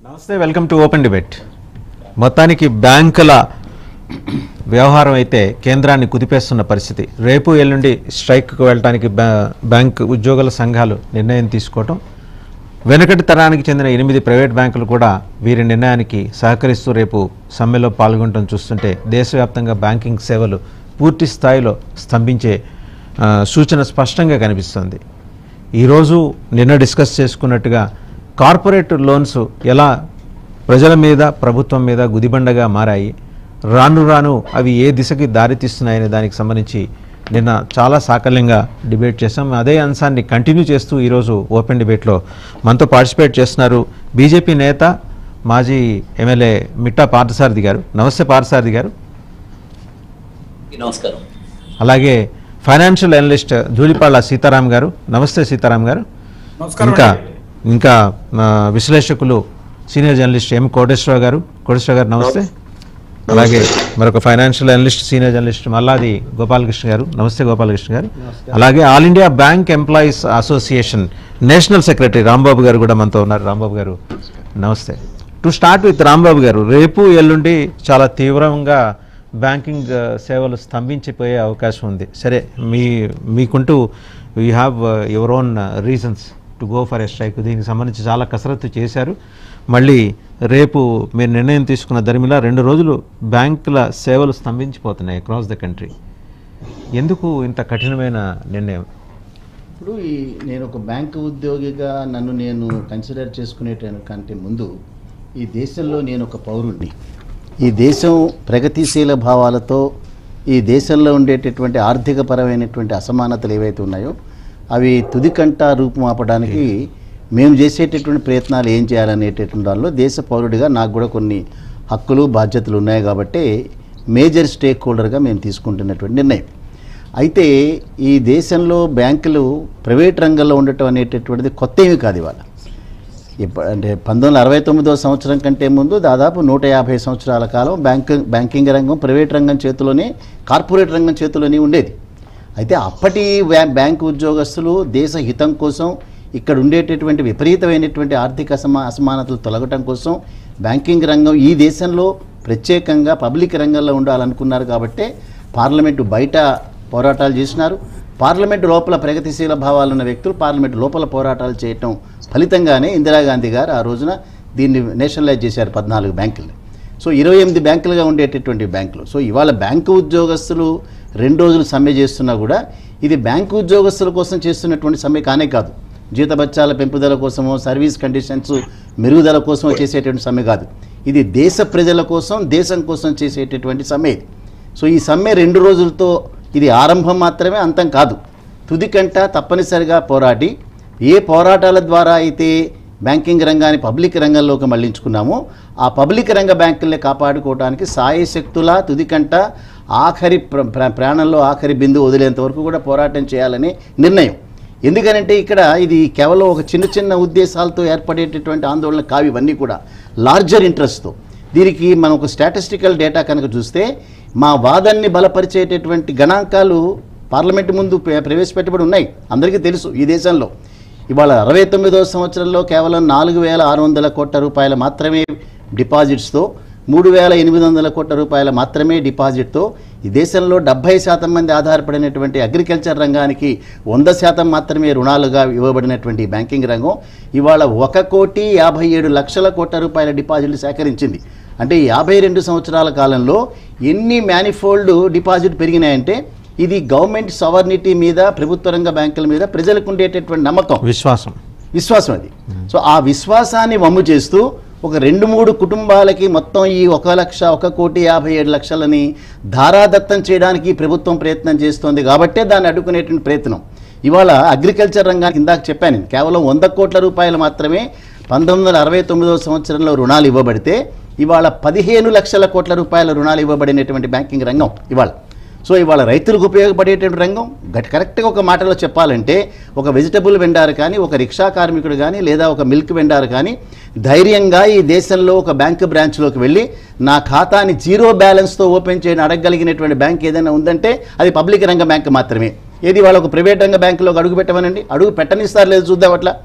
నమస్తే welcome to open debate మొత్తానికి బ్యాంకుల వ్యవహారం అయితే కేంద్రాన్ని కుదిపేస్తున్న పరిస్థితి రేపు ఎల్లుండి స్ట్రైక్కు వెళ్ళడానికి బ్యా- బ్యాంక్ ఉద్యోగుల సంఘాలు నిర్ణయం తీసుకోవటం వెనుకటి తరానికి చెందిన ఎనిమిది ప్రైవేట్ బ్యాంకులు కూడా వీరి నిర్ణయానికి సహకరిస్తూ రేపు సమ్మెలో పాల్గొనడం చూస్తుంటే దేశవ్యాప్తంగా బ్యాంకింగ్ సేవలు పూర్తి స్థాయిలో స్తంభించే ఆ, సూచన స్పష్టంగా కనిపిస్తుంది ఈరోజు నిన్న డిస్కస్ చేసుకున్నట్టుగా కార్పొరేట్ లోన్స్ ఎలా ప్రజల మీద ప్రభుత్వం మీద గుదిబండగా మారాయి రాను రాను అవి ఏ దిశకి దారితీస్తున్నాయనే దానికి సంబంధించి నిన్న చాలా సాకల్యంగా డిబేట్ చేశాం అదే అంశాన్ని కంటిన్యూ చేస్తూ ఈరోజు ఓపెన్ డిబేట్లో మనతో పార్టిసిపేట్ చేస్తున్నారు బీజేపీ నేత మాజీ ఎమ్మెల్యే మిట్టా పార్థసారథి గారు నమస్తే పార్థసారథి గారు నమస్కారం అలాగే ఫైనాన్షియల్ అనలిస్ట్ ధూళిపాళ్ళ సీతారాం గారు నమస్తే సీతారాం గారు నమస్కారం ఇంకా అండి. ఇంకా ఆ, విశ్లేషకులు సీనియర్ జర్నలిస్ట్ ఎం కోటేశ్వరరావు గారు కోటేశ్వర గారు నమస్తే అలాగే మరొక financial analyst senior journalist Malladi Gopalakrishna garu నమస్తే గోపాలకృష్ణ గారు అలాగే all India bank employees association national secretary Rambabu garu కూడా మనతో ఉన్నారు రాంబాబు గారు నమస్తే టు స్టార్ట్ విత్ రాంబాబు గారు రేపు ఎల్లుండి చాలా తీవ్రంగా బ్యాంకింగ్ ఆ, సేవలు స్తంభించిపోయే అవకాశం ఉంది సరే మీ మీకుంటూ you have your own reasons to go for a strike దీనికి సంబంధించి చాలా కసరత్తు చేశారు మళ్ళీ రేపు మీరు నిర్ణయం తీసుకున్న దరిమిలా రెండు రోజులు బ్యాంకుల సేవలు స్తంభించిపోతున్నాయి అక్రాస్ ద కంట్రీ ఎందుకు ఇంత కఠినమైన నిర్ణయం ఇప్పుడు ఈ నేను ఒక బ్యాంకు ఉద్యోగిగా నన్ను నేను కన్సిడర్ చేసుకునేట కంటే ముందు ఈ దేశంలో నేను ఒక పౌరుణ్ణి ఈ దేశం ప్రగతిశీల భావాలతో ఈ దేశంలో ఉండేటటువంటి ఆర్థికపరమైనటువంటి అసమానతలు ఏవైతే ఉన్నాయో అవి తుదికంట రూపుమాపడానికి మేము చేసేటటువంటి ప్రయత్నాలు ఏం చేయాలనేటటువంటి దానిలో దేశ పౌరుడిగా నాకు కూడా కొన్ని హక్కులు బాధ్యతలు ఉన్నాయి కాబట్టి మేజర్ స్టేక్ హోల్డర్గా మేము తీసుకుంటున్నటువంటి నిర్ణయం అయితే ఈ దేశంలో బ్యాంకులు ప్రైవేట్ రంగంలో ఉండటం అనేటటువంటిది కొత్త ఏమి కాదు ఇవాళ ఇప్ప- అంటే పంతొమ్మిది వందల అరవై తొమ్మిదో సంవత్సరం కంటే ముందు దాదాపు నూట యాభై సంవత్సరాల కాలం బ్యాంక్ బ్యాంకింగ్ రంగం ప్రైవేట్ రంగం చేతిలోనే కార్పొరేట్ రంగం చేతిలోనే ఉండేది అయితే అప్పటి బ్యా- బ్యాంకు ఉద్యోగస్తులు దేశ హితం కోసం ఇక్కడ ఉండేటటువంటి విపరీతమైనటువంటి ఆర్థిక అసమా అసమానతలు తొలగటం కోసం బ్యాంకింగ్ రంగం ఈ దేశంలో ప్రత్యేకంగా పబ్లిక్ రంగంలో ఉండాలనుకున్నారు కాబట్టే పార్లమెంటు బయట పోరాటాలు చేసినారు పార్లమెంటు లోపల ప్రగతిశీల భావాలు ఉన్న వ్యక్తులు పార్లమెంటు లోపల పోరాటాలు చేయటం ఫలితంగానే ఇందిరాగాంధీ గారు ఆ రోజున దీన్ని నేషనలైజ్ చేశారు పద్నాలుగు బ్యాంకుల్ని సో ఇరవై ఎనిమిది బ్యాంకులుగా ఉండేటటువంటి బ్యాంకులు సో ఇవాళ బ్యాంకు ఉద్యోగస్తులు రెండు రోజులు సమ్మె చేస్తున్నా కూడా ఇది బ్యాంకు ఉద్యోగస్తుల కోసం చేస్తున్నటువంటి సమ్మె కానే కాదు జీతబత్యాల పెంపుదల కోసమో సర్వీస్ కండిషన్స్ మెరుగుదల కోసమో చేసేటువంటి సమ్మె కాదు ఇది దేశ ప్రజల కోసం దేశం కోసం చేసేటటువంటి సమ్మె ఇది సో ఈ సమ్మె రెండు రోజులతో ఇది ఆరంభం మాత్రమే అంతం కాదు తుదికంట తప్పనిసరిగా పోరాడి ఏ పోరాటాల ద్వారా అయితే బ్యాంకింగ్ రంగాన్ని పబ్లిక్ రంగంలోకి మళ్లించుకున్నామో ఆ పబ్లిక్ రంగ బ్యాంకుల్ని కాపాడుకోవడానికి సాయశక్తుల తుదికంట ఆఖరి ప్ర- ప్ర- ప్రాణంలో ఆఖరి బిందువు వదిలేంత వరకు కూడా పోరాటం చేయాలనే నిర్ణయం ఎందుకనంటే ఇక్కడ ఇది కేవలం ఒక చిన్న చిన్న ఉద్దేశాలతో ఏర్పడేటటువంటి ఆందోళన కావు ఇవన్నీ కూడా లార్జర్ ఇంట్రెస్ట్తో దీనికి మనం ఒక స్టాటిస్టికల్ డేటా కనుక చూస్తే మా వాదన్ని బలపరిచేటటువంటి గణాంకాలు పార్లమెంట్ ముందు ప్ర- ప్రవేశపెట్టబడి ఉన్నాయి అందరికీ తెలుసు ఈ దేశంలో ఇవాళ అరవై తొమ్మిదవ సంవత్సరంలో కేవలం నాలుగు వేల ఆరు వందల కోట్ల రూపాయల మాత్రమే డిపాజిట్స్తో మూడు వేల ఎనిమిది వందల కోట్ల రూపాయల మాత్రమే డిపాజిట్తో ఈ దేశంలో డెబ్బై శాతం మంది ఆధారపడినటువంటి అగ్రికల్చర్ రంగానికి వంద శాతం మాత్రమే రుణాలుగా ఇవ్వబడినటువంటి ఈ బ్యాంకింగ్ రంగం ఇవాళ ఒక కోటి యాభై ఏడు లక్షల కోట్ల రూపాయల డిపాజిట్లు సేకరించింది అంటే యాభై రెండు సంవత్సరాల కాలంలో ఎన్ని మ్యానిఫోల్డ్ డిపాజిట్ పెరిగినాయంటే ఇది గవర్నమెంట్ సవర్నిటీ మీద ప్రభుత్వ రంగ బ్యాంకుల మీద ప్రజలకు ఉండేటటువంటి నమ్మకం విశ్వాసం విశ్వాసం అది సో ఆ విశ్వాసాన్ని వమ్ము చేస్తూ ఒక రెండు మూడు కుటుంబాలకి మొత్తం ఈ ఒక లక్ష ఒక కోటి యాభై ఏడు లక్షలని ధారాదత్తం చేయడానికి ప్రభుత్వం ప్రయత్నం చేస్తోంది కాబట్టే దాన్ని అడ్డుకునేటువంటి ప్రయత్నం ఇవాళ అగ్రికల్చర్ రంగానికి ఇందాక చెప్పాను నేను, కేవలం వంద కోట్ల రూపాయలు మాత్రమే పంతొమ్మిది వందల అరవై తొమ్మిదవ సంవత్సరంలో రుణాలు ఇవ్వబడితే ఇవాళ పదిహేను లక్షల కోట్ల రూపాయల రుణాలు ఇవ్వబడినటువంటి బ్యాంకింగ్ రంగం ఇవాళ సో ఇవాళ రైతులకు ఉపయోగపడేటువంటి రంగం గట్- కరెక్ట్గా ఒక మాటలో చెప్పాలంటే ఒక వెజిటబుల్ వెండారు కానీ ఒక రిక్షా కార్మికుడు కానీ లేదా ఒక మిల్క్ వెండారు కానీ ధైర్యంగా ఈ దేశంలో ఒక బ్యాంకు బ్రాంచ్లోకి వెళ్ళి నా ఖాతాని జీరో బ్యాలెన్స్తో ఓపెన్ చేయని అడగగలిగినటువంటి బ్యాంక్ ఏదైనా ఉందంటే అది పబ్లిక్ రంగ బ్యాంక్ మాత్రమే ఏది వాళ్ళ ఒక ప్రైవేట్ రంగ బ్యాంకులోకి అడుగు పెట్టమనండి అడుగు పెట్టనిస్తారు లేదు చూద్దాం అట్లా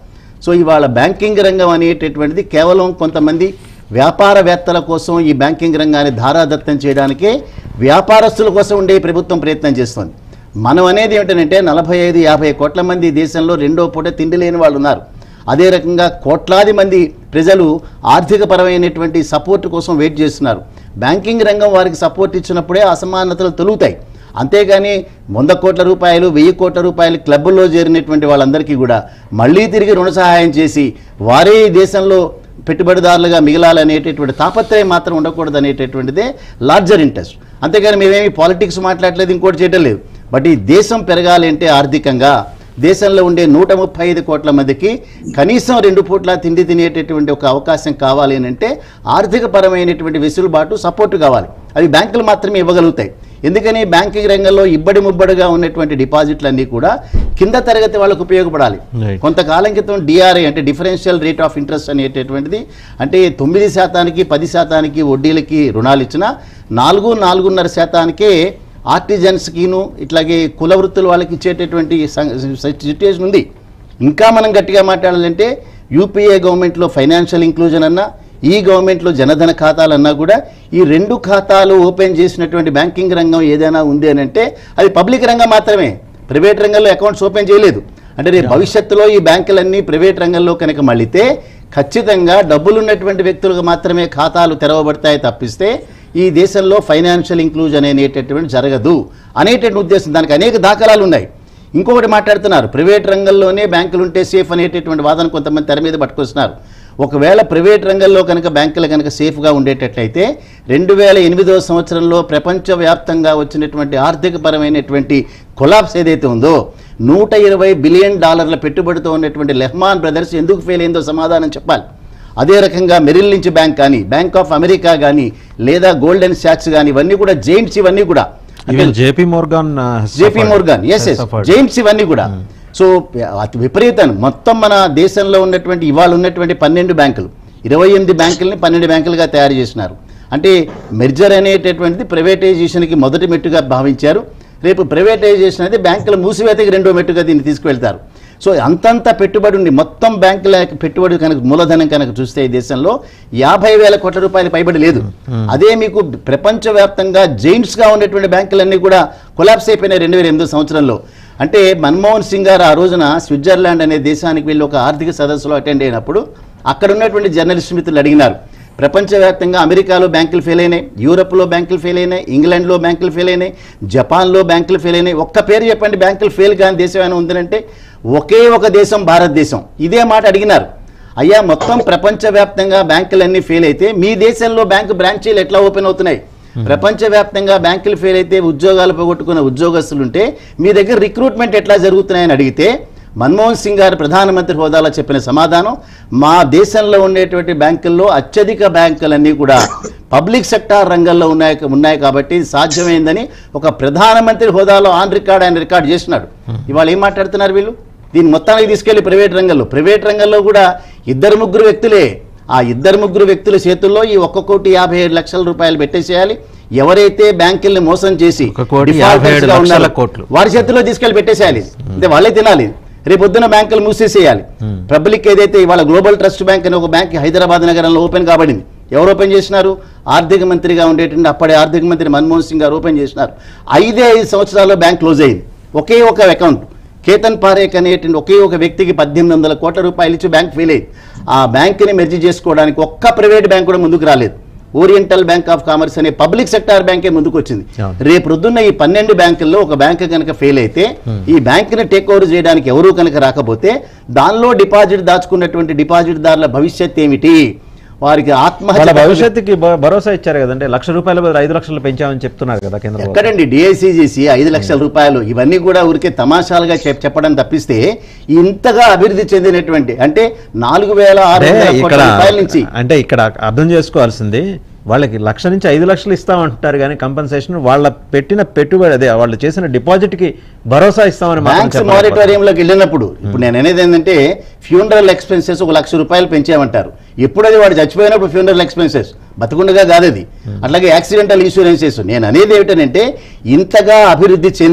సో ఇవాళ బ్యాంకింగ్ రంగం అనేటటువంటిది కేవలం కొంతమంది వ్యాపారవేత్తల కోసం ఈ బ్యాంకింగ్ రంగాన్ని ధారాదత్తం చేయడానికే వ్యాపారస్తుల కోసం ఉండే ప్రభుత్వం ప్రయత్నం చేస్తుంది మనం అనేది ఏమిటంటే నలభై ఐదు యాభై కోట్ల మంది ఈ దేశంలో రెండో పూట తిండి లేని వాళ్ళు ఉన్నారు అదే రకంగా కోట్లాది మంది ప్రజలు ఆర్థికపరమైనటువంటి సపోర్ట్ కోసం వెయిట్ చేస్తున్నారు బ్యాంకింగ్ రంగం వారికి సపోర్ట్ ఇచ్చినప్పుడే అసమానతలు తొలుగుతాయి అంతేగాని వంద కోట్ల రూపాయలు వెయ్యి కోట్ల రూపాయలు క్లబ్బుల్లో చేరినటువంటి వాళ్ళందరికీ కూడా మళ్ళీ తిరిగి రుణ సహాయం చేసి వారే ఈ దేశంలో పెట్టుబడిదారులుగా మిగలాలనేటటువంటి తాపత్రయం మాత్రం ఉండకూడదు అనేటటువంటిదే లార్జర్ ఇంట్రెస్ట్ అంతేగాని మేమేమి పాలిటిక్స్ మాట్లాడలేదు ఇంకోటి చేయడం లేదు బట్ ఈ దేశం పెరగాలి అంటే ఆర్థికంగా దేశంలో ఉండే నూట ముప్పై ఐదు కోట్ల మందికి కనీసం రెండు పూట్ల తిండి తినేటటువంటి ఒక అవకాశం కావాలి అని అంటే ఆర్థిక పరమైనటువంటి వెసులుబాటు సపోర్ట్ కావాలి అవి బ్యాంకులు మాత్రమే ఇవ్వగలుగుతాయి ఎందుకని బ్యాంకింగ్ రంగంలో ఇబ్బడి ముబ్బడిగా ఉన్నటువంటి డిపాజిట్లన్నీ కూడా కింద తరగతి వాళ్ళకు ఉపయోగపడాలి Right. కొంతకాలం క్రితం డిఆర్ఐ అంటే డిఫరెన్షియల్ రేట్ ఆఫ్ ఇంట్రెస్ట్ అనేటటువంటిది అంటే తొమ్మిది శాతానికి పది శాతానికి వడ్డీలకి రుణాలు ఇచ్చిన నాలుగు నాలుగున్నర శాతానికే ఆర్టిజన్స్కిను ఇట్లాగే కుల వృత్తుల వాళ్ళకి ఇచ్చేటటువంటి సిచ్యుయేషన్ ఉంది ఇంకా మనం గట్టిగా మాట్లాడాలంటే యూపీఏ గవర్నమెంట్లో ఫైనాన్షియల్ ఇంక్లూజన్ అన్నా ఈ గవర్నమెంట్లో జనధన ఖాతాలన్నా కూడా ఈ రెండు ఖాతాలు ఓపెన్ చేసినటువంటి బ్యాంకింగ్ రంగం ఏదైనా ఉంది అని అంటే అది పబ్లిక్ రంగం మాత్రమే ప్రైవేట్ రంగంలో అకౌంట్స్ ఓపెన్ చేయలేదు అంటే రేపు భవిష్యత్తులో ఈ బ్యాంకులన్నీ ప్రైవేట్ రంగంలో కనుక మళ్ళితే ఖచ్చితంగా డబ్బులు ఉన్నటువంటి వ్యక్తులకు మాత్రమే ఖాతాలు తెరవబడతాయి తప్పిస్తే ఈ దేశంలో ఫైనాన్షియల్ ఇంక్లూజన్ అనేటటువంటి జరగదు అనేటటువంటి ఉద్దేశం దానికి అనేక దాఖలాలు ఉన్నాయి ఇంకొకటి మాట్లాడుతున్నారు ప్రైవేట్ రంగంలోనే బ్యాంకులు ఉంటే సేఫ్ అనేటటువంటి వాదన కొంతమంది తెర మీద పట్టుకొస్తున్నారు ఒకవేళ ప్రైవేట్ రంగంలో కనుక బ్యాంకులు కనుక సేఫ్గా ఉండేటట్లయితే రెండు వేల ఎనిమిదవ సంవత్సరంలో ప్రపంచవ్యాప్తంగా వచ్చినటువంటి ఆర్థికపరమైనటువంటి కొలాప్స్ ఏదైతే ఉందో నూట ఇరవై బిలియన్ డాలర్ల పెట్టుబడితో ఉన్నటువంటి లెహ్మాన్ బ్రదర్స్ ఎందుకు ఫెయిల్ అయిందో సమాధానం చెప్పాలి అదే రకంగా మెరిల్ లించ్ బ్యాంక్ కానీ బ్యాంక్ ఆఫ్ అమెరికా కానీ లేదా గోల్డెన్ శాక్స్ కానీ ఇవన్నీ కూడా జైంట్స్ ఇవన్నీ కూడా అంటే even JP Morgan JP Morgan yes yes giants ఇవన్నీ కూడా సో అతి విపరీతం మొత్తం మన దేశంలో ఉన్నటువంటి ఇవాళ ఉన్నటువంటి పన్నెండు బ్యాంకులు ఇరవై ఎనిమిది బ్యాంకుల్ని పన్నెండు బ్యాంకులుగా తయారు చేసినారు అంటే మెర్జర్ అనేటటువంటిది ప్రైవేటైజేషన్కి మొదటి మెట్టుగా భావించారు రేపు ప్రైవేటైజేషన్ అనేది బ్యాంకుల మూసివేతకి రెండో మెట్టుగా దీన్ని తీసుకువెళ్తారు సో అంతంత పెట్టుబడి ఉంది మొత్తం బ్యాంకుల యొక్క పెట్టుబడి కనుక మూలధనం కనుక చూస్తే ఈ దేశంలో యాభై వేల కోట్ల రూపాయలు పైబడి లేదు అదే మీకు ప్రపంచవ్యాప్తంగా జైంట్స్గా ఉన్నటువంటి బ్యాంకులన్నీ కూడా కొలాప్స్ అయిపోయినాయి రెండు వేల ఎనిమిదో సంవత్సరంలో అంటే మన్మోహన్ సింగ్ గారు ఆ రోజున స్విట్జర్లాండ్ అనే దేశానికి వెళ్ళి ఒక ఆర్థిక సదస్సులో అటెండ్ అయినప్పుడు అక్కడ ఉన్నటువంటి జర్నలిస్ట్ మిత్రులు అడిగినారు ప్రపంచవ్యాప్తంగా అమెరికాలో బ్యాంకులు ఫెయిల్ అయినాయి యూరప్లో బ్యాంకులు ఫెయిల్ అయినాయి ఇంగ్లాండ్లో బ్యాంకులు ఫెయిల్ అయినాయి జపాన్లో బ్యాంకులు ఫెయిల్ అయినాయి ఒక్క పేరు చెప్పండి బ్యాంకులు ఫెయిల్ కాని దేశం ఏమైనా ఉందంటే ఒకే ఒక దేశం భారతదేశం ఇదే మాట అడిగినారు అయ్యా మొత్తం ప్రపంచవ్యాప్తంగా బ్యాంకులన్నీ ఫెయిల్ అయితే మీ దేశంలో బ్యాంకు బ్రాంచీలు ఎట్లా ఓపెన్ అవుతున్నాయి ప్రపంచవ్యాప్తంగా బ్యాంకులు ఫెయిల్ అయితే ఉద్యోగాలు పోగొట్టుకున్న ఉద్యోగస్తులుంటే మీ దగ్గర రిక్రూట్మెంట్ ఎట్లా జరుగుతున్నాయని అడిగితే మన్మోహన్ సింగ్ గారు ప్రధానమంత్రి హోదాలో చెప్పిన సమాధానం మా దేశంలో ఉండేటువంటి బ్యాంకుల్లో అత్యధిక బ్యాంకులన్నీ కూడా పబ్లిక్ సెక్టార్ రంగంలో ఉన్నాయి ఉన్నాయి కాబట్టి సాధ్యమైందని ఒక ప్రధానమంత్రి హోదాలో ఆన్ రికార్డ్ ఆయన రికార్డ్ చేసినాడు ఇవాళ ఏం మాట్లాడుతున్నారు వీళ్ళు దీన్ని మొత్తానికి తీసుకెళ్లి ప్రైవేట్ రంగంలో ప్రైవేట్ రంగంలో కూడా ఇద్దరు ముగ్గురు వ్యక్తులే ఆ ఇద్దరు ముగ్గురు వ్యక్తుల చేతుల్లో ఈ ఒక్క కోటి యాభై ఏడు లక్షల రూపాయలు పెట్టేసేయాలి ఎవరైతే బ్యాంకుల్ని మోసం చేసి ఒక కోటి defaulters యాభై ఏడు గా లక్షల ఉన్నారో, కోట్లు. వారి చేతిలో తీసుకెళ్లి పెట్టేసేయాలి అంటే వాళ్ళే తినాలి రేపు పొద్దున బ్యాంకులు మూసేసేయాలి పబ్లిక్ ఏదైతే ఇవాళ గ్లోబల్ ట్రస్ట్ బ్యాంక్ అనే ఒక బ్యాంక్ హైదరాబాద్ నగరంలో ఓపెన్ కాబడింది ఎవరు ఓపెన్ చేసినారు ఆర్థిక మంత్రిగా ఉండేటువంటి అప్పటి ఆర్థిక మంత్రి మన్మోహన్ సింగ్ గారు ఓపెన్ చేసినారు ఐదే ఐదు సంవత్సరాల్లో బ్యాంక్ క్లోజ్ అయింది ఒకే ఒక అకౌంట్ కేతన్ పారేక్ అనేటువంటి ఒకే ఒక వ్యక్తికి పద్దెనిమిది వందల కోట్ల రూపాయలు ఇచ్చి బ్యాంక్ ఫెయిల్ అయింది ఆ బ్యాంకుని మెర్జీ చేసుకోవడానికి ఒక్క ప్రైవేట్ బ్యాంక్ కూడా ముందుకు రాలేదు ఓరియంటల్ బ్యాంక్ ఆఫ్ కామర్స్ అనే పబ్లిక్ సెక్టార్ బ్యాంకే ముందుకు వచ్చింది అవును. రేపు రొద్దున్న ఈ పన్నెండు బ్యాంకుల్లో ఒక బ్యాంక్ కనుక ఫెయిల్ అయితే ఈ బ్యాంకుని టేక్ ఓవర్ చేయడానికి ఎవరూ కనుక రాకపోతే దానిలో డిపాజిట్ దాచుకున్నటువంటి డిపాజిట్ దారుల భవిష్యత్ ఏమిటి వారికి వాళ్ళ ఆత్మహత్య భవిష్యత్తుకి భ- భరోసా ఇచ్చారు కదంటే లక్ష రూపాయల బదులు ఐదు లక్షలు పెంచామని చెప్తున్నారు కదా కేంద్ర ప్రభుత్వం. ఎక్కడండి డిఐసి చేసి ఐదు లక్షల రూపాయలు ఇవన్నీ కూడా ఊరికే తమాషాలుగా చెప్- చెప్పడం తప్పిస్తే ఇంతగా అభివృద్ధి చెందినటువంటి అంటే నాలుగు వేల ఆరు అంటే వందల కోట్ల ఇక్కడ రూపాయల నుంచి అంటే ఇక్కడ అర్థం చేసుకోవాల్సింది వాళ్ళకి లక్ష నుంచి ఐదు లక్షలు ఇస్తామంటున్నారు కానీ కంపెన్సేషన్ వాళ్ళ పెట్టిన పెట్టుబడి అదే వాళ్ళు చేసిన డిపాజిట్ కి భరోసా ఇస్తామని మాత్రం బ్యాంక్స్ చెప్పలేదు. మానిటోరియంలోకి వెళ్ళినప్పుడు ఇప్పుడు నేను అనేది ఏంటంటే ఫ్యూనరల్ ఎక్స్పెన్సెస్ ఒక లక్ష రూపాయలు పెంచామంటారు ఎప్పుడు అది వాడు చచ్చిపోయినప్పుడు ఫ్యూనరల్ ఎక్స్పెన్సెస్ బతకుండగా కాదు అది అట్లాగే యాక్సిడెంటల్ ఇన్సూరెన్సెస్ నేను అనేది ఏమిటంటే ఇంతగా అభివృద్ధి చెంది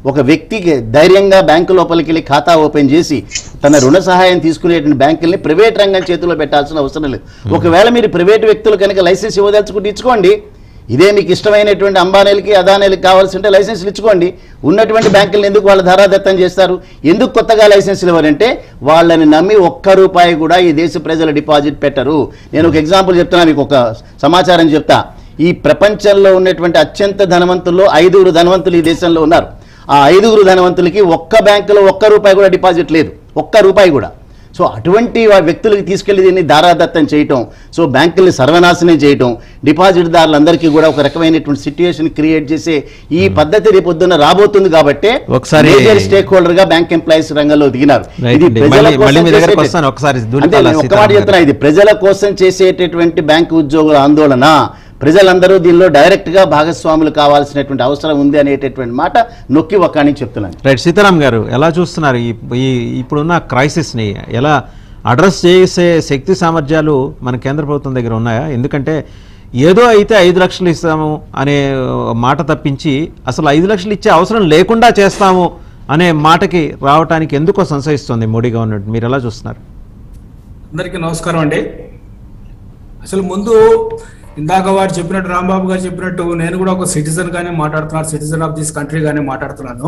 ఒక వ్యక్తికి ధైర్యంగా బ్యాంకు లోపలికి వెళ్ళి ఖాతా ఓపెన్ చేసి తన రుణ సహాయం తీసుకునేటువంటి బ్యాంకుల్ని ప్రైవేట్ రంగం చేతిలో పెట్టాల్సిన అవసరం లేదు ఒకవేళ మీరు ప్రైవేట్ వ్యక్తులు కనుక లైసెన్స్ ఇవ్వదలుచుకుంటే ఇచ్చుకోండి ఇదే మీకు ఇష్టమైనటువంటి అంబానీలకి అదానీలకి కావాల్సి ఉంటే లైసెన్సులు ఇచ్చుకోండి ఉన్నటువంటి బ్యాంకులను ఎందుకు వాళ్ళు ధారాదత్తం చేస్తారు ఎందుకు కొత్తగా లైసెన్సులు ఇవ్వరంటే వాళ్ళని నమ్మి ఒక్క రూపాయి కూడా ఈ దేశ ప్రజలు డిపాజిట్ పెట్టరు నేను ఒక ఎగ్జాంపుల్ చెప్తున్నా మీకు ఒక సమాచారం చెప్తా ఈ ప్రపంచంలో ఉన్నటువంటి అత్యంత ధనవంతుల్లో ఐదుగురు ధనవంతులు ఈ దేశంలో ఉన్నారు ఆ ఐదుగురు ధనవంతులకి ఒక్క బ్యాంకులో ఒక్క రూపాయి కూడా డిపాజిట్ లేదు ఒక్క రూపాయి కూడా సో అటువంటి వా- వ్యక్తులకి తీసుకెళ్లి దీన్ని దారాదత్తం చేయటం సో బ్యాంకుల్ని సర్వనాశనం చేయటం డిపాజిట్దారులందరికీ కూడా ఒక రకమైనటువంటి సిట్యుయేషన్ క్రియేట్ చేసే ఈ పద్ధతి రేపు పొద్దున్న రాబోతుంది కాబట్టి ఒకసారి- స్టేక్ హోల్డర్ గా బ్యాంక్ ఎంప్లాయీస్ రంగంలో దిగినారు Right ఇది అండి. ప్రజల మళ్ళీ- కోసం మళ్ళీ మీ దగ్గరకు చేసేటి- వస్తాను. ఒకసారి ధూళిపాల అంటే నేను ఒక్క సీతారాం మాట గారు. చెప్తున్నా ఇది ప్రజల కోసం చేసేటటువంటి బ్యాంకు ఉద్యోగుల ఆందోళన ప్రజలందరూ దీనిలో డైరెక్ట్ గా భాగస్వాములు కావాల్సినటువంటి అవసరం ఉంది అనేటటువంటి మాట నొక్కి ఒక్కని చెప్తున్నాను రైట్ సీతారాం గారు ఎలా చూస్తున్నారు ఈ ఈ ఇప్పుడున్న క్రైసిస్ని ఎలా అడ్రస్ చేసే శక్తి సామర్థ్యాలు మన కేంద్ర ప్రభుత్వం దగ్గర ఉన్నాయా ఎందుకంటే ఏదో అయితే ఐదు లక్షలు ఇస్తాము అనే మాట తప్పించి అసలు ఐదు లక్షలు ఇచ్చే అవసరం లేకుండా చేస్తాము అనే మాటకి రావటానికి ఎందుకో సంశయిస్తుంది మోడీ గవర్నమెంట్ మీరు ఎలా చూస్తున్నారు అందరికీ నమస్కారం అండి అసలు ముందు ఇందాక వారు చెప్పినట్టు రాంబాబు గారు చెప్పినట్టు నేను కూడా ఒక సిటిజన్ గానే మాట్లాడుతున్నాను సిటిజన్ ఆఫ్ దిస్ కంట్రీ గానే మాట్లాడుతున్నాను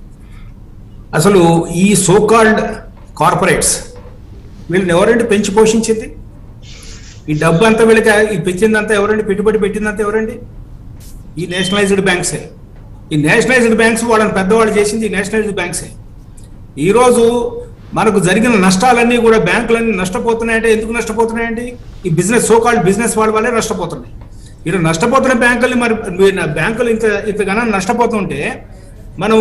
అసలు ఈ సోకాల్డ్ కార్పొరేట్స్ వీళ్ళని ఎవరండి పెంచి పోషించింది ఈ డబ్బు అంతా వీళ్ళకి ఈ పెంచిందంతా ఎవరండి పెట్టుబడి పెట్టిందంతా ఎవరండి ఈ నేషనలైజ్డ్ బ్యాంక్సే ఈ నేషనలైజ్డ్ బ్యాంక్స్ వాళ్ళని పెద్దవాళ్ళు చేసింది ఈ నేషనలైజ్డ్ బ్యాంక్సే ఈరోజు మనకు జరిగిన నష్టాలన్నీ కూడా బ్యాంకులన్నీ నష్టపోతున్నాయంటే ఎందుకు నష్టపోతున్నాయండి ఈ బిజినెస్ సోకాల్డ్ బిజినెస్ వాళ్ళ వల్లే నష్టపోతున్నాయి ఇలా నష్టపోతున్న బ్యాంకుల్ని మరి మీరు బ్యాంకులు ఇంత ఇంతగానో నష్టపోతుంటే మనం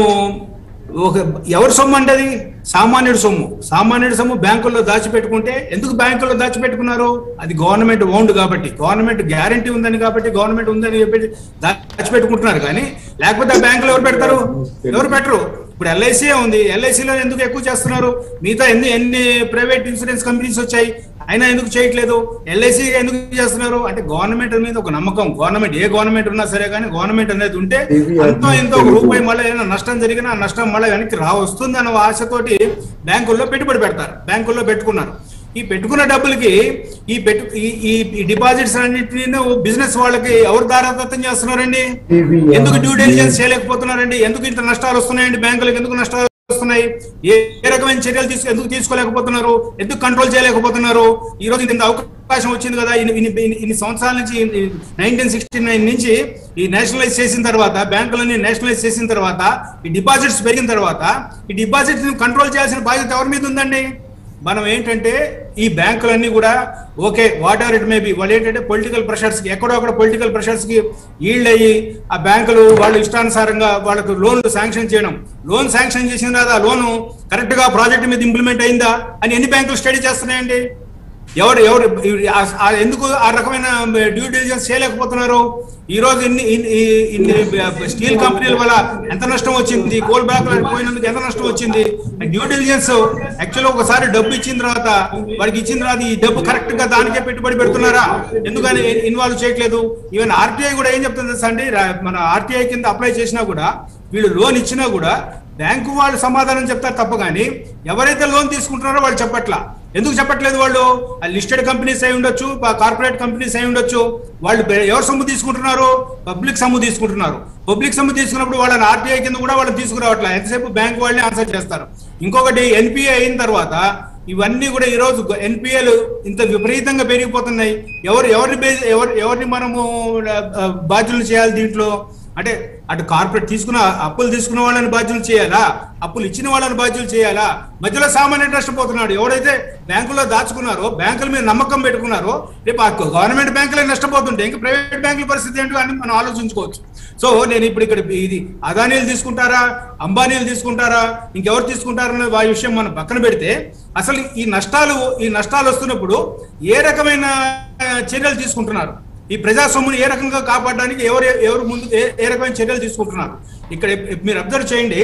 ఒక ఎవరి సొమ్ము అంటే అది సామాన్యుడి సొమ్ము సామాన్యుడి సొమ్ము బ్యాంకుల్లో దాచిపెట్టుకుంటే ఎందుకు బ్యాంకుల్లో దాచిపెట్టుకున్నారు అది గవర్నమెంట్ ఓన్డ్ కాబట్టి గవర్నమెంట్ గ్యారంటీ ఉందని కాబట్టి గవర్నమెంట్ ఉందని చెప్పి దాచిపెట్టుకుంటున్నారు కానీ లేకపోతే ఆ బ్యాంకులు ఎవరు పెడతారు ఎవరు పెట్టరు ఇప్పుడు ఎల్ఐసి ఉంది ఎల్ఐసిలో ఎందుకు ఎక్కువ చేస్తున్నారు మిగతా ఎన్ని ఎన్ని ప్రైవేట్ ఇన్సూరెన్స్ కంపెనీస్ వచ్చాయి అయినా ఎందుకు చేయట్లేదు ఎల్ఐసి ఎందుకు చేస్తున్నారు అంటే గవర్నమెంట్ మీద ఒక నమ్మకం గవర్నమెంట్ ఏ గవర్నమెంట్ ఉన్నా సరే కానీ గవర్నమెంట్ అనేది ఉంటే ఎంతో ఎంతో ఒక రూపాయి మళ్ళీ ఏదైనా నష్టం జరిగినా ఆ నష్టం మళ్ళీ వెనక్కి రా వస్తుంది అన్న ఆశతోటి బ్యాంకుల్లో పెట్టుబడి పెడతారు బ్యాంకుల్లో పెట్టుకున్నారు ఈ పెట్టుకున్న డబ్బులకి ఈ పెట్టు ఈ- ఈ ఈ డిపాజిట్స్ అన్నింటినీ బిజినెస్ వాళ్ళకి ఎవరు దారాదత్తం చేస్తున్నారండి ఎందుకు డ్యూ డెలిజెన్స్ చేయలేకపోతున్నారండి ఎందుకు ఇంత నష్టాలు వస్తున్నాయండి బ్యాంకులకు ఎందుకు నష్టాలు వస్తున్నాయి ఏ ఏ రకమైన చర్యలు తీసుకు ఎందుకు తీసుకోలేకపోతున్నారు ఎందుకు కంట్రోల్ చేయలేకపోతున్నారు ఈ రోజు ఇంత అవకాశం వచ్చింది కదా ఇన్ని ఇన్ని- ఇన్ని- ఇన్ని సంవత్సరాల నుంచి నైన్టీన్ సిక్స్టీ నైన్ నుంచి ఈ నేషనలైజ్ చేసిన తర్వాత బ్యాంకులన్నీ నేషనలైజ్ చేసిన తర్వాత ఈ డిపాజిట్స్ పెరిగిన తర్వాత ఈ డిపాజిట్స్ కంట్రోల్ చేయాల్సిన బాధ్యత ఎవరి మీద ఉందండి మనం ఏంటంటే ఈ బ్యాంకులన్నీ కూడా okay whatever it may be వాళ్ళు ఏంటంటే పొలిటికల్ ప్రెషర్స్ కి ఎక్కడో అక్కడ పొలిటికల్ ప్రెషర్స్ కి ఈల్డ్ అయ్యి ఆ బ్యాంకులు వాళ్ళు ఇష్టానుసారంగా వాళ్ళకు లోన్లు శాంక్షన్ చేయడం లోన్ శాంక్షన్ చేసిన తర్వాత ఆ లోను కరెక్ట్ గా ప్రాజెక్ట్ మీద ఇంప్లిమెంట్ అయిందా అని ఎన్ని బ్యాంకులు స్టడీ చేస్తున్నాయండి ఎవరు ఎవరు ఆ- ఆ ఎందుకు ఆ రకమైన డ్యూ డిలిజెన్స్ చేయలేకపోతున్నారు ఈ రోజు ఇన్ని ఇన్ని ఇన్ని స్టీల్ కంపెనీల వల్ల ఎంత నష్టం వచ్చింది కోల్ బ్యాక్ పోయినందుకు ఎంత నష్టం వచ్చింది డ్యూ డిలిజెన్స్ యాక్చువల్ ఒకసారి డబ్బు ఇచ్చిన తర్వాత వాడికి ఇచ్చిన తర్వాత ఈ డబ్బు కరెక్ట్ గా దానికే పెట్టుబడి పెడుతున్నారా ఎందుకని ఇన్వాల్వ్ చేయట్లేదు ఈవెన్ ఆర్టీఐ కూడా ఏం చెప్తుంది తెలుసా అండి రా- మన ఆర్టీఐ కింద అప్లై చేసినా కూడా వీళ్ళు లోన్ ఇచ్చినా కూడా బ్యాంకు వాళ్ళు సమాధానం చెప్తారు తప్ప కానీ ఎవరైతే లోన్ తీసుకుంటున్నారో వాళ్ళు చెప్పట్లా ఎందుకు చెప్పట్లేదు వాళ్ళు లిస్టెడ్ కంపెనీస్ అయి ఉండొచ్చు కార్పొరేట్ కంపెనీస్ అయి ఉండొచ్చు వాళ్ళు బె- ఎవరు సొమ్ము తీసుకుంటున్నారు పబ్లిక్ సొమ్ము తీసుకుంటున్నారు పబ్లిక్ సొమ్ము తీసుకున్నప్పుడు వాళ్ళని ఆర్టీఐ కింద కూడా వాళ్ళు తీసుకురావట్లా ఎంతసేపు బ్యాంక్ వాళ్ళని ఆన్సర్ చేస్తారు ఇంకొకటి ఎన్పిఏ అయిన తర్వాత ఇవన్నీ కూడా ఈ రోజు ఎన్పిఏలు ఇంత విపరీతంగా పెరిగిపోతున్నాయి ఎవరు ఎవరిని బే- ఎవరు ఎవరిని మనము ఆ, బాధ్యులు చేయాలి దీంట్లో అంటే అటు కార్పొరేట్ తీసుకున్న అప్పులు తీసుకున్న వాళ్ళని బాధ్యులు చేయాలా అప్పులు ఇచ్చిన వాళ్ళని బాధ్యులు చేయాలా మధ్యలో సామాన్యుడు నష్టపోతున్నాడు ఎవరైతే బ్యాంకులో దాచుకున్నారో బ్యాంకుల మీద నమ్మకం పెట్టుకున్నారో రేపు ఆ గవర్నమెంట్ బ్యాంకులే నష్టపోతుంటే ఇంకా ప్రైవేట్ బ్యాంకుల పరిస్థితి ఏంటో అని మనం ఆలోచించుకోవచ్చు సో నేను ఇప్పుడు ఇక్కడ ఇది అదానీలు తీసుకుంటారా అంబానీలు తీసుకుంటారా ఇంకెవరు తీసుకుంటారన్న ఆ విషయం మనం పక్కన పెడితే అసలు ఈ నష్టాలు ఈ నష్టాలు వస్తున్నప్పుడు ఏ రకమైన ఆ, చర్యలు తీసుకుంటున్నారు ఈ ప్రజా సొమ్ముని ఏ రకంగా కాపాడడానికి ఎవరు ఎవరు ముందు ఏ ఏ రకమైన చర్యలు తీసుకుంటున్నారు ఇక్కడ మీరు అబ్జర్వ్ చేయండి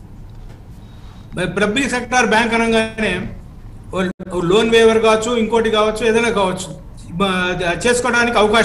పబ్లిక్ సెక్టార్ బ్యాంక్ అనగానే ఓ లోన్ వేవర్ కావచ్చు ఇంకోటి కావచ్చు ఏదైనా కావచ్చు బ- చేసుకోవడానికి అవకాశం ఉంది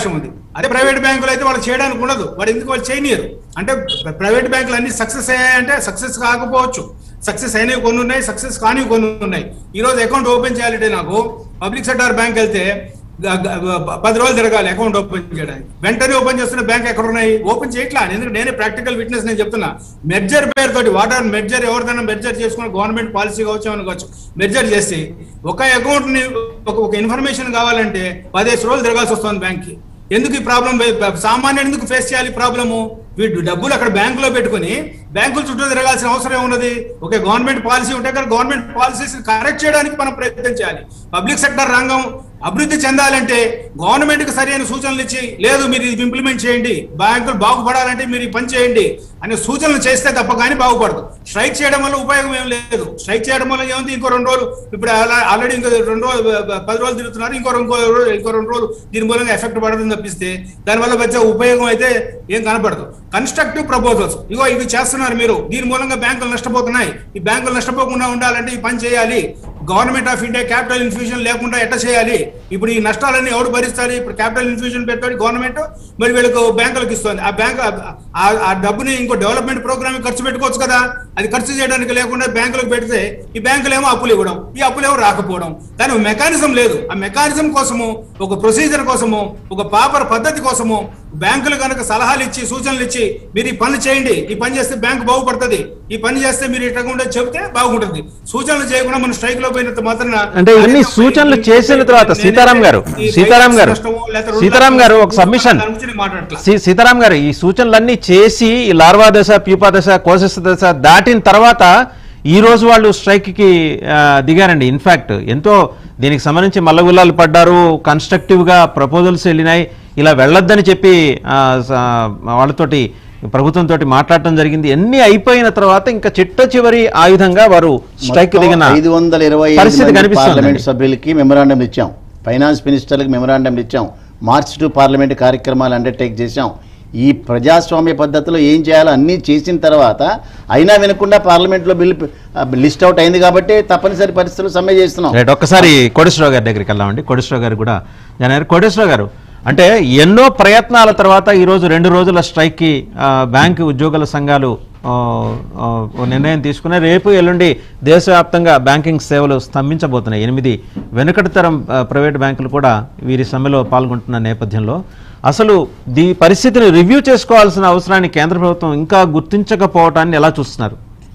అదే ప్రైవేట్ బ్యాంకులు అయితే వాళ్ళు చేయడానికి ఉండదు వాడు ఎందుకు వాళ్ళు చేయనియరు అంటే ప్రైవేట్ బ్యాంకులు అన్ని సక్సెస్ అయ్యాయంటే సక్సెస్ కాకపోవచ్చు సక్సెస్ అయినవి కొన్ని ఉన్నాయి సక్సెస్ కానివి కొన్ని ఉన్నాయి ఈ రోజు అకౌంట్ ఓపెన్ చేయాలంటే నాకు పబ్లిక్ సెక్టార్ బ్యాంక్ వెళ్తే గ- గ- పది రోజులు తిరగాలి అకౌంట్ ఓపెన్ చేయడానికి వెంటనే ఓపెన్ చేస్తున్న బ్యాంక్ ఎక్కడ ఉన్నాయి ఓపెన్ చేయట్లా ఎందుకంటే నేనే ప్రాక్టికల్ విట్నెస్ నేను చెప్తున్నా మెర్జర్ పేరుతోటి వాట్ ఆర్ మెర్జర్ ఎవరిదైనా మెర్జర్ చేసుకుని గవర్నమెంట్ పాలసీ కావచ్చు అనుకోవచ్చు మెర్జర్ చేసి ఒక అకౌంట్ ని ఒక ఒక ఇన్ఫర్మేషన్ కావాలంటే పదిహేను రోజులు తిరగాల్సి వస్తుంది బ్యాంక్ కి ఎందుకు ఈ ప్రాబ్లం సామాన్యుడు ఎందుకు ఫేస్ చేయాలి ప్రాబ్లము వీడు డబ్బులు అక్కడ బ్యాంకులో పెట్టుకుని బ్యాంకుల చుట్టూ తిరగాల్సిన అవసరం ఏమున్నది ఒక గవర్నమెంట్ పాలసీ ఉంటే కానీ గవర్నమెంట్ పాలసీస్ కరెక్ట్ చేయడానికి మనం ప్రయత్నం చేయాలి పబ్లిక్ సెక్టర్ రంగం అభివృద్ధి చెందాలంటే గవర్నమెంట్ కి సరైన సూచనలు ఇచ్చి లేదు మీరు ఇది ఇంప్లిమెంట్ చేయండి బ్యాంకులు బాగుపడాలంటే మీరు ఈ పని చేయండి అనే సూచనలు చేస్తే తప్ప కానీ బాగుపడదు స్ట్రైక్ చేయడం వల్ల ఉపయోగం ఏం లేదు స్ట్రైక్ చేయడం వల్ల ఏముంది ఇంకో రెండు రోజులు ఇప్పుడు ఆల్రెడీ ఇంకో రెండు రోజులు పది రోజులు తిరుగుతున్నారు ఇంకో ఇంకో రోజు- ఇంకో రెండు రోజులు దీని మూలంగా ఎఫెక్ట్ పడుతుంది తప్పిస్తే దానివల్ల వచ్చే ఉపయోగం అయితే ఏం కనపడదు కన్స్ట్రక్టివ్ ప్రపోజల్స్ ఇగో ఇవి చేస్తున్నారు మీరు దీని మూలంగా బ్యాంకులు నష్టపోతున్నాయి ఈ బ్యాంకులు నష్టపోకుండా ఉండాలంటే ఈ పని చేయాలి government of India capital infusion లేకుండా ఎట్లా చేయాలి ఇప్పుడు ఈ నష్టాలన్నీ ఎవడు భరిస్తారు ఇప్పుడు క్యాపిటల్ ఇన్ఫ్యూజన్ పెట్టాడు గవర్నమెంట్ మరి వీళ్ళకు బ్యాంకులకు ఇస్తుంది ఆ బ్యాంక్ ఆ- ఆ డబ్బుని ఇంకో డెవలప్మెంట్ ప్రోగ్రామ్ ఖర్చు పెట్టుకోవచ్చు కదా అది ఖర్చు చేయడానికి లేకుండా బ్యాంకులకు పెడితే ఈ బ్యాంకులు ఏమో అప్పులు ఇవ్వడం ఈ అప్పులు ఏమో రాకపోవడం దాని మెకానిజం లేదు ఆ మెకానిజం కోసము ఒక ప్రొసీజర్ కోసము ఒక పాపర్ పద్ధతి కోసము బ్యాంకులు కనుక సలహాలు ఇచ్చి సూచనలు ఇచ్చి మీరు ఈ పని చేయండి ఈ పని చేస్తే బ్యాంక్ బాగుపడుతుంది ఈ పని చేస్తే మీరు ఇట్లా చెబితే బాగుంటుంది సూచనలు చేయకుండా మనం స్ట్రైక్ లో పోయినంత మాత్రం అంటే ఇవన్నీ సూచనలు చేసిన తర్వాత సీతారాం గారు సీతారాం గారు సీతారాం గారు ఒక సబ్మిషన్ మాట్లాడట్లా సీ- సీతారాం గారు ఈ సూచనలన్నీ చేసి ఈ లార్వా దశ ప్యూపా దశ కోశస్థ దశ దాటిన తర్వాత ఈ రోజు వాళ్ళు స్ట్రైక్ కి ఆ, దిగారండి ఇన్ఫాక్ట్ ఎంతో దీనికి సంబంధించి మల్లగుల్లాలు పడ్డారు కన్స్ట్రక్టివ్ గా ప్రపోజల్స్ వెళ్ళినాయి ఇలా వెళ్ళొద్దని చెప్పి ఆ, స- వాళ్ళతోటి ప్రభుత్వంతో మాట్లాడటం జరిగింది ఎన్ని అయిపోయిన తర్వాత ఇంకా చిట్ట చివరి ఆయుధంగా వారు స్ట్రైక్ దిగిన ఐదు వందల ఇరవై పరిస్థితి కనిపిస్తుంది పార్లమెంట్ సభ్యులకి మెమరాండం ఇచ్చాం ఫైనాన్స్ మినిస్టర్లకు మెమరాండం ఇచ్చాం మార్చ్ టు పార్లమెంట్ కార్యక్రమాలు అండర్టేక్ చేశాం ఈ ప్రజాస్వామ్య పద్ధతిలో ఏం చేయాలో అన్నీ చేసిన తర్వాత అయినా వినకుండా పార్లమెంట్లో బిల్ లిస్ట్ అవుట్ అయింది కాబట్టి తప్పనిసరి పరిస్థితులు సమ్మె చేస్తున్నాం రైట్ ఒక్కసారి కోటేశ్వరరావు గారి దగ్గరికి వెళ్దామండి కోటేశ్వరరావు గారు కూడా జాయిన్ కోటేశ్వరరావు గారు అంటే ఎన్నో ప్రయత్నాల తర్వాత ఈ రోజు రెండు రోజుల స్ట్రైక్కి ఆ, బ్యాంకు ఉద్యోగుల సంఘాలు ఆ, ఆ, ఓ నిర్ణయం తీసుకున్నాయి రేపు ఎల్లుండి దేశవ్యాప్తంగా బ్యాంకింగ్ సేవలు స్తంభించబోతున్నాయి ఎనిమిది వెనుకటి తరం ఆ, ప్రైవేట్ బ్యాంకులు కూడా వీరి సమ్మెలో పాల్గొంటున్న నేపథ్యంలో అసలు దీ పరిస్థితిని రివ్యూ చేసుకోవాల్సిన అవసరాన్ని కేంద్ర ప్రభుత్వం ఇంకా గుర్తించకపోవటాన్ని ఎలా చూస్తున్నారు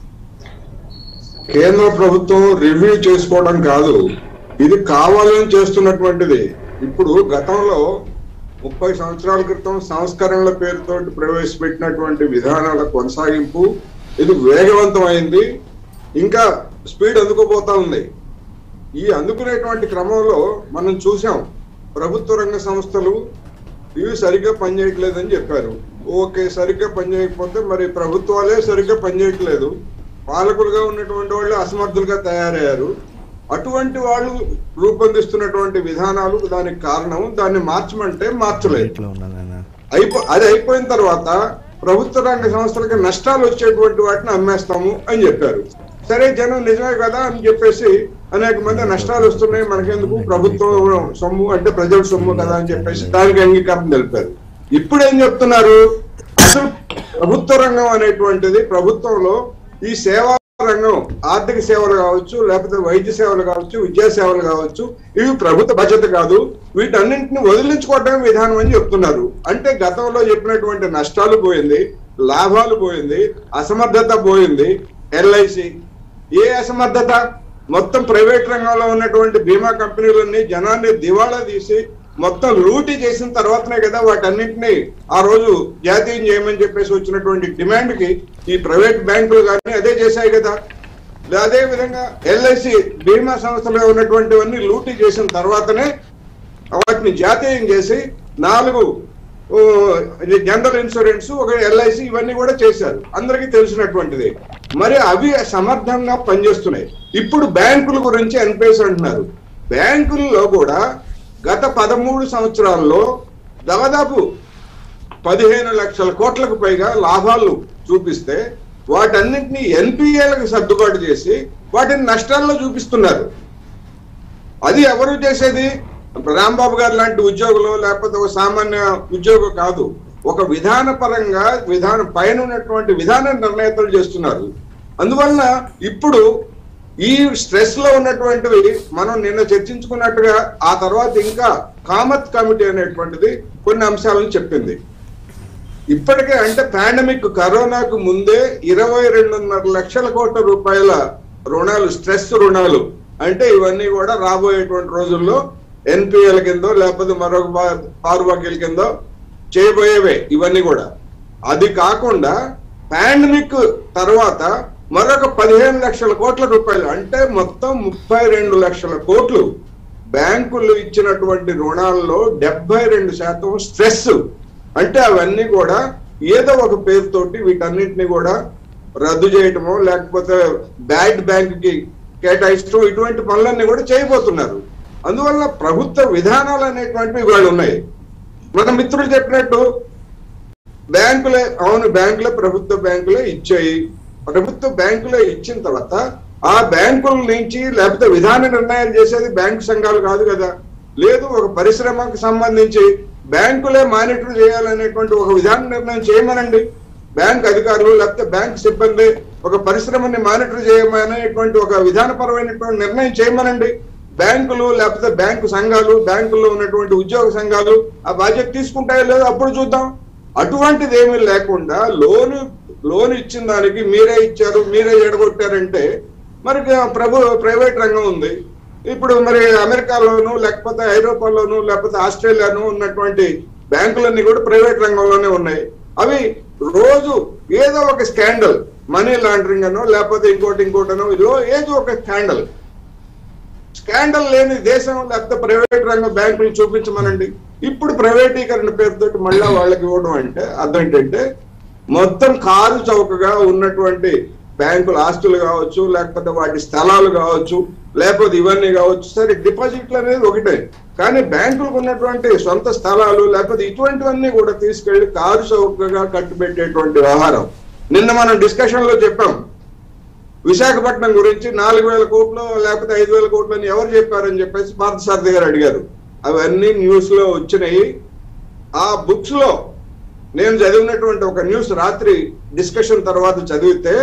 కేంద్ర ప్రభుత్వం రివ్యూ చేసుకోవడం కాదు ఇది కావాలని చేస్తున్నటువంటిది ఇప్పుడు గతంలో ముప్పై సంవత్సరాల క్రితం సంస్కరణల పేరుతో ప్రవేశపెట్టినటువంటి విధానాల కొనసాగింపు ఇది వేగవంతమైంది ఇంకా స్పీడ్ అందుకోబోతా ఉంది ఈ అందుకునేటువంటి క్రమంలో మనం చూసాం ప్రభుత్వ రంగ సంస్థలు ఇవి సరిగ్గా పనిచేయట్లేదని చెప్పారు ఓకే సరిగ్గా పనిచేయకపోతే మరి ప్రభుత్వాలే సరిగ్గా పనిచేయట్లేదు పాలకులుగా ఉన్నటువంటి వాళ్ళు అసమర్థులుగా తయారయ్యారు అటువంటి వాళ్ళు రూపొందిస్తున్నటువంటి విధానాలు దానికి కారణం దాన్ని మార్చమంటే మార్చలేదు అయిపో అది అయిపోయిన తర్వాత ప్రభుత్వ రంగ సంస్థలకి నష్టాలు వచ్చేటువంటి వాటిని అమ్మేస్తాము అని చెప్పారు సరే జనం నిజమే కదా అని చెప్పేసి అనేక మంది నష్టాలు వస్తున్నాయి మనకెందుకు ప్రభుత్వం సొమ్ము అంటే ప్రజల సొమ్ము కదా అని చెప్పేసి దానికి అంగీకారం తెలిపారు ఇప్పుడు ఏం చెప్తున్నారు అసలు ప్రభుత్వ రంగం అనేటువంటిది ప్రభుత్వంలో ఈ సేవా రంగం ఆర్థిక సేవలు కావచ్చు లేకపోతే వైద్య సేవలు కావచ్చు విద్యా సేవలు కావచ్చు ఇవి ప్రభుత్వ బాధ్యత కాదు వీటన్నింటిని వదిలించుకోవటమే విధానం అని చెప్తున్నారు అంటే గతంలో చెప్పినటువంటి నష్టాలు పోయింది లాభాలు పోయింది అసమర్థత పోయింది ఎల్ఐసి ఏ అసమర్థత మొత్తం ప్రైవేట్ రంగంలో ఉన్నటువంటి బీమా కంపెనీలన్నీ జనాన్ని దివాళా తీసి మొత్తం లూటీ చేసిన తర్వాతనే కదా వాటన్నింటినీ ఆ రోజు జాతీయం చేయమని చెప్పేసి వచ్చినటువంటి డిమాండ్ కి ఈ ప్రైవేట్ బ్యాంకులు కానీ అదే చేశాయి కదా అదే విధంగా ఎల్ఐసి బీమా సంస్థలో ఉన్నటువంటివన్నీ లూటీ చేసిన తర్వాతనే వాటిని జాతీయం చేసి నాలుగు ఓ, ఇది జనరల్ ఇన్సూరెన్స్ ఒక ఎల్ఐసి ఇవన్నీ కూడా చేశారు అందరికీ తెలిసినటువంటిది మరి అవి సమర్థంగా పనిచేస్తున్నాయి ఇప్పుడు బ్యాంకుల గురించి ఎన్పిఎస్ అంటున్నారు బ్యాంకుల్లో కూడా గత పదమూడు సంవత్సరాల్లో దాదాపు పదిహేను లక్షల కోట్లకు పైగా లాభాలు చూపిస్తే వాటన్నింటినీ ఎన్పిఏలకు సర్దుబాటు చేసి వాటిని నష్టాల్లో చూపిస్తున్నారు అది ఎవరు చేసేది రాంబాబు గారు లాంటి ఉద్యోగులు లేకపోతే ఒక సామాన్య ఉద్యోగం కాదు ఒక విధాన పరంగా విధానం పైన ఉన్నటువంటి విధాన నిర్ణేతలు చేస్తున్నారు అందువలన ఇప్పుడు ఈ స్ట్రెస్ లో ఉన్నటువంటివి మనం నిన్న చర్చించుకున్నట్టుగా ఆ తర్వాత ఇంకా కామత్ కమిటీ అనేటువంటిది కొన్ని అంశాలను చెప్పింది ఇప్పటికే అంటే పాండమిక్ కరోనాకు ముందే ఇరవై రెండున్నర లక్షల కోట్ల రూపాయల రుణాలు స్ట్రెస్ రుణాలు అంటే ఇవన్నీ కూడా రాబోయేటువంటి రోజుల్లో ఎన్పిఎల్ కిందో లేకపోతే మరొక పారువాక్యల కిందో చేయబోయేవే ఇవన్నీ కూడా అది కాకుండా పాండమిక్ తర్వాత మరొక పదిహేను లక్షల కోట్ల రూపాయలు అంటే మొత్తం ముప్పై రెండు లక్షల కోట్లు బ్యాంకులు ఇచ్చినటువంటి రుణాల్లో డెబ్బై రెండు శాతం స్ట్రెస్ అంటే అవన్నీ కూడా ఏదో ఒక పేరుతోటి వీటన్నిటిని కూడా రద్దు చేయటమో లేకపోతే బ్యాడ్ బ్యాంక్ కి కేటాయించడం ఇటువంటి పనులన్నీ కూడా చేయబోతున్నారు అందువల్ల ప్రభుత్వ విధానాలు అనేటువంటివి ఇవాళ ఉన్నాయి మన మిత్రులు చెప్పినట్టు బ్యాంకులే అవును బ్యాంకులే ప్రభుత్వ బ్యాంకులే ఇచ్చాయి ప్రభుత్వ బ్యాంకులే ఇచ్చిన తర్వాత ఆ బ్యాంకుల నుంచి లేకపోతే విధాన నిర్ణయాలు చేసేది బ్యాంకు సంఘాలు కాదు కదా లేదు ఒక పరిశ్రమకు సంబంధించి బ్యాంకులే మానిటర్ చేయాలనేటువంటి ఒక విధాన నిర్ణయం చేయమనండి బ్యాంక్ అధికారులు లేకపోతే బ్యాంక్ సిబ్బంది ఒక పరిశ్రమని మానిటర్ చేయమనేటువంటి ఒక విధానపరమైనటువంటి నిర్ణయం చేయమనండి బ్యాంకులు లేకపోతే బ్యాంకు సంఘాలు బ్యాంకుల్లో ఉన్నటువంటి ఉద్యోగ సంఘాలు ఆ బాధ్యత తీసుకుంటాయో లేదో అప్పుడు చూద్దాం అటువంటిది ఏమీ లేకుండా లోను లోన్ ఇచ్చిన దానికి మీరే ఇచ్చారు మీరే ఎడగొట్టారంటే మరి ప్రభు ప్రైవేట్ రంగం ఉంది ఇప్పుడు మరి అమెరికాలోను లేకపోతే ఐరోపాలోను లేకపోతే ఆస్ట్రేలియాను ఉన్నటువంటి బ్యాంకులన్నీ కూడా ప్రైవేట్ రంగంలోనే ఉన్నాయి అవి రోజు ఏదో ఒక స్కాండల్ మనీ లాండరింగ్ అనో లేకపోతే ఇంకోటి ఇంకోటనో ఇదో ఏదో ఒక స్కాండల్ స్కాండల్ లేని దేశం లేకపోతే ప్రైవేట్ రంగ బ్యాంకులు చూపించమనండి ఇప్పుడు ప్రైవేటీకరణ పేరుతోటి మళ్ళా వాళ్ళకి ఇవ్వడం అంటే అర్థం ఏంటంటే మొత్తం కారు చౌకగా ఉన్నటువంటి బ్యాంకుల ఆస్తులు కావచ్చు లేకపోతే వాటి స్థలాలు కావచ్చు లేకపోతే ఇవన్నీ కావచ్చు సరే డిపాజిట్లు అనేది ఒకటే కానీ బ్యాంకులకు ఉన్నటువంటి సొంత స్థలాలు లేకపోతే ఇటువంటివన్నీ కూడా తీసుకెళ్లి కారు చౌకగా కట్టుబెట్టేటువంటి వ్యవహారం నిన్న మనం డిస్కషన్ లో చెప్పాం విశాఖపట్నం గురించి నాలుగు వేల కోట్లు లేకపోతే ఐదు వేల కోట్లు అని ఎవరు చెప్పారని చెప్పేసి పార్థసారథి గారు అడిగారు అవన్నీ న్యూస్ లో వచ్చినాయి ఆ బుక్స్ లో నేను చదివినటువంటి ఒక న్యూస్ రాత్రి డిస్కషన్ తర్వాత చదివితే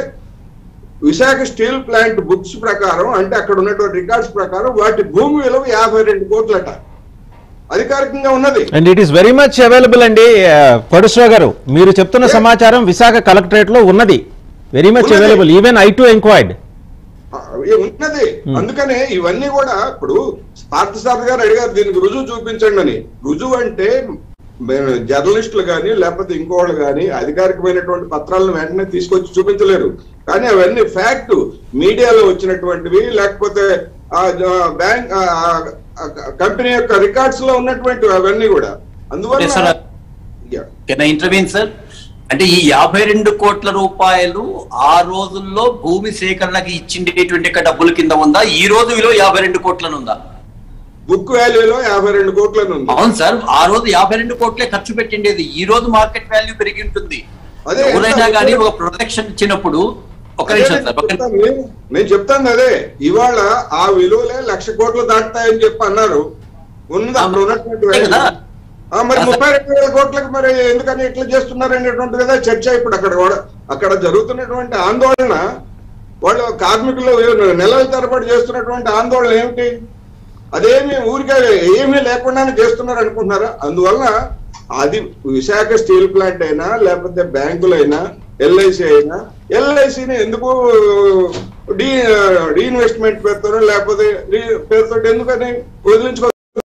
విశాఖ స్టీల్ ప్లాంట్ బుక్స్ ప్రకారం అంటే అక్కడ ఉన్నటువంటి రికార్డ్స్ ప్రకారం వాటి భూమి విలువ యాభై రెండు కోట్లట అధికారికంగా ఉన్నది and it is very much available అండి కొడుశ్వ గారు మీరు చెప్తున్న సమాచారం విశాఖ కలెక్టరేట్ లో ఉన్నది వెరీ మచ్ ఉన్నది. Available even I too enquired ఆ, ఏ ఉన్నది అందుకనే ఇవన్నీ కూడా ఇప్పుడు పార్థసారథి గారు అడిగారు దీనికి రుజువు చూపించండి అని రుజువు అంటే మే- జర్నలిస్టులు కానీ లేకపోతే ఇంకోళ్ళు కానీ అధికారికమైనటువంటి పత్రాలను వెంటనే తీసుకొచ్చి చూపించలేరు కానీ అవన్నీ ఫ్యాక్ట్ మీడియాలో వచ్చినటువంటివి లేకపోతే ఆ జ- బ్యాంక్ ఆ, ఆ, ఆ, కంపెనీ యొక్క రికార్డ్స్ లో ఉన్నటువంటివి అవన్నీ కూడా అందువల్ల Yes, sir. Yeah. కెన్ ఇంటర్వ్యూన్ సార్ అంటే ఈ యాభై రెండు కోట్ల రూపాయలు ఆ రోజుల్లో భూమి సేకరణకి ఇచ్చిండేటువంటి యొక్క డబ్బుల కింద ఉందా ఈ రోజు విలువ యాభై రెండు కోట్లను ఉందా బుక్ వాల్యూలో యాభై రెండు కోట్లను ఉంది అవును సార్ ఆ రోజు యాభై రెండు కోట్లే ఖర్చు పెట్టిండేది ఈ రోజు మార్కెట్ వాల్యూ పెరిగి ఉంటుంది అదే, ఎవరైనా ఎంత- కానీ ఒక ప్రొటెక్షన్ ఇచ్చినప్పుడు ఒక అదే నిమిషం నేను సార్ ఒక చెప్తాను, నేను- నేను చెప్తాను అదే ఇవాళ ఆ విలువలే లక్ష కోట్లు దాటుతాయని చెప్పి అన్నారు ఉన్నది అక్కడ ఉన్నటువంటి అంతే కదా? value. ఆ, మరి ముప్పై రెండు వేల కోట్లకు మరి ఎందుకని ఇట్లా చేస్తున్నారు అనేటువంటి కదా చర్చ ఇప్పుడు అక్కడ కూడా అక్కడ జరుగుతున్నటువంటి ఆందోళన వాళ్ళు కార్మికులు నెలల తరబడి చేస్తున్నటువంటి ఆందోళన ఏమిటి అదేమి ఊరికే ఏమీ లేకుండానే చేస్తున్నారు అనుకుంటున్నారా అందువల్ల అది విశాఖ స్టీల్ ప్లాంట్ అయినా లేకపోతే బ్యాంకులైనా ఎల్ఐసి అయినా ఎల్ఐసిని ఎందుకు డీ డీఇన్వెస్ట్మెంట్ పేరుతో లేకపోతే రీ- పేరుతో ఎందుకని వదిలించుకో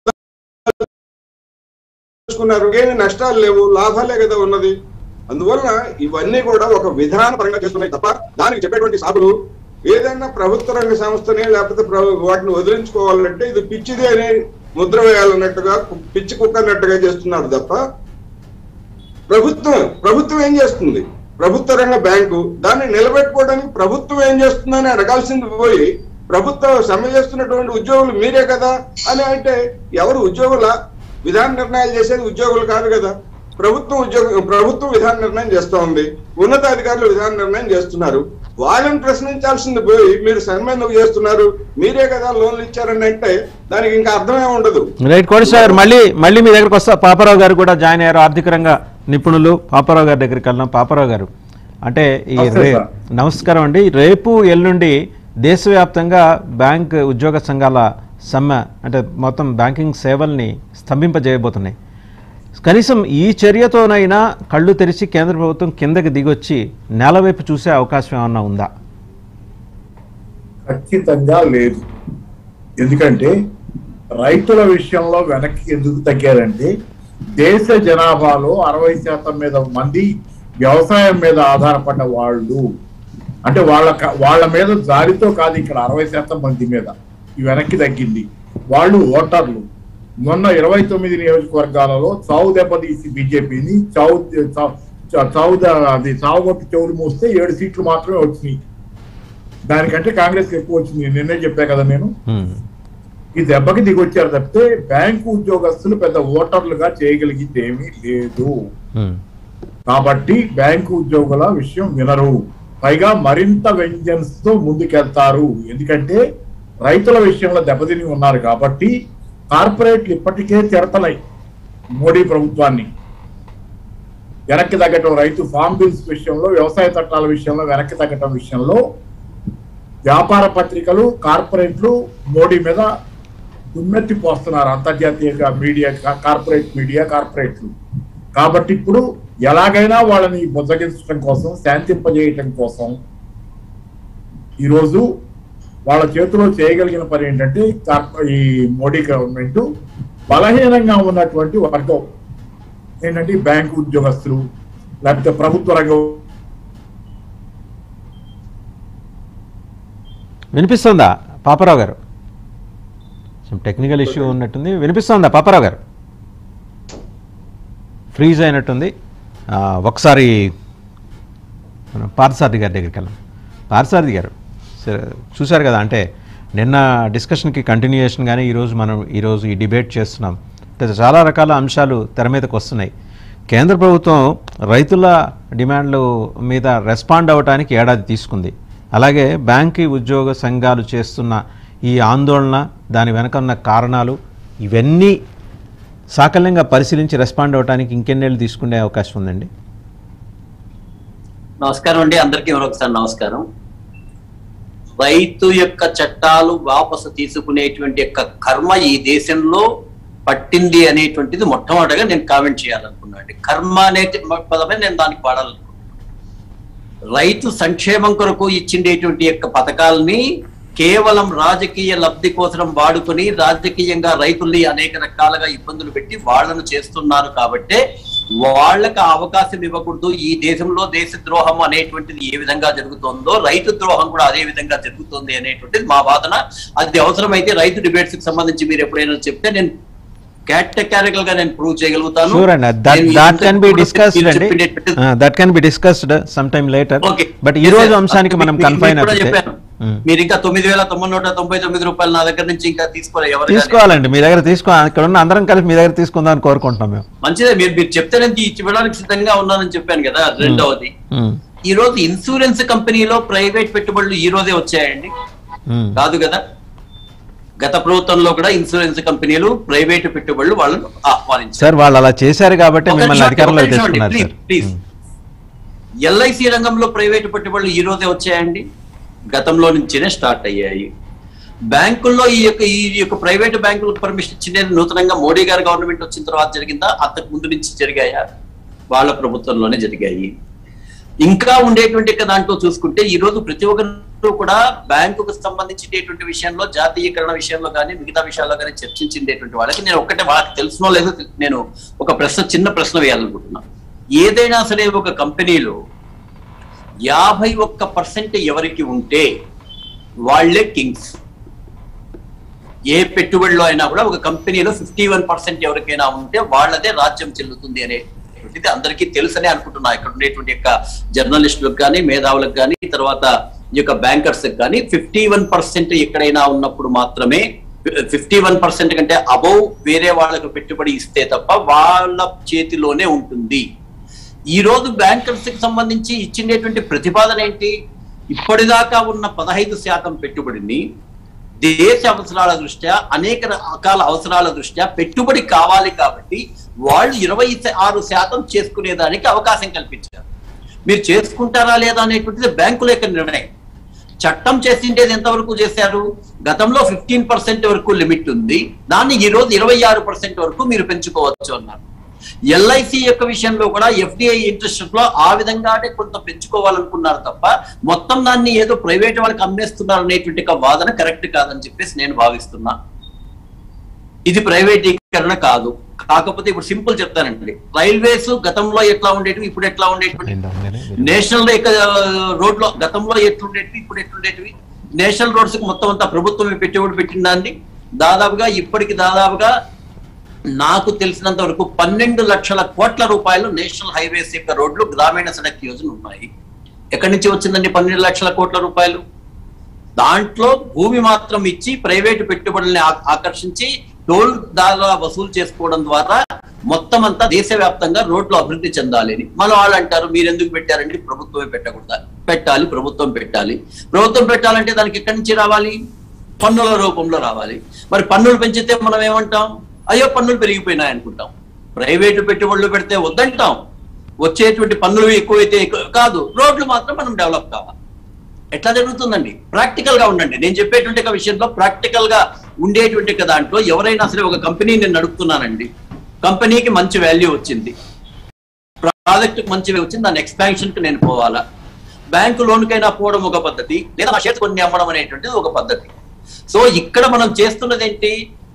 చేసుకున్నారు ఏమి నష్టాలు లేవు లాభాలే కదా ఉన్నది అందువలన ఇవన్నీ కూడా ఒక విధాన పరంగా చేస్తున్నాయి తప్ప దానికి చెప్పేటువంటి సాకులు ఏదైనా ప్రభుత్వ రంగ సంస్థని లేకపోతే ప్రభు- వాటిని వదిలించుకోవాలంటే ఇది పిచ్చిది అని ముద్ర వేయాలన్నట్టుగా కు- పిచ్చి కుక్క అన్నట్టుగా చేస్తున్నారు తప్ప ప్రభుత్వం ప్రభుత్వం ఏం చేస్తుంది ప్రభుత్వ రంగ బ్యాంకు దాన్ని నిలబెట్టుకోవడానికి ప్రభుత్వం ఏం చేస్తుందని అడగాల్సింది పోయి ప్రభుత్వం సమ్మె చేస్తున్నటువంటి ఉద్యోగులు మీరే కదా అని అంటే ఎవరు ఉద్యోగుల విధాన నిర్ణయాలు చేసేది ఉద్యోగులు కాదు కదా ప్రభుత్వం ఉద్యోగ ప్రభుత్వం విధాన నిర్ణయం చేస్తూ ఉంది ఉన్నతాధికారులు విధాన నిర్ణయం చేస్తున్నారు వాళ్ళని ప్రశ్నించాల్సింది పోయి మీరు సమ్మె ఎందుకు చేస్తున్నారు మీరే కదా లోన్లు ఇచ్చారని అంటే దానికి ఇంకా అర్థమే ఉండదు రైట్ కోటేశ్వర గారు మళ్ళీ మళ్ళీ మీ దగ్గరకు వస్తా పాపారావు గారు కూడా జాయిన్ అయ్యారు ఆర్థిక రంగ నిపుణులు పాపారావు గారి దగ్గరికి వెళ్దాం పాపారావు గారు అంటే ఈ నమస్తే రే సార్. నమస్కారం అండి రేపు ఎల్లుండి దేశవ్యాప్తంగా బ్యాంక్ ఉద్యోగ సంఘాల సమ్మె అంటే మొత్తం బ్యాంకింగ్ సేవల్ని స్తంభింపజేయబోతున్నాయి కనీసం ఈ చర్యతోనైనా కళ్ళు తెరిచి కేంద్ర ప్రభుత్వం కిందకి దిగొచ్చి నేల వైపు చూసే అవకాశం ఏమన్నా ఉందా ఖచ్చితంగా లేదు ఎందుకంటే రైతుల విషయంలో వెనక్కి ఎందుకు తగ్గారంటే దేశ జనాభాలో అరవై శాతం మీద మంది వ్యవసాయం మీద ఆధారపడ్డ వాళ్ళు అంటే వాళ్ళ క- వాళ్ళ మీద జారితో కాదు ఇక్కడ అరవై శాతం మంది మీద ఈ వెనక్కి తగ్గింది వాళ్ళు ఓటర్లు మొన్న ఇరవై తొమ్మిది నియోజకవర్గాలలో చావు దెబ్బతీసి బీజేపీని చావు చావు- చావు ద- అది చావు కొట్టి చెవులు మూస్తే ఏడు సీట్లు మాత్రమే వచ్చినాయి దానికంటే కాంగ్రెస్ ఎక్కువ వచ్చింది నిన్నే చెప్పా కదా నేను హ్మ్. ఈ దెబ్బకి దిగొచ్చారు తప్పితే బ్యాంకు ఉద్యోగస్తులు పెద్ద ఓటర్లుగా చేయగలిగింది ఏమీ లేదు హ్మ్. కాబట్టి బ్యాంకు ఉద్యోగుల విషయం వినరు పైగా మరింత వెంజన్స్ తో ముందుకెళ్తారు ఎందుకంటే రైతుల విషయంలో దెబ్బతిని ఉన్నారు కాబట్టి కార్పొరేట్లు ఇప్పటికే తిడతలై మోడీ ప్రభుత్వాన్ని వెనక్కి తగ్గటం రైతు ఫార్మ్ బిల్స్ విషయంలో వ్యవసాయ చట్టాల విషయంలో వెనక్కి తగ్గటం విషయంలో వ్యాపార పత్రికలు కార్పొరేట్లు మోడీ మీద దుమ్మెత్తి పోస్తున్నారు అంతర్జాతీయ మీడియా కా- కార్పొరేట్ మీడియా కార్పొరేట్లు కాబట్టి ఇప్పుడు ఎలాగైనా వాళ్ళని బుజ్జగించడం కోసం శాంతింపజేయటం కోసం ఈరోజు వాళ్ళ చేతిలో చేయగలిగిన పని ఏంటంటే కార్ప- ఈ మోడీ గవర్నమెంట్ బలహీనంగా ఉన్నటువంటి వర్గం ఏంటంటే ఈ బ్యాంకు ఉద్యోగస్తులు లేకపోతే ప్రభుత్వ రంగం వినిపిస్తుందా పాపారావు గారు some టెక్నికల్ ఇష్యూ ఉన్నట్టుంది వినిపిస్తుందా పాపారావు గారు ఫ్రీజ్ అయినట్టుంది ఆ, ఒకసారి మనం పార్థసారథి గారి దగ్గరికి వెళ్ళాం పార్థసారథి గారు సరే, చూశారు కదా అంటే నిన్న డిస్కషన్కి కంటిన్యూయేషన్ కానీ ఈరోజు మనం ఈరోజు ఈ డిబేట్ చేస్తున్నాం అంటే చాలా రకాల అంశాలు తెర మీదకి వస్తున్నాయి కేంద్ర ప్రభుత్వం రైతుల డిమాండ్లు మీద రెస్పాండ్ అవ్వడానికి ఏడాది తీసుకుంది అలాగే బ్యాంకు ఉద్యోగ సంఘాలు చేస్తున్న ఈ ఆందోళన దాని వెనక ఉన్న కారణాలు ఇవన్నీ సాకల్యంగా పరిశీలించి రెస్పాండ్ అవ్వడానికి ఇంకెన్నేళ్ళు తీసుకునే అవకాశం ఉందండి నమస్కారం అండి అందరికీ మరొకసారి నమస్కారం రైతు యొక్క చట్టాలు వాపసు తీసుకునేటువంటి యొక్క కర్మ ఈ దేశంలో పట్టింది అనేటువంటిది మొట్టమొదటిగా నేను కామెంట్ చేయాలనుకున్నాను అండి కర్మ అనే పదమే నేను దానికి వాడాలనుకున్నాను రైతు సంక్షేమం కొరకు ఇచ్చిండేటువంటి యొక్క పథకాలని కేవలం రాజకీయ లబ్ధి కోసం వాడుకొని రాజకీయంగా రైతుల్ని అనేక రకాలుగా ఇబ్బందులు పెట్టి వాళ్ళను చేస్తున్నారు కాబట్టే వాళ్ళకి ఆ అవకాశం ఇవ్వకూడదు ఈ దేశంలో దేశ ద్రోహం అనేటువంటిది ఏ విధంగా జరుగుతుందో రైతు ద్రోహం కూడా అదే విధంగా జరుగుతుంది అనేటువంటిది మా వాదన అది అవసరమైతే రైతు డిబేట్స్ కి సంబంధించి మీరు ఎప్పుడైనా చెప్తే నేను కేటకారికల్ గా నేను ప్రూవ్ చేయగలుగుతాను షూర్ అండి దట్ నేను దాట్ కెన్ బి ఇంతకు ముందు డిస్కస్డ్ మీరు అండి చెప్పినట్టు- that can be discussed some time later okay. But ఈ రోజు అంశానికి మనం మీకు- కన్ఫైన్ మీకు కూడా అయితే చెప్పాను. మీరు ఇంకా తొమ్మిది వేల తొమ్మిది నూట తొంభై తొమ్మిది రూపాయలు నా దగ్గర నుంచి ఇంకా తీసుకోవాలి ఎవరు కానీ. తీసుకోవాలండి మీ దగ్గర తీసుకో ఇక్కడ ఉన్న అందరం కలిసి మీ దగ్గర తీసుకుందాం అని కోరుకుంటున్నాం మేము మంచిదే మీరు మీరు చెప్తే నేను ఇచ్చి ఇవ్వడానికి సిద్ధంగా ఉన్నానని చెప్పాను కదా రెండవది మ్మ్. ఈ రోజు ఇన్సూరెన్స్ కంపెనీలో ప్రైవేట్ పెట్టుబడులు ఈ రోజే వచ్చాయండి మ్మ్. కాదు కదా గత ప్రభుత్వంలో కూడా ఇన్సూరెన్స్ కంపెనీలు ప్రైవేట్ పెట్టుబడులు వాళ్ళను ఆహ్వానించారు సార్ వాళ్ళు అలా చేశారు కాబట్టి ఒక మిమ్మల్ని నిమిషం, అధికారంలో ఒక నిమిషం అండి, తెచ్చుకున్నారు ప్లీజ్, సార్ ప్లీజ్. ఎల్ఐసి రంగంలో ప్రైవేటు పెట్టుబడులు ఈ రోజే వచ్చాయండి గతంలో నుంచినే స్టార్ట్ అయ్యాయి బ్యాంకుల్లో ఈ యొక్క ఈ యొక్క ప్రైవేట్ బ్యాంకులకు పర్మిషన్ ఇచ్చింది నూతనంగా మోడీ గారి గవర్నమెంట్ వచ్చిన తర్వాత జరిగిందా అంతకు ముందు నుంచి జరిగాయా వాళ్ళ ప్రభుత్వంలోనే జరిగాయి ఇంకా ఉండేటువంటి యొక్క దాంట్లో చూసుకుంటే ఈ రోజు ప్రతి ఒక్కరు కూడా బ్యాంకుకు సంబంధించినటువంటి విషయంలో జాతీయకరణ విషయంలో కానీ మిగతా విషయాల్లో కానీ చర్చించేటువంటి వాళ్ళకి నేను ఒక్కటే వాళ్ళకి తెలుసునో లేదో తె- నేను ఒక ప్రశ్న చిన్న ప్రశ్న వేయాలనుకుంటున్నా ఏదైనా సరే ఒక కంపెనీలో యాభై ఒక్క పర్సెంట్ ఎవరికి ఉంటే వాళ్ళే కింగ్స్ ఏ పెట్టుబడిలో అయినా కూడా ఒక కంపెనీలో ఫిఫ్టీ వన్ పర్సెంట్ ఎవరికైనా ఉంటే వాళ్ళదే రాజ్యం చెల్లుతుంది అనేటువంటిది అందరికీ తెలుసనే అనుకుంటున్నా ఇక్కడ ఉండేటువంటి యొక్క జర్నలిస్టులకు కానీ మేధావులకు కానీ తర్వాత ఈ యొక్క బ్యాంకర్స్ కానీ ఫిఫ్టీ వన్ పర్సెంట్ ఎక్కడైనా ఉన్నప్పుడు మాత్రమే ఫిఫ్టీ వన్ పర్సెంట్ కంటే అబౌవ్ వేరే వాళ్ళకు పెట్టుబడి ఇస్తే తప్ప వాళ్ళ చేతిలోనే ఉంటుంది ఈ రోజు బ్యాంకర్స్ కి సంబంధించి ఇచ్చిండేటువంటి ప్రతిపాదన ఏంటి ఇప్పటిదాకా ఉన్న పదహైదు శాతం పెట్టుబడిని దేశ అవసరాల దృష్ట్యా అనేక రకాల అవసరాల దృష్ట్యా పెట్టుబడి కావాలి కాబట్టి వాళ్ళు ఇరవై ఆరు శాతం చేసుకునేదానికి అవకాశం కల్పించారు మీరు చేసుకుంటారా లేదా అనేటువంటిది బ్యాంకుల యొక్క నిర్ణయం చట్టం చేసిండేది ఎంతవరకు చేశారు గతంలో ఫిఫ్టీన్ పర్సెంట్ వరకు లిమిట్ ఉంది దాన్ని ఈ రోజు ఇరవై ఆరు పర్సెంట్ వరకు మీరు పెంచుకోవచ్చు అన్నారు ఎల్ఐసి యొక్క విషయంలో కూడా ఎఫ్డిఐ ఇంట్రెస్ట్ లో ఆ విధంగానే కొంత పెంచుకోవాలనుకున్నారు తప్ప మొత్తం దాన్ని ఏదో ప్రైవేట్ వాళ్ళకి అమ్మేస్తున్నారు అనేటువంటి ఒక వాదన కరెక్ట్ కాదని చెప్పేసి నేను భావిస్తున్నా ఇది ప్రైవేటీకరణ కాదు కాకపోతే ఇప్పుడు సింపుల్ చెప్తానండి రైల్వేస్ గతంలో ఎట్లా ఉండేటివి ఇప్పుడు ఎట్లా ఉండేటివి నేషనల్ రోడ్ లో గతంలో ఎట్లుండేటివి ఇప్పుడు ఎట్లుండేటివి నేషనల్ రోడ్స్ కి మొత్తం అంతా ప్రభుత్వమే పెట్టుబడి పెట్టిందండి దాదాపుగా ఇప్పటికి దాదాపుగా నాకు తెలిసినంత వరకు పన్నెండు లక్షల కోట్ల రూపాయలు నేషనల్ హైవేస్ యొక్క రోడ్లు గ్రామీణ సడక్ యోజన ఉన్నాయి ఎక్కడి నుంచి వచ్చిందండి పన్నెండు లక్షల కోట్ల రూపాయలు దాంట్లో భూమి మాత్రం ఇచ్చి ప్రైవేటు పెట్టుబడుల్ని ఆ- ఆకర్షించి టోల్ దాగా వసూలు చేసుకోవడం ద్వారా మొత్తం అంతా దేశవ్యాప్తంగా రోడ్లు అభివృద్ధి చెందాలి అని మన వాళ్ళు అంటారు మీరు ఎందుకు పెట్టారండి ప్రభుత్వమే పెట్టకూడదా పెట్టాలి ప్రభుత్వం పెట్టాలి ప్రభుత్వం పెట్టాలంటే దానికి ఎక్కడి నుంచి రావాలి పన్నుల రూపంలో రావాలి మరి పన్నులు పెంచితే మనం ఏమంటాం అయ్యో పన్నులు పెరిగిపోయినాయి అనుకుంటాం ప్రైవేటు పెట్టుబడులు పెడితే వద్దంటాం వచ్చేటువంటి పన్నులు ఎక్కువైతే ఎక్కువ- కాదు రోడ్లు మాత్రం మనం డెవలప్ కావాలి ఎట్లా జరుగుతుందండి ప్రాక్టికల్ గా ఉండండి నేను చెప్పేటువంటి ఒక విషయంలో ప్రాక్టికల్ గా ఉండేటువంటి ఒక దాంట్లో ఎవరైనా సరే ఒక కంపెనీ నేను నడుపుతున్నానండి కంపెనీకి మంచి వాల్యూ వచ్చింది ప్రాజెక్ట్ మంచి వచ్చింది దాని ఎక్స్పాన్షన్ కి నేను పోవాలా బ్యాంకు లోన్ కైనా పోవడం ఒక పద్ధతి లేదా నా షేర్స్ కొన్ని అమ్మడం అనేటువంటిది ఒక పద్ధతి సో ఇక్కడ మనం చేస్తున్నది ఏంటి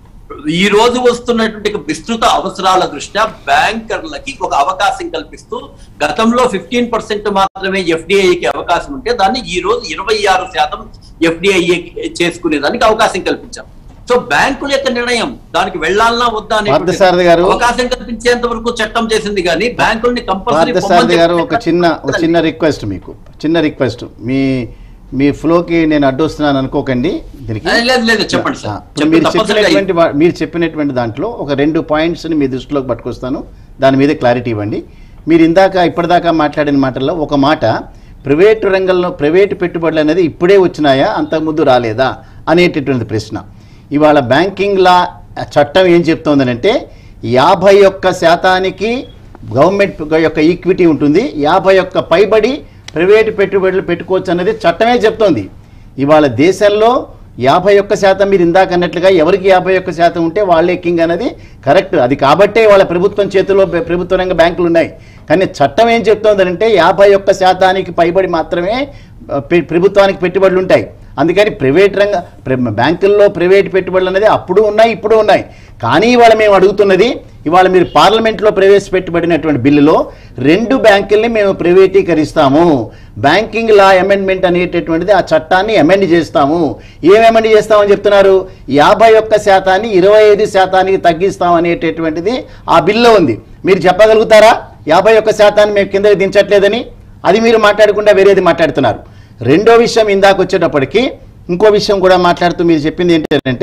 ఈ రోజు వస్తున్నటువంటి ఒక విస్తృత అవసరాల దృష్ట్యా బ్యాంకర్లకి ఒక అవకాశం కల్పిస్తూ గతంలో ఫిఫ్టీన్ పర్సెంట్ మాత్రమే ఎఫ్డిఐకి అవకాశం ఉంటే దాన్ని ఈ రోజు ఇరవై ఆరు శాతం ఎఫ్డిఐ చేసుకునే దానికి అవకాశం కల్పించాం సో బ్యాంకుల యొక్క నిర్ణయం దానికి వెళ్ళాలన్నా వద్దా పార్థసారథి గారు- అవకాశం కల్పించేంత వరకు చట్టం చేసింది కానీ బ్యాంకుల్ని కంపల్సరీ పార్థసారథి గారు ఒక చిన్న ఒక చిన్న రిక్వెస్ట్ మీకు చిన్న రిక్వెస్ట్ మీ మీ ఫ్లోకి నేను అడ్డొస్తున్నాను అనుకోకండి దీనికి లేదు లేదు చెప్పండి ఆ, సార్ ఇప్పుడు చెప్పండి మీరు తప్పనిసరిగా చెప్పినటువంటి వా- మీరు చెప్పినటువంటి దాంట్లో ఒక రెండు పాయింట్స్ని మీ దృష్టిలోకి పట్టుకొస్తాను దాని మీద క్లారిటీ ఇవ్వండి మీరు ఇందాక ఇప్పటిదాకా మాట్లాడిన మాటల్లో ఒక మాట ప్రైవేటు రంగంలో ప్రైవేటు పెట్టుబడులు అనేది ఇప్పుడే వచ్చినాయా అంతకుముందు రాలేదా అనేటటువంటి ప్రశ్న ఇవాళ బ్యాంకింగ్ లా చట్టం ఏం చెప్తోందనంటే యాభై ఒక్క శాతానికి గవర్నమెంట్ యొక్క ఈక్విటీ ఉంటుంది యాభై ఒక్క పైబడి ప్రైవేటు పెట్టుబడులు పెట్టుకోవచ్చు అనేది చట్టమే చెప్తోంది ఇవాళ దేశంలో యాభై ఒక్క శాతం మీరు ఇందాక అన్నట్లుగా ఎవరికి యాభై ఒక్క శాతం ఉంటే వాళ్ళే కింగ్ అనేది కరెక్ట్ అది కాబట్టే వాళ్ళ ప్రభుత్వం చేతిలో బె- ప్రభుత్వ రంగ బ్యాంకులు ఉన్నాయి కానీ చట్టం ఏం చెప్తోందంటే యాభై ఒక్క శాతానికి పైబడి మాత్రమే ఆ, పె- ప్రభుత్వానికి పెట్టుబడులు ఉంటాయి అందుకని ప్రైవేట్ రంగ ప్ర- బ్యాంకుల్లో ప్రైవేట్ పెట్టుబడులు అనేది అప్పుడు ఉన్నాయి ఇప్పుడు ఉన్నాయి కానీ ఇవాళ మేము అడుగుతున్నది ఇవాళ మీరు పార్లమెంట్లో ప్రవేశపెట్టబడినటువంటి బిల్లులో రెండు బ్యాంకుల్ని మేము ప్రైవేటీకరిస్తాము బ్యాంకింగ్ లా అమెండ్మెంట్ అనేటటువంటిది ఆ చట్టాన్ని అమెండ్ చేస్తాము ఏం అమెండ్ చేస్తామని చెప్తున్నారు యాభై ఒక్క శాతాన్ని ఇరవై ఐదు శాతానికి తగ్గిస్తాం అనేటటువంటిది ఆ బిల్లో ఉంది మీరు చెప్పగలుగుతారా యాభై ఒక్క శాతాన్ని మేము కిందకి దించట్లేదని అది మీరు మాట్లాడకుండా వేరేది మాట్లాడుతున్నారు రెండో విషయం ఇందాక వచ్చేటప్పటికి ఇంకో విషయం కూడా మాట్లాడుతూ మీరు చెప్పింది ఏంటంటే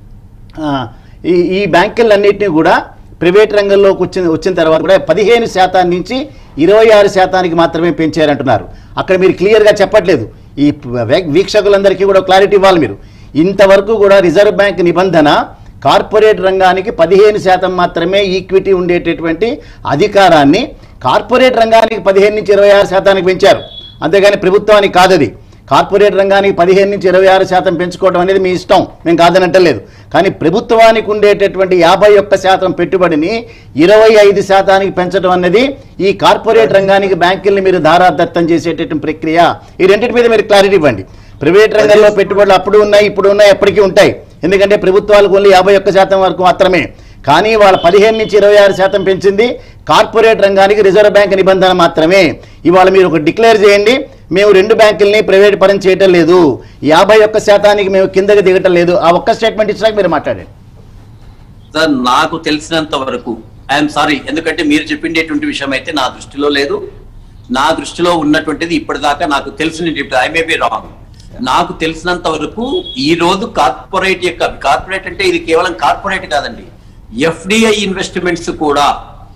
ఆ, ఈ ఈ బ్యాంకులన్నింటినీ కూడా ప్రైవేట్ రంగంలోకి వచ్చిన వచ్చిన తర్వాత కూడా పదిహేను శాతాన్ని నుంచి ఇరవై ఆరు శాతానికి మాత్రమే పెంచారంటున్నారు అక్కడ మీరు క్లియర్గా చెప్పట్లేదు ఈ వే- వీక్షకులందరికీ కూడా క్లారిటీ ఇవ్వాలి మీరు ఇంతవరకు కూడా రిజర్వ్ బ్యాంక్ నిబంధన కార్పొరేట్ రంగానికి పదిహేను శాతం మాత్రమే ఈక్విటీ ఉండేటటువంటి అధికారాన్ని కార్పొరేట్ రంగానికి పదిహేను నుంచి ఇరవై ఆరు శాతానికి పెంచారు అంతేగాని ప్రభుత్వానికి కాదది కార్పొరేట్ రంగానికి పదిహేను నుంచి ఇరవై ఆరు శాతం పెంచుకోవడం అనేది మీ ఇష్టం మేము కాదనంటలేదు కానీ ప్రభుత్వానికి ఉండేటటువంటి యాభై ఒక్క శాతం పెట్టుబడిని ఇరవై ఐదు శాతానికి పెంచడం అన్నది ఈ కార్పొరేట్ రంగానికి బ్యాంకుల్ని మీరు ధారాదత్తం చేసేటటువంటి ప్రక్రియ ఈ రెండింటి మీద మీరు క్లారిటీ ఇవ్వండి ప్రైవేట్ రంగంలో పెట్టుబడులు అప్పుడు ఉన్నాయి ఇప్పుడు ఉన్నాయి ఎప్పటికీ ఉంటాయి ఎందుకంటే ప్రభుత్వాలకు ఓన్లీ యాభై ఒక్క శాతం వరకు మాత్రమే కానీ వాళ్ళ పదిహేను నుంచి ఇరవై ఆరు శాతం పెంచింది కార్పొరేట్ రంగానికి రిజర్వ్ బ్యాంక్ నిబంధన మాత్రమే ఇవాళ మీరు ఒక డిక్లేర్ చేయండి మేము రెండు బ్యాంకుల్ని ప్రైవేట్ పరం చేయటం లేదు యాభై ఒక్క శాతానికి మేము కిందకి దిగటం లేదు ఆ ఒక్క స్టేట్మెంట్ ఇచ్చినాక మీరు మాట్లాడండి సార్ నాకు తెలిసినంత వరకు ఐఎమ్ సారీ ఎందుకంటే మీరు చెప్పిండేటువంటి విషయం అయితే నా దృష్టిలో లేదు నా దృష్టిలో ఉన్నటువంటిది ఇప్పటిదాకా నాకు తెలిసిన ఐ మే బి రాంగ్ నాకు తెలిసినంత వరకు ఈ రోజు కార్పొరేట్ యొక్క కార్పొరేట్ అంటే ఇది కేవలం కార్పొరేట్ కాదండి ఎఫ్డిఐ ఇన్వెస్ట్మెంట్స్ కూడా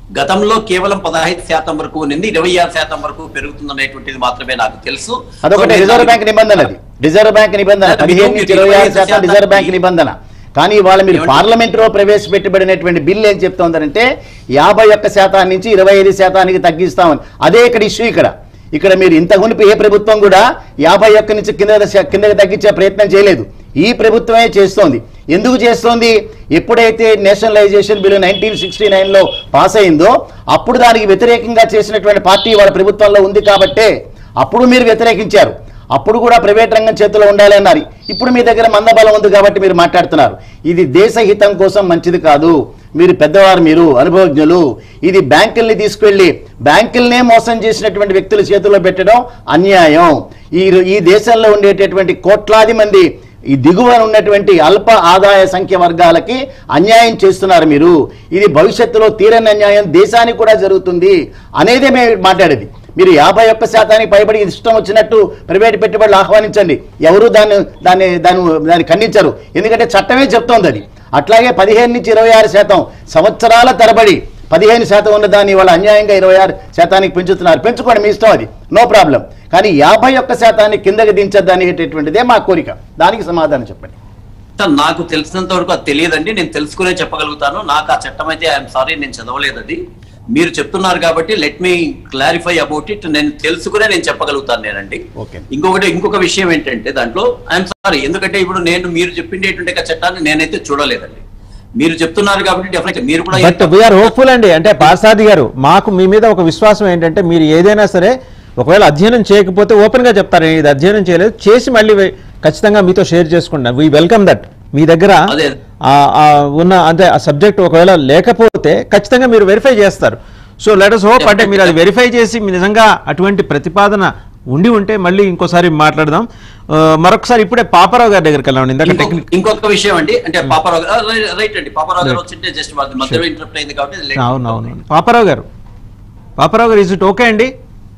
గతంలో కేవలం పదహైదు శాతం వరకు ఉన్నింది ఇరవై ఆరు శాతం వరకు పెరుగుతుందనేటువంటిది మాత్రమే నాకు తెలుసు అదొకటి సో రిజర్వ్ నేను బ్యాంక్ నిబంధన అది రిజర్వ్ బ్యాంక్ నిబంధన అది పదిహేను మీకు నుంచి ఇరవై ఆరు శాతం శాతానికి రిజర్వ్ బ్యాంక్ నిబంధన కానీ ఇవాళ మీరు ఏమంటే- పార్లమెంట్ లో ప్రవేశపెట్టబడినటువంటి బిల్ ఏం చెప్తోందంటే యాభై ఒక్క శాతం నుంచి ఇరవై ఐదు శాతానికి తగ్గిస్తామని అదే ఇక్కడ ఇష్యూ ఇక్కడ ఇక్కడ మీరు ఇంత మునుపు ఏ ప్రభుత్వం కూడా యాభై ఒక్క నుంచి కింద కిందకి తగ్గించే ప్రయత్నం చేయలేదు ఈ ప్రభుత్వమే చేస్తోంది ఎందుకు చేస్తోంది ఎప్పుడైతే నేషనలైజేషన్ బిల్లు నైన్టీన్ సిక్స్టీ నైన్లో పాస్ అయిందో అప్పుడు దానికి వ్యతిరేకంగా చేసినటువంటి పార్టీ వాళ్ళ ప్రభుత్వంలో ఉంది కాబట్టే అప్పుడు మీరు వ్యతిరేకించారు అప్పుడు కూడా ప్రైవేట్ రంగం చేతిలో ఉండాలి అన్నారు ఇప్పుడు మీ దగ్గర మందబలం ఉంది కాబట్టి మీరు మాట్లాడుతున్నారు ఇది దేశ హితం కోసం మంచిది కాదు మీరు పెద్దవారు మీరు అనుభవజ్ఞులు ఇది బ్యాంకుల్ని తీసుకెళ్లి బ్యాంకుల్నే మోసం చేసినటువంటి వ్యక్తుల చేతిలో పెట్టడం అన్యాయం ఈ ఈ దేశంలో ఉండేటటువంటి కోట్లాది మంది ఈ దిగువన ఉన్నటువంటి అల్ప ఆదాయ సంఖ్య వర్గాలకి అన్యాయం చేస్తున్నారు మీరు ఇది భవిష్యత్తులో తీరని అన్యాయం దేశానికి కూడా జరుగుతుంది అనేదే మేము మాట్లాడేది మీరు యాభై ఒక్క శాతానికి పైబడి ఇష్టం వచ్చినట్టు ప్రైవేట్ పెట్టుబడులు ఆహ్వానించండి ఎవరు దాన్ని దాన్ని దాన్ని దాన్ని ఖండించరు ఎందుకంటే చట్టమే చెప్తోంది అది అట్లాగే పదిహేను నుంచి ఇరవై ఆరు శాతం సంవత్సరాల తరబడి పదిహేను శాతం ఉన్న దాన్ని వాళ్ళ అన్యాయంగా ఇరవై ఆరు శాతానికి పెంచుతున్నారు పెంచుకోండి మీ ఇష్టం అది నో ప్రాబ్లం కానీ యాభై ఒక్క శాతాన్ని కిందకి దించద్దు అనేటటువంటిదే మా కోరిక దానికి సమాధానం చెప్పండి సార్, నాకు తెలిసినంత వరకు అది తెలియదండి నేను తెలుసుకునే చెప్పగలుగుతాను నాకు ఆ చట్టం అయితే ఐఎమ్ సారీ నేను చదవలేదు అది మీరు చెప్తున్నారు కాబట్టి let me clarify about it నేను తెలుసుకునే నేను చెప్పగలుగుతాను నేనండి Okay. ఇంకొకటి ఇంకొక విషయం ఏంటంటే దాంట్లో ఐఎమ్ సారీ ఎందుకంటే ఇప్పుడు నేను మీరు చెప్పిండేటువంటి ఒక చట్టాన్ని నేనైతే చూడలేదండి మీరు చెప్తున్నారు కాబట్టి డెఫినెట్ మీరు కూడా బట్ వీఆర్ హోప్ఫుల్ అండి అంటే పార్సాది గారు మాకు మీ మీద ఒక విశ్వాసం ఏంటంటే మీరు ఏదైనా సరే ఒకవేళ అధ్యయనం చేయకపోతే ఓపెన్ గా చెప్తారు ఇది అధ్యయనం చేయలేదు చేసి మళ్ళీ వే- ఖచ్చితంగా మీతో షేర్ చేసుకుంటాను వీ వెల్కమ్ దట్ మీ దగ్గర అదే. ఆ- ఆ ఉన్న అంటే ఆ సబ్జెక్ట్ ఒకవేళ లేకపోతే ఖచ్చితంగా మీరు వెరిఫై చేస్తారు సో లెటర్స్ హోప్ అంటే మీరు అది వెరిఫై చేసి మీ నిజంగా అటువంటి ప్రతిపాదన ఉండి ఉంటే మళ్ళీ ఇంకోసారి మాట్లాడదాం ఆ, మరొకసారి ఇప్పుడే పాపారావు గారి దగ్గరికి వెళ్ళామండి ఇందాక ఇంకొక- టెక్నిక్ ఇంకొక విషయం అండి అంటే పాపారావు గారు ఆ, రై- రైట్ అండి పాపారావు గారు వచ్చింటే జస్ట్ మధ్యలో ఇంటరప్ట్ అయింది కాబట్టి ఇది late. అవును అవును పాపారావు గారు పాపారావు గారు ఇస్ ఇట్ ఓకే అండి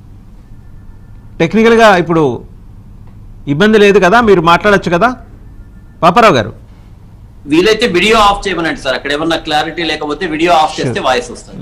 టెక్నికల్గా ఇప్పుడు ఇబ్బంది లేదు కదా మీరు మాట్లాడొచ్చు కదా పాపారావు గారు వీలైతే వీడియో ఆఫ్ చేయమనండి సార్ అక్కడ ఏమన్నా క్లారిటీ లేకపోతే వీడియో ఆఫ్ చేస్తే వాయిస్ వస్తుంది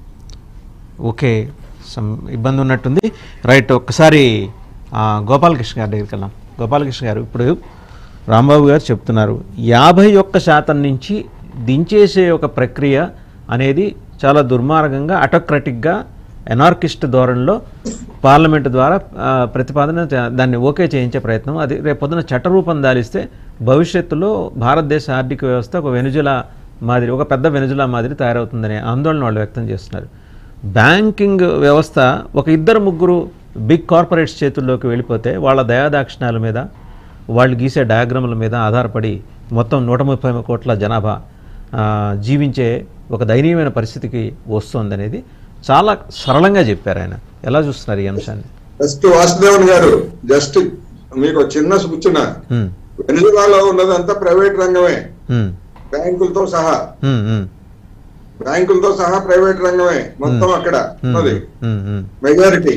ఓకే సమ్ ఇబ్బంది ఉన్నట్టుంది రైట్ ఒక్కసారి ఆ, గోపాలకృష్ణ గారి దగ్గరికి వెళ్దాం గోపాలకృష్ణ గారు ఇప్పుడు రాంబాబు గారు చెప్తున్నారు యాభై ఒక్క శాతం నుంచి దించేసే ఒక ప్రక్రియ అనేది చాలా దుర్మార్గంగా అటోక్రటిక్గా ఎనార్కిస్ట్ ధోరణిలో పార్లమెంట్ ద్వారా ఆ, ప్రతిపాదన చ- దాన్ని ఓకే చేయించే ప్రయత్నం అది రేపు పొద్దున చట్టరూపం దాలిస్తే భవిష్యత్తులో భారతదేశ ఆర్థిక వ్యవస్థ ఒక వెనుజులా మాదిరి ఒక పెద్ద వెనుజులా మాదిరి తయారవుతుందనే ఆందోళన వాళ్ళు వ్యక్తం చేస్తున్నారు బ్యాంకింగ్ వ్యవస్థ ఒక ఇద్దరు ముగ్గురు బిగ్ కార్పొరేట్స్ చేతుల్లోకి వెళ్ళిపోతే వాళ్ళ దయాదాక్షిణ్యాల మీద వాళ్ళు గీసే డయాగ్రాముల మీద ఆధారపడి మొత్తం నూట ముప్పై కోట్ల జనాభా ఆ, జీవించే ఒక దయనీయమైన పరిస్థితికి వస్తుందనేది చాలా సరళంగా చెప్పారు ఆయన ఎలా చూస్తున్నారు ఈ అంశాన్ని జస్ట్ వాసుదేవన్ గారు జస్ట్ మీకు ఒక చిన్న సూచన హ్మ్, వెనిజులాలో ఉన్నదంతా ప్రైవేట్ రంగమే హ్మ్, బ్యాంకులతో సహా హ్మ్, హ్మ్, బ్యాంకులతో సహా ప్రైవేట్ రంగమే మొత్తం అక్కడ హ్మ్, ఉన్నది హ్మ్, హ్మ్. మెజారిటీ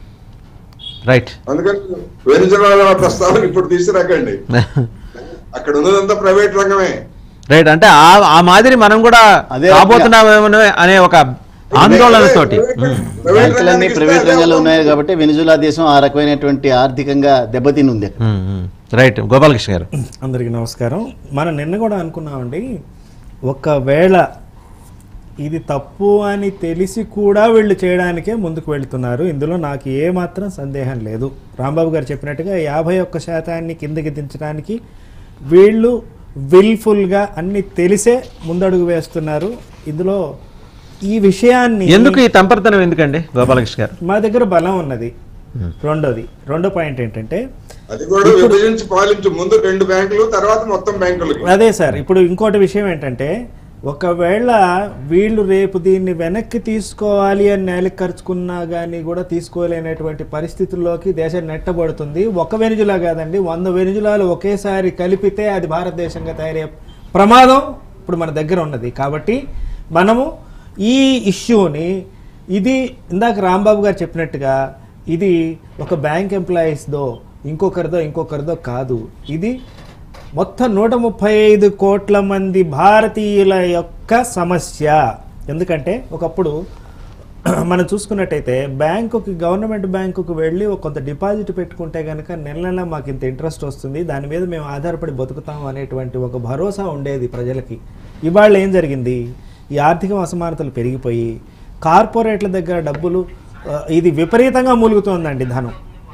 రైట్ అందుకని వెనిజులాలో ప్రస్తావన ఇప్పుడు తీసుకురాకండి అక్కడ ఉన్నదంతా ప్రైవేట్ రంగమే రైట్ అంటే ఆ ఆ మాదిరి మనం కూడా అదే రాబోతున్నామేమో అనే ఒక ఆందోళనతోటి హ్మ్. బ్యాంకులన్నీ ప్రైవేట్ రంగంలో ఉన్నాయి కాబట్టి వెనిజులా దేశం ఆ రకమైనటువంటి ఆర్థికంగా దెబ్బతిని ఉంది మ్మ్, మ్మ్. రైట్ గోపాలకృష్ణ గారు అందరికీ నమస్కారం మనం నిన్న కూడా అనుకున్నామండి ఒకవేళ ఇది తప్పు అని తెలిసి కూడా వీళ్ళు చేయడానికే ముందుకు వెళ్తున్నారు ఇందులో నాకు ఏమాత్రం సందేహం లేదు రాంబాబు గారు చెప్పినట్టుగా యాభై ఒక్క శాతాన్ని కిందకి దించడానికి వీళ్ళు విల్ఫుల్గా అన్ని తెలిసే ముందడుగు వేస్తున్నారు ఇందులో ఈ విషయాన్ని ఎందుకు ఈ తంపర్తనం ఎందుకండి గోపాలకృష్ణ గారు మా దగ్గర బలం ఉన్నది రెండోది రెండో పాయింట్ ఏంటంటే అది కూడా విభజించి పాలించు ముందు రెండు బ్యాంకులు తర్వాత మొత్తం బ్యాంకులకి అదే సార్ ఇప్పుడు ఇంకోటి విషయం ఏంటంటే ఒకవేళ వీళ్ళు రేపు దీన్ని వెనక్కి తీసుకోవాలి అని నేలకరుచుకున్నా కానీ కూడా తీసుకోలేనటువంటి పరిస్థితుల్లోకి దేశం నెట్టబడుతుంది ఒక వెనుజులా కాదండి వంద వెనుజులాలు ఒకేసారి కలిపితే అది భారతదేశంగా తయారయ్యే ప్రమాదం ఇప్పుడు మన దగ్గర ఉన్నది కాబట్టి మనము ఈ ఇష్యూని ఇది ఇందాక రాంబాబు గారు చెప్పినట్టుగా ఇది ఒక బ్యాంక్ ఎంప్లాయీస్దో ఇంకొకరిదో ఇంకొకరిదో కాదు ఇది మొత్తం నూట ముప్పై ఐదు కోట్ల మంది భారతీయుల యొక్క సమస్య ఎందుకంటే ఒకప్పుడు మనం చూసుకున్నట్టయితే బ్యాంకుకి గవర్నమెంట్ బ్యాంకుకి వెళ్ళి ఒక కొంత డిపాజిట్ పెట్టుకుంటే కనుక నెల నెల మాకు ఇంత ఇంట్రెస్ట్ వస్తుంది దాని మీద మేము ఆధారపడి బతుకుతాం అనేటువంటి ఒక భరోసా ఉండేది ప్రజలకి ఇవాళ ఏం జరిగింది ఈ ఆర్థిక అసమానతలు పెరిగిపోయి కార్పొరేట్ల దగ్గర డబ్బులు ఆ, ఇది విపరీతంగా మూలుగుతోందండి ధనం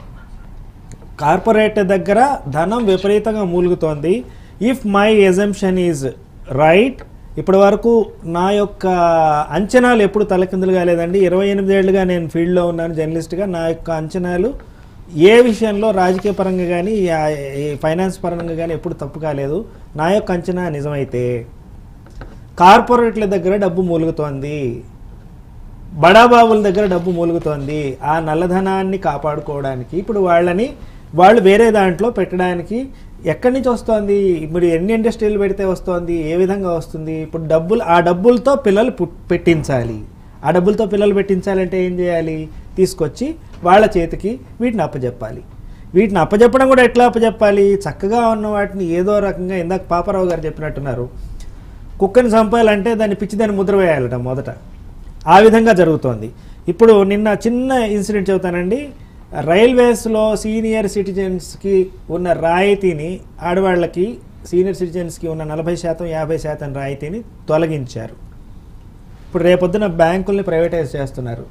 కార్పొరేట్ దగ్గర ధనం విపరీతంగా మూలుగుతోంది if my assumption is right ఇప్పటి వరకు నా యొక్క అంచనాలు ఎప్పుడు తలకిందులు కాలేదండి ఇరవై ఎనిమిది ఏళ్ళుగా నేను ఫీల్డ్లో ఉన్నాను జర్నలిస్ట్గా నా యొక్క అంచనాలు ఏ విషయంలో రాజకీయ పరంగా కానీ ఈ ఫైనాన్స్ పరంగా కానీ ఎప్పుడు తప్పు కాలేదు నా యొక్క అంచనా నిజమైతే కార్పొరేట్ల దగ్గర డబ్బు మూలుగుతోంది బడాబాబుల దగ్గర డబ్బు మూలుగుతోంది ఆ నల్లధనాన్ని కాపాడుకోవడానికి ఇప్పుడు వాళ్ళని వాళ్ళు వేరే దాంట్లో పెట్టడానికి ఎక్కడి నుంచి వస్తోంది ఇప్పుడు ఎన్ని ఇండస్ట్రీలు పెడితే వస్తోంది ఏ విధంగా వస్తుంది ఇప్పుడు డబ్బులు ఆ డబ్బులతో పిల్లలు పుట్- పెట్టించాలి ఆ డబ్బులతో పిల్లలు పెట్టించాలంటే ఏం చేయాలి తీసుకొచ్చి వాళ్ళ చేతికి వీటిని అప్పచెప్పాలి వీటిని అప్పచెప్పడం కూడా ఎట్లా అప్పచెప్పాలి చక్కగా ఉన్న వాటిని ఏదో రకంగా ఇందాక పాపారావు గారు చెప్పినట్టున్నారు కుక్కని చంపాలంటే దాన్ని పిచ్చి దాన్ని ముద్ర వేయాలట మొదట ఆ విధంగా జరుగుతోంది ఇప్పుడు నిన్న చిన్న ఇన్సిడెంట్ చెబుతానండి రైల్వేస్లో సీనియర్ సిటిజన్స్కి ఉన్న రాయితీని ఆడవాళ్ళకి సీనియర్ సిటిజన్స్కి ఉన్న నలభై శాతం యాభై శాతం రాయితీని తొలగించారు ఇప్పుడు రేపొద్దున బ్యాంకుల్ని ప్రైవేటైజ్ చేస్తున్నారు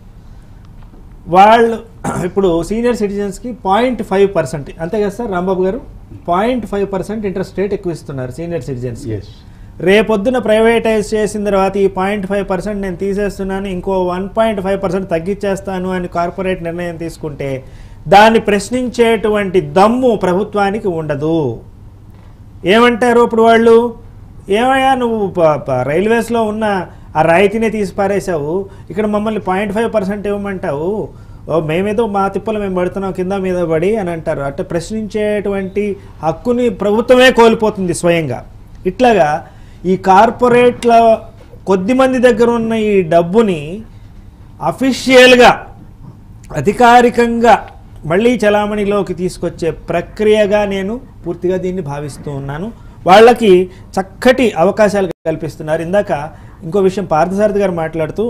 వాళ్ళు ఇప్పుడు సీనియర్ సిటిజన్స్కి పాయింట్ ఫైవ్ పర్సెంట్ అంతే కదా sir Rambabu garu point five percent interest rate ఎక్కువ ఇస్తున్నారు సీనియర్ సిటిజన్స్ ఎస్ రేపొద్దున ప్రైవేటైజ్ చేసిన తర్వాత ఈ పాయింట్ ఫైవ్ పర్సెంట్ నేను తీసేస్తున్నాను ఇంకో వన్ పాయింట్ ఫైవ్ పర్సెంట్ తగ్గించేస్తాను అని కార్పొరేట్ నిర్ణయం తీసుకుంటే దాన్ని ప్రశ్నించేటువంటి దమ్ము ప్రభుత్వానికి ఉండదు ఏమంటారు ఇప్పుడు వాళ్ళు ఏమయ్యా నువ్వు ప- ప- రైల్వేస్లో ఉన్న ఆ రాయితీనే తీసి పారేశావు ఇక్కడ మమ్మల్ని పాయింట్ ఫైవ్ పర్సెంట్ ఇవ్వమంటావు ఓ మేమేదో మా తిప్పలు మేము పడుతున్నాం కింద మీద పడి అని అంటారు అంటే ప్రశ్నించేటువంటి హక్కుని ప్రభుత్వమే కోల్పోతుంది స్వయంగా ఇట్లాగా ఈ కార్పొరేట్ల కొద్ది మంది దగ్గర ఉన్న ఈ డబ్బుని అఫీషియల్గా అధికారికంగా మళ్ళీ చలామణిలోకి తీసుకొచ్చే ప్రక్రియగా నేను పూర్తిగా దీన్ని భావిస్తూ ఉన్నాను వాళ్ళకి చక్కటి అవకాశాలు కల్పిస్తున్నారు ఇందాక ఇంకో విషయం పార్థసారథి గారు మాట్లాడుతూ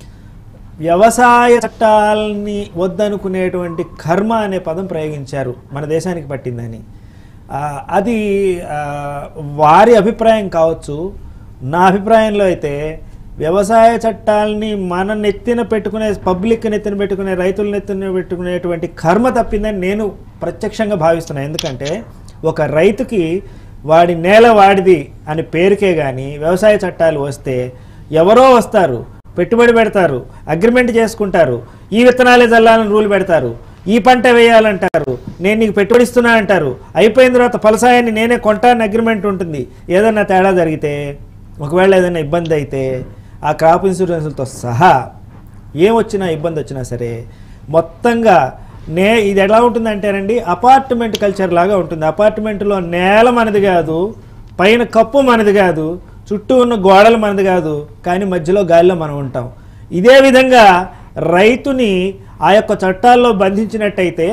వ్యవసాయ చట్టాలని వద్దనుకునేటువంటి కర్మ అనే పదం ప్రయోగించారు మన దేశానికి పట్టిందని ఆ, అది ఆ, వారి అభిప్రాయం కావచ్చు నా అభిప్రాయంలో అయితే వ్యవసాయ చట్టాలని మన నెత్తిన పెట్టుకునే పబ్లిక్ నెత్తిన పెట్టుకునే రైతుల నెత్తిన పెట్టుకునేటువంటి కర్మ తప్పిందని నేను ప్రత్యక్షంగా భావిస్తున్నాను ఎందుకంటే ఒక రైతుకి వాడి నేల వాడిది అని పేరుకే కానీ వ్యవసాయ చట్టాలు వస్తే ఎవరో వస్తారు పెట్టుబడి పెడతారు అగ్రిమెంట్ చేసుకుంటారు ఈ విత్తనాలే చల్లాలని రూల్ పెడతారు ఈ పంట వేయాలంటారు నేను నీకు పెట్టుబడి ఇస్తున్నా అంటారు అయిపోయిన తర్వాత ఫలసాయాన్ని నేనే కొంటాను అగ్రిమెంట్ ఉంటుంది ఏదన్నా తేడా జరిగితే ఒకవేళ ఏదైనా ఇబ్బంది అయితే ఆ క్రాప్ ఇన్సూరెన్స్లతో సహా ఏమొచ్చినా ఇబ్బంది వచ్చినా సరే మొత్తంగా నే ఇది ఎలా ఉంటుందంటేనండి అపార్ట్మెంట్ కల్చర్ లాగా ఉంటుంది అపార్ట్మెంట్లో నేల మనది కాదు పైన కప్పు మనది కాదు చుట్టూ ఉన్న గోడలు మనది కాదు కానీ మధ్యలో గాలిలో మనం ఉంటాం ఇదే విధంగా రైతుని ఆ యొక్క చట్టాల్లో బంధించినట్టయితే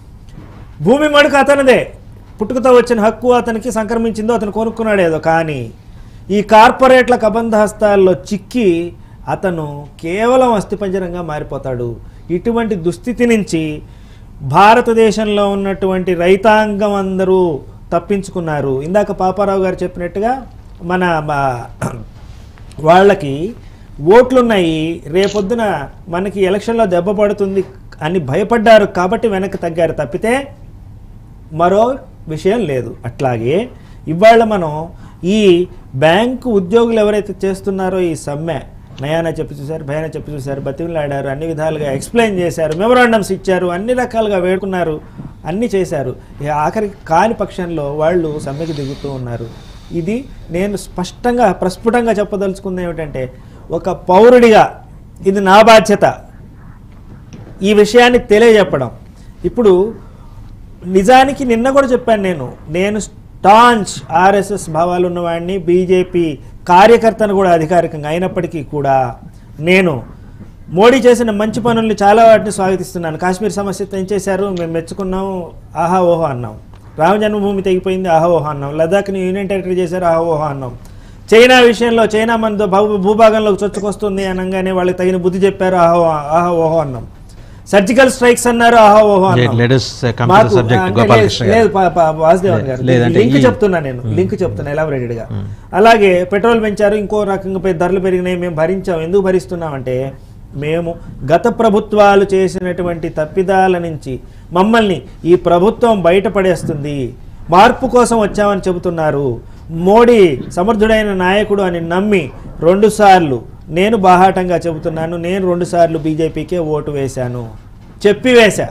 భూమి మడుకు అతనిదే పుట్టుకతో వచ్చిన హక్కు అతనికి సంక్రమించిందో అతను కొనుక్కున్నాడు ఏదో కానీ ఈ కార్పొరేట్ల కబంధ హస్తాల్లో చిక్కి అతను కేవలం అస్థిపంజరంగా మారిపోతాడు ఇటువంటి దుస్థితి నుంచి భారతదేశంలో ఉన్నటువంటి రైతాంగం అందరూ తప్పించుకున్నారు ఇందాక పాపారావు గారు చెప్పినట్టుగా మన మా- వాళ్ళకి ఓట్లున్నాయి రేపొద్దున మనకి ఎలక్షన్లో దెబ్బ పడుతుంది అని భయపడ్డారు కాబట్టి వెనక్కి తగ్గారు తప్పితే మరో విషయం లేదు అట్లాగే ఇవాళ మనం ఈ బ్యాంకు ఉద్యోగులు ఎవరైతే చేస్తున్నారో ఈ సమ్మె నయానా చెప్పి చూశారు భయానా చెప్పి చూశారు బతిమలాడారు అన్ని విధాలుగా ఎక్స్ప్లెయిన్ చేశారు మెమరాండమ్స్ ఇచ్చారు అన్ని రకాలుగా వేడుకున్నారు అన్నీ చేశారు ఇక ఆఖరికి కాని పక్షంలో వాళ్ళు సమ్మెకి దిగుతూ ఉన్నారు ఇది నేను స్పష్టంగా ప్రస్ఫుటంగా చెప్పదలుచుకుంది ఏమిటంటే ఒక పౌరుడిగా ఇది నా బాధ్యత ఈ విషయాన్ని తెలియజెప్పడం ఇప్పుడు నిజానికి నిన్న కూడా చెప్పాను నేను నేను స్టాంచ్ ఆర్ఎస్ఎస్ భావాలు ఉన్నవాడిని బీజేపీ కార్యకర్తను కూడా అధికారికంగా అయినప్పటికీ కూడా నేను మోడీ చేసిన మంచి పనుల్ని చాలా వాటిని స్వాగతిస్తున్నాను కాశ్మీర్ సమస్యతో ఏం చేశారు మేము మెచ్చుకున్నాం ఆహా ఓహో అన్నాం రామ జన్మభూమి తెగిపోయింది ఆహా ఓహో అన్నాం లదాఖ్ని యూనియన్ టెరిటరీ చేశారు ఆహా ఓహో అన్నాం చైనా విషయంలో చైనా మన భూ- భూభాగంలోకి చొచ్చుకొస్తుంది అనగానే వాళ్ళకి తగిన బుద్ధి చెప్పారు ఆహో ఆహా ఓహో అన్నాం సర్జికల్ స్ట్రైక్స్ అన్నారు ఆహా ఓహో అన్నాం Let us, uh, come to the మాకు- subject, అంటే గోపాలకృష్ణ లేదు, గారు. లేదు, పా- పా- వాసుదేవన్ గారు లేదంటే లింక్ ఈ- చెప్తున్నా నేను లింక్ చెప్తున్నా ఎలాబరేటెడ్ గా అలాగే పెట్రోల్ పెంచారు ఇంకో రకంగా పె- ధరలు పెరిగినాయి మేము భరించాం ఎందుకు భరిస్తున్నామంటే మేము గత ప్రభుత్వాలు చేసినటువంటి తప్పిదాల నుంచి మమ్మల్ని ఈ ప్రభుత్వం బయటపడేస్తుంది మార్పు కోసం వచ్చామని చెబుతున్నారు మోడీ సమర్థుడైన నాయకుడు అని నమ్మి రెండుసార్లు నేను బాహాటంగా చెబుతున్నాను నేను రెండుసార్లు బీజేపీకే ఓటు వేశాను చెప్పి వేశా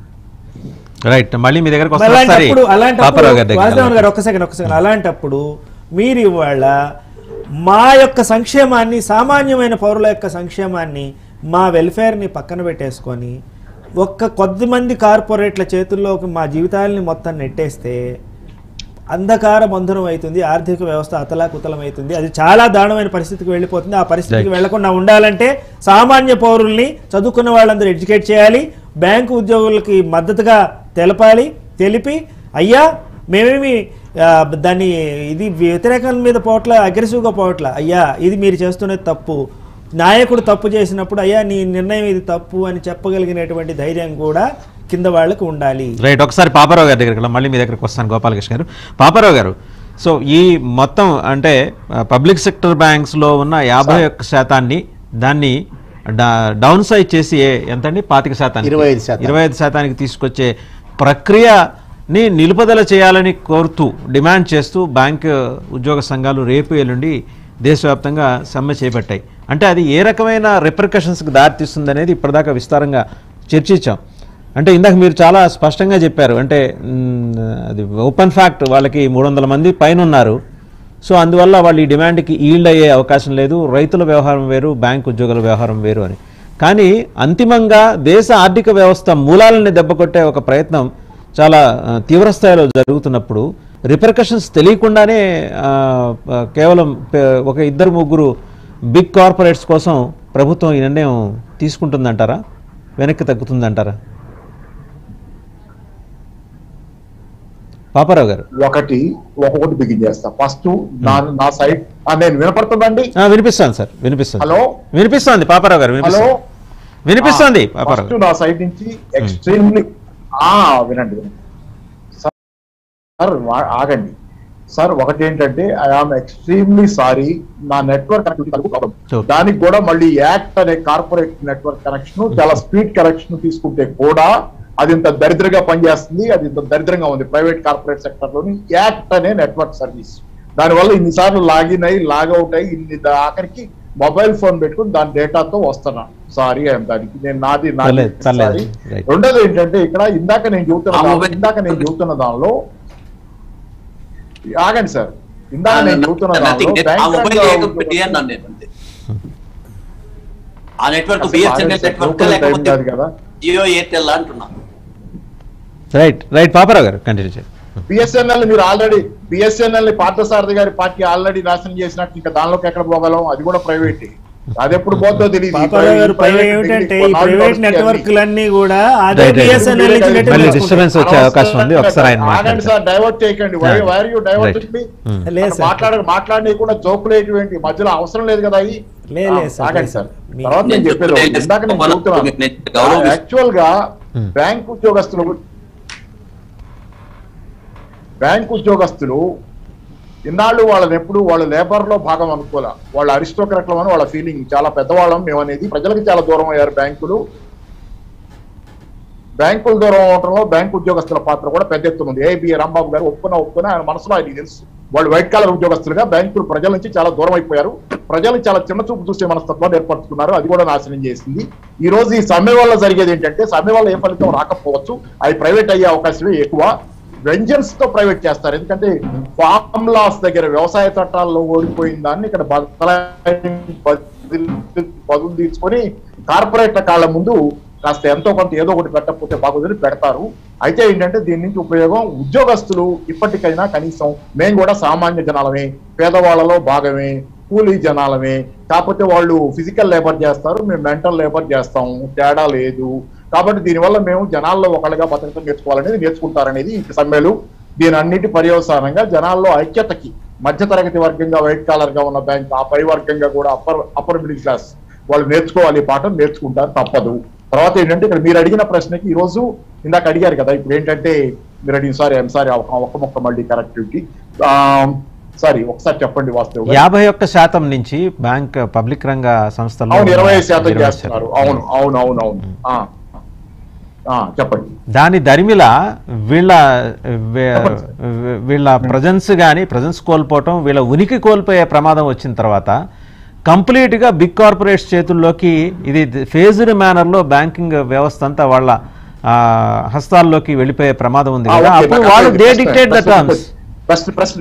రైట్ మళ్ళీ మీ దగ్గరకు మరి వస్తాం ఒకసారి అలాంటప్పుడు అలాంటప్పుడు పాపారావు గారి వాసుదేవన్ గారు దగ్గర ఒక్క సెకండ్ ఒక్క సెకండ్ అలాంటప్పుడు మీరు ఇవాళ మా యొక్క సంక్షేమాన్ని సామాన్యమైన పౌరుల యొక్క సంక్షేమాన్ని మా వెల్ఫేర్ని పక్కన పెట్టేసుకొని ఒక్క కొద్ది మంది కార్పొరేట్ల చేతుల్లోకి మా జీవితాలని మొత్తం నెట్టేస్తే అంధకార బంధనం అవుతుంది ఆర్థిక వ్యవస్థ అతలాకుతలం అవుతుంది అది చాలా దారుణమైన పరిస్థితికి వెళ్ళిపోతుంది ఆ పరిస్థితికి Right. వెళ్లకుండా ఉండాలంటే సామాన్య పౌరుల్ని చదువుకున్న వాళ్ళందరూ ఎడ్యుకేట్ చేయాలి బ్యాంకు ఉద్యోగులకి మద్దతుగా తెలపాలి తెలిపి అయ్యా మేమేమి ఆ, దాన్ని ఇది వ్యతిరేకం మీద పోవట్ల అగ్రెసివ్గా పోవట్ల అయ్యా ఇది మీరు చేస్తున్నది తప్పు నాయకుడు తప్పు చేసినప్పుడు అయ్యా నీ నిర్ణయం ఇది తప్పు అని చెప్పగలిగినటువంటి ధైర్యం కూడా కింద వాళ్ళకి ఉండాలి రైట్ ఒకసారి పాపారావు గారి దగ్గరికి వెళ్దాం. మళ్ళీ మీ దగ్గరికి వస్తాను గోపాలకృష్ణ గారు పాపారావు గారు సో ఈ మొత్తం అంటే పబ్లిక్ సెక్టర్ బ్యాంక్స్లో ఉన్న యాభై ఒక్క శాతాన్ని దాన్ని డా- డౌన్ సైజ్ చేసి ఏ- ఎంతండి పాతిక శాతానికి 25 శాతం. ఇరవై ఐదు శాతానికి తీసుకొచ్చే ప్రక్రియని నిలుపుదల చేయాలని కోరుతూ డిమాండ్ చేస్తూ బ్యాంక్ ఉద్యోగ సంఘాలు రేపు ఎల్లుండి దేశవ్యాప్తంగా సమ్మె చేపట్టాయి అంటే అది ఏ రకమైన రిపర్కషన్స్కి దారితీస్తుంది అనేది ఇప్పటిదాకా విస్తారంగా చర్చించాం అంటే ఇందాక మీరు చాలా స్పష్టంగా చెప్పారు అంటే మ్, అది ఓపెన్ ఫ్యాక్ట్ వాళ్ళకి మూడు వందల మంది పైన ఉన్నారు సో అందువల్ల వాళ్ళు ఈ డిమాండ్కి ఈల్డ్ అయ్యే అవకాశం లేదు రైతుల వ్యవహారం వేరు బ్యాంక్ ఉద్యోగుల వ్యవహారం వేరు అని కానీ అంతిమంగా దేశ ఆర్థిక వ్యవస్థ మూలాలని దెబ్బకొట్టే ఒక ప్రయత్నం చాలా ఆ, తీవ్ర స్థాయిలో జరుగుతున్నప్పుడు రిపర్కషన్స్ తెలియకుండానే ఆ, ఆ, కేవలం పే- ఒక ఇద్దరు ముగ్గురు బిగ్ కార్పొరేట్స్ కోసం ప్రభుత్వం ఈ నిర్ణయం తీసుకుంటుందంటారా వెనక్కి తగ్గుతుందంటారా పాపారావు గారు ఒకటి ఒక్కొక్కటి బిగిన్ చేస్తా ఫస్ట్ నా నా సైడ్ నేను వినపడుతుందండి ఆ, వినిపిస్తాను సార్ వినిపిస్తుంది హలో వినిపిస్తోంది పాపారావు గారు హలో వినిపిస్తుంది వినిపిస్తోంది పాపారావు ఫస్ట్ గారు నా సైడ్ నుంచి ఎక్స్ట్రీమ్లీ ఆ వినండి వినండి. సార్ వా- ఆగండి సార్ ఒకటి ఏంటంటే ఐఆమ్ ఎక్స్ట్రీమ్లీ సారీ నా నెట్వర్క్ కనెక్టివిటీ Sure. దానికి కూడా మళ్ళీ యాక్ట్ అనే కార్పొరేట్ నెట్వర్క్ కనెక్షన్ చాలా స్పీడ్ కనెక్షన్ తీసుకుంటే కూడా అది ఇంత దరిద్రంగా పనిచేస్తుంది అది ఇంత దరిద్రంగా ఉంది ప్రైవేట్ కార్పొరేట్ సెక్టర్ లోని యాక్ట్ అనే నెట్వర్క్ సర్వీస్ దానివల్ల ఇన్నిసార్లు లాగిన్ అయ్యి లాగౌట్ అయ్యి ఇన్ని దా- ఆఖరికి మొబైల్ ఫోన్ పెట్టుకుని దాని డేటాతో వస్తున్నా సారీ ఐఎమ్ దానికి నేను నాది నాది పర్లేదు, పర్లేదు. sorry. Right. రెండోది ఏంటంటే ఇక్కడ ఇందాక నేను చెబుతున్న ఆ దానిలో- mobile- ఇందాక నేను చెబుతున్న దానిలో ఆగండి సార్ ఇందాక నేను చెబుతున్న Nothing. దానిలో ఆ బ్యాంక్ మొబైల్ రంగంలో ఏకపడి అన్నాను నేను అంతే ఆ నెట్వర్క్ అసలు బిఎస్ఎన్ఎల్ ఆగండి సార్, నెట్వర్క్ లోకల్ టైం లేకపోతే కాదు కదా జియో ఎయిర్టెల్ అంటున్నా right right Paparao garu continue చేయండి బిఎస్ఎన్ఎల్ మీరు ఆల్రెడీ బిఎస్ఎన్ఎల్ ని పార్థసారథి గారి పార్టీ ఆల్రెడీ నాశనం చేసినట్టు ఇంకా దానిలోకి ఎక్కడ పోగలం అది కూడా ప్రైవేట్ అది ఎప్పుడు పోతుందో తెలియదు ఈ పాపారావు గారు ప్రైవేట్ పైగా ఏమిటంటే ఈ నాలుగు ప్రైవేట్ నడుస్తాయి నెట్వర్క్లన్నీ కూడా అదే Right, right. బిఎస్ఎన్ఎల్ నుంచి మళ్ళీ నెట్ మళ్ళీ తీసుకుంటాయి. డిస్టర్బెన్స్ వచ్చే అవకాశం ఉంది ఒకసారి ఆయన ఆగండి మాట్లాడతారు సార్ డైవర్ట్ చేయకండి why Yeah. Why're you divert Right. మీ Hmm. లేదు సార్. మాట్లాడ మాట్లాడి కూడా జోకులు ఏంటి మధ్యలో అవసరం లేదు కదా అవి లే, లేదు సార్, ఆగండి లేదు సార్ సార్. మీ- తర్వాత నేను నేను చెప్పేది చెప్తున్నా, ఒకటి. ఇందాక నేను నేను చెబుతున్నాను నేను గౌరవిస్తున్నాను. యాక్చువల్ గా Hmm. బ్యాంక్ ఉద్యోగస్తులు బ్యాంక్ ఉద్యోగస్తులు ఇన్నాళ్ళు వాళ్ళని ఎప్పుడు వాళ్ళ లేబర్ లో భాగం అనుకోలే వాళ్ళ అరిస్టోక్రట్లం అని వాళ్ళ ఫీలింగ్ చాలా పెద్దవాళ్ళం మేము అనేది ప్రజలకు చాలా దూరం అయ్యారు బ్యాంకులు బ్యాంకుల దూరం అవడంలో బ్యాంక్ ఉద్యోగస్తుల పాత్ర కూడా పెద్ద ఎత్తున ఉంది ఏబి రాంబాబు గారు ఒప్పుకున్న ఒప్పుకున్న ఆయన మనసులో ఆయనకి తెలుసు వాళ్ళు వైట్ కాలర్ ఉద్యోగస్తులుగా బ్యాంకులు ప్రజల నుంచి చాలా దూరం అయిపోయారు ప్రజలు చాలా చిన్న చూపు చూసే మనస్తత్వాన్ని ఏర్పరచుకున్నారు అది కూడా నాశనం చేసింది ఈ రోజు ఈ సమ్మె వల్ల జరిగేది ఏంటంటే సమ్మె వల్ల ఏ ఫలితం రాకపోవచ్చు అవి ప్రైవేట్ అయ్యే అవకాశమే ఎక్కువ వెంజన్స్ తో ప్రైవేట్ చేస్తారు ఎందుకంటే ఫార్మ్ లాస్ దగ్గర వ్యవసాయ చట్టాల్లో ఓడిపోయిన దాన్ని ఇక్కడ బదలాయించి బదిలీ- బదులు తీసుకొని కార్పొరేట్ల కాళ్ళ ముందు కాస్త ఎంతో కొంత ఏదో ఒకటి పెట్టకపోతే బాగుందని పెడతారు అయితే ఏంటంటే దీని నుంచి ఉపయోగం ఉద్యోగస్తులు ఇప్పటికైనా కనీసం మేము కూడా సామాన్య జనాలమే పేదవాళ్ళలో భాగమే కూలీ జనాలమే కాకపోతే వాళ్ళు ఫిజికల్ లేబర్ చేస్తారు మేము మెంటల్ లేబర్ చేస్తాము తేడా లేదు కాబట్టి దీనివల్ల మేము జనాల్లో ఒకళ్ళగా బతకడం నేర్చుకోవాలనేది నేర్చుకుంటారనేది ఈ సమ్మెలు దీని అన్నిటి పర్యవసానంగా జనాల్లో ఐక్యతకి మధ్యతరగతి వర్గంగా వైట్ కాలర్ గా ఉన్న బ్యాంక్ ఆ పై వర్గంగా కూడా అప్పర్ అప్పర్ మిడిల్ క్లాస్ వాళ్ళు నేర్చుకోవాలి ఈ పాఠం నేర్చుకుంటారు తప్పదు తర్వాత ఏంటంటే ఇక్కడ మీరు అడిగిన ప్రశ్నకి ఈ రోజు ఇందాక అడిగారు కదా ఇప్పుడు ఏంటంటే మీరు అడిగిన సారీ ఐమ్ సారీ ఒక్క మొక్క మళ్ళీ కరెక్టివిటీ సారీ ఒకసారి చెప్పండి వాస్తవం యాభై ఒక్క శాతం నుంచి బ్యాంక్ పబ్లిక్ రంగ సంస్థల్లో అవును ఇరవై ఐదు శాతం ఇరవై చేస్తున్నారు అవును అవును అవును అవును ఆ. ఆ, చెప్పండి దాని దరిమిల వీళ్ళ వీ- వీళ్ళ ప్రజెన్స్ కానీ ప్రజెన్స్ కోల్పోవటం వీళ్ళ ఉనికి కోల్పోయే ప్రమాదం వచ్చిన తర్వాత కంప్లీట్గా బిగ్ కార్పొరేట్స్ చేతుల్లోకి ఇది ఫేజ్డ్ మేనర్లో బ్యాంకింగ్ వ్యవస్థ అంతా వాళ్ళ ఆ, హస్తాల్లోకి వెళ్ళిపోయే ప్రమాదం ఉంది ఆ, కదా ఓకే, అప్పుడు నాకు వాళ్ళు దే ప్రశ్న- డిక్టేట్ ద ప్రశ్న- టర్మ్స్ ప్రశ్న ప్రశ్న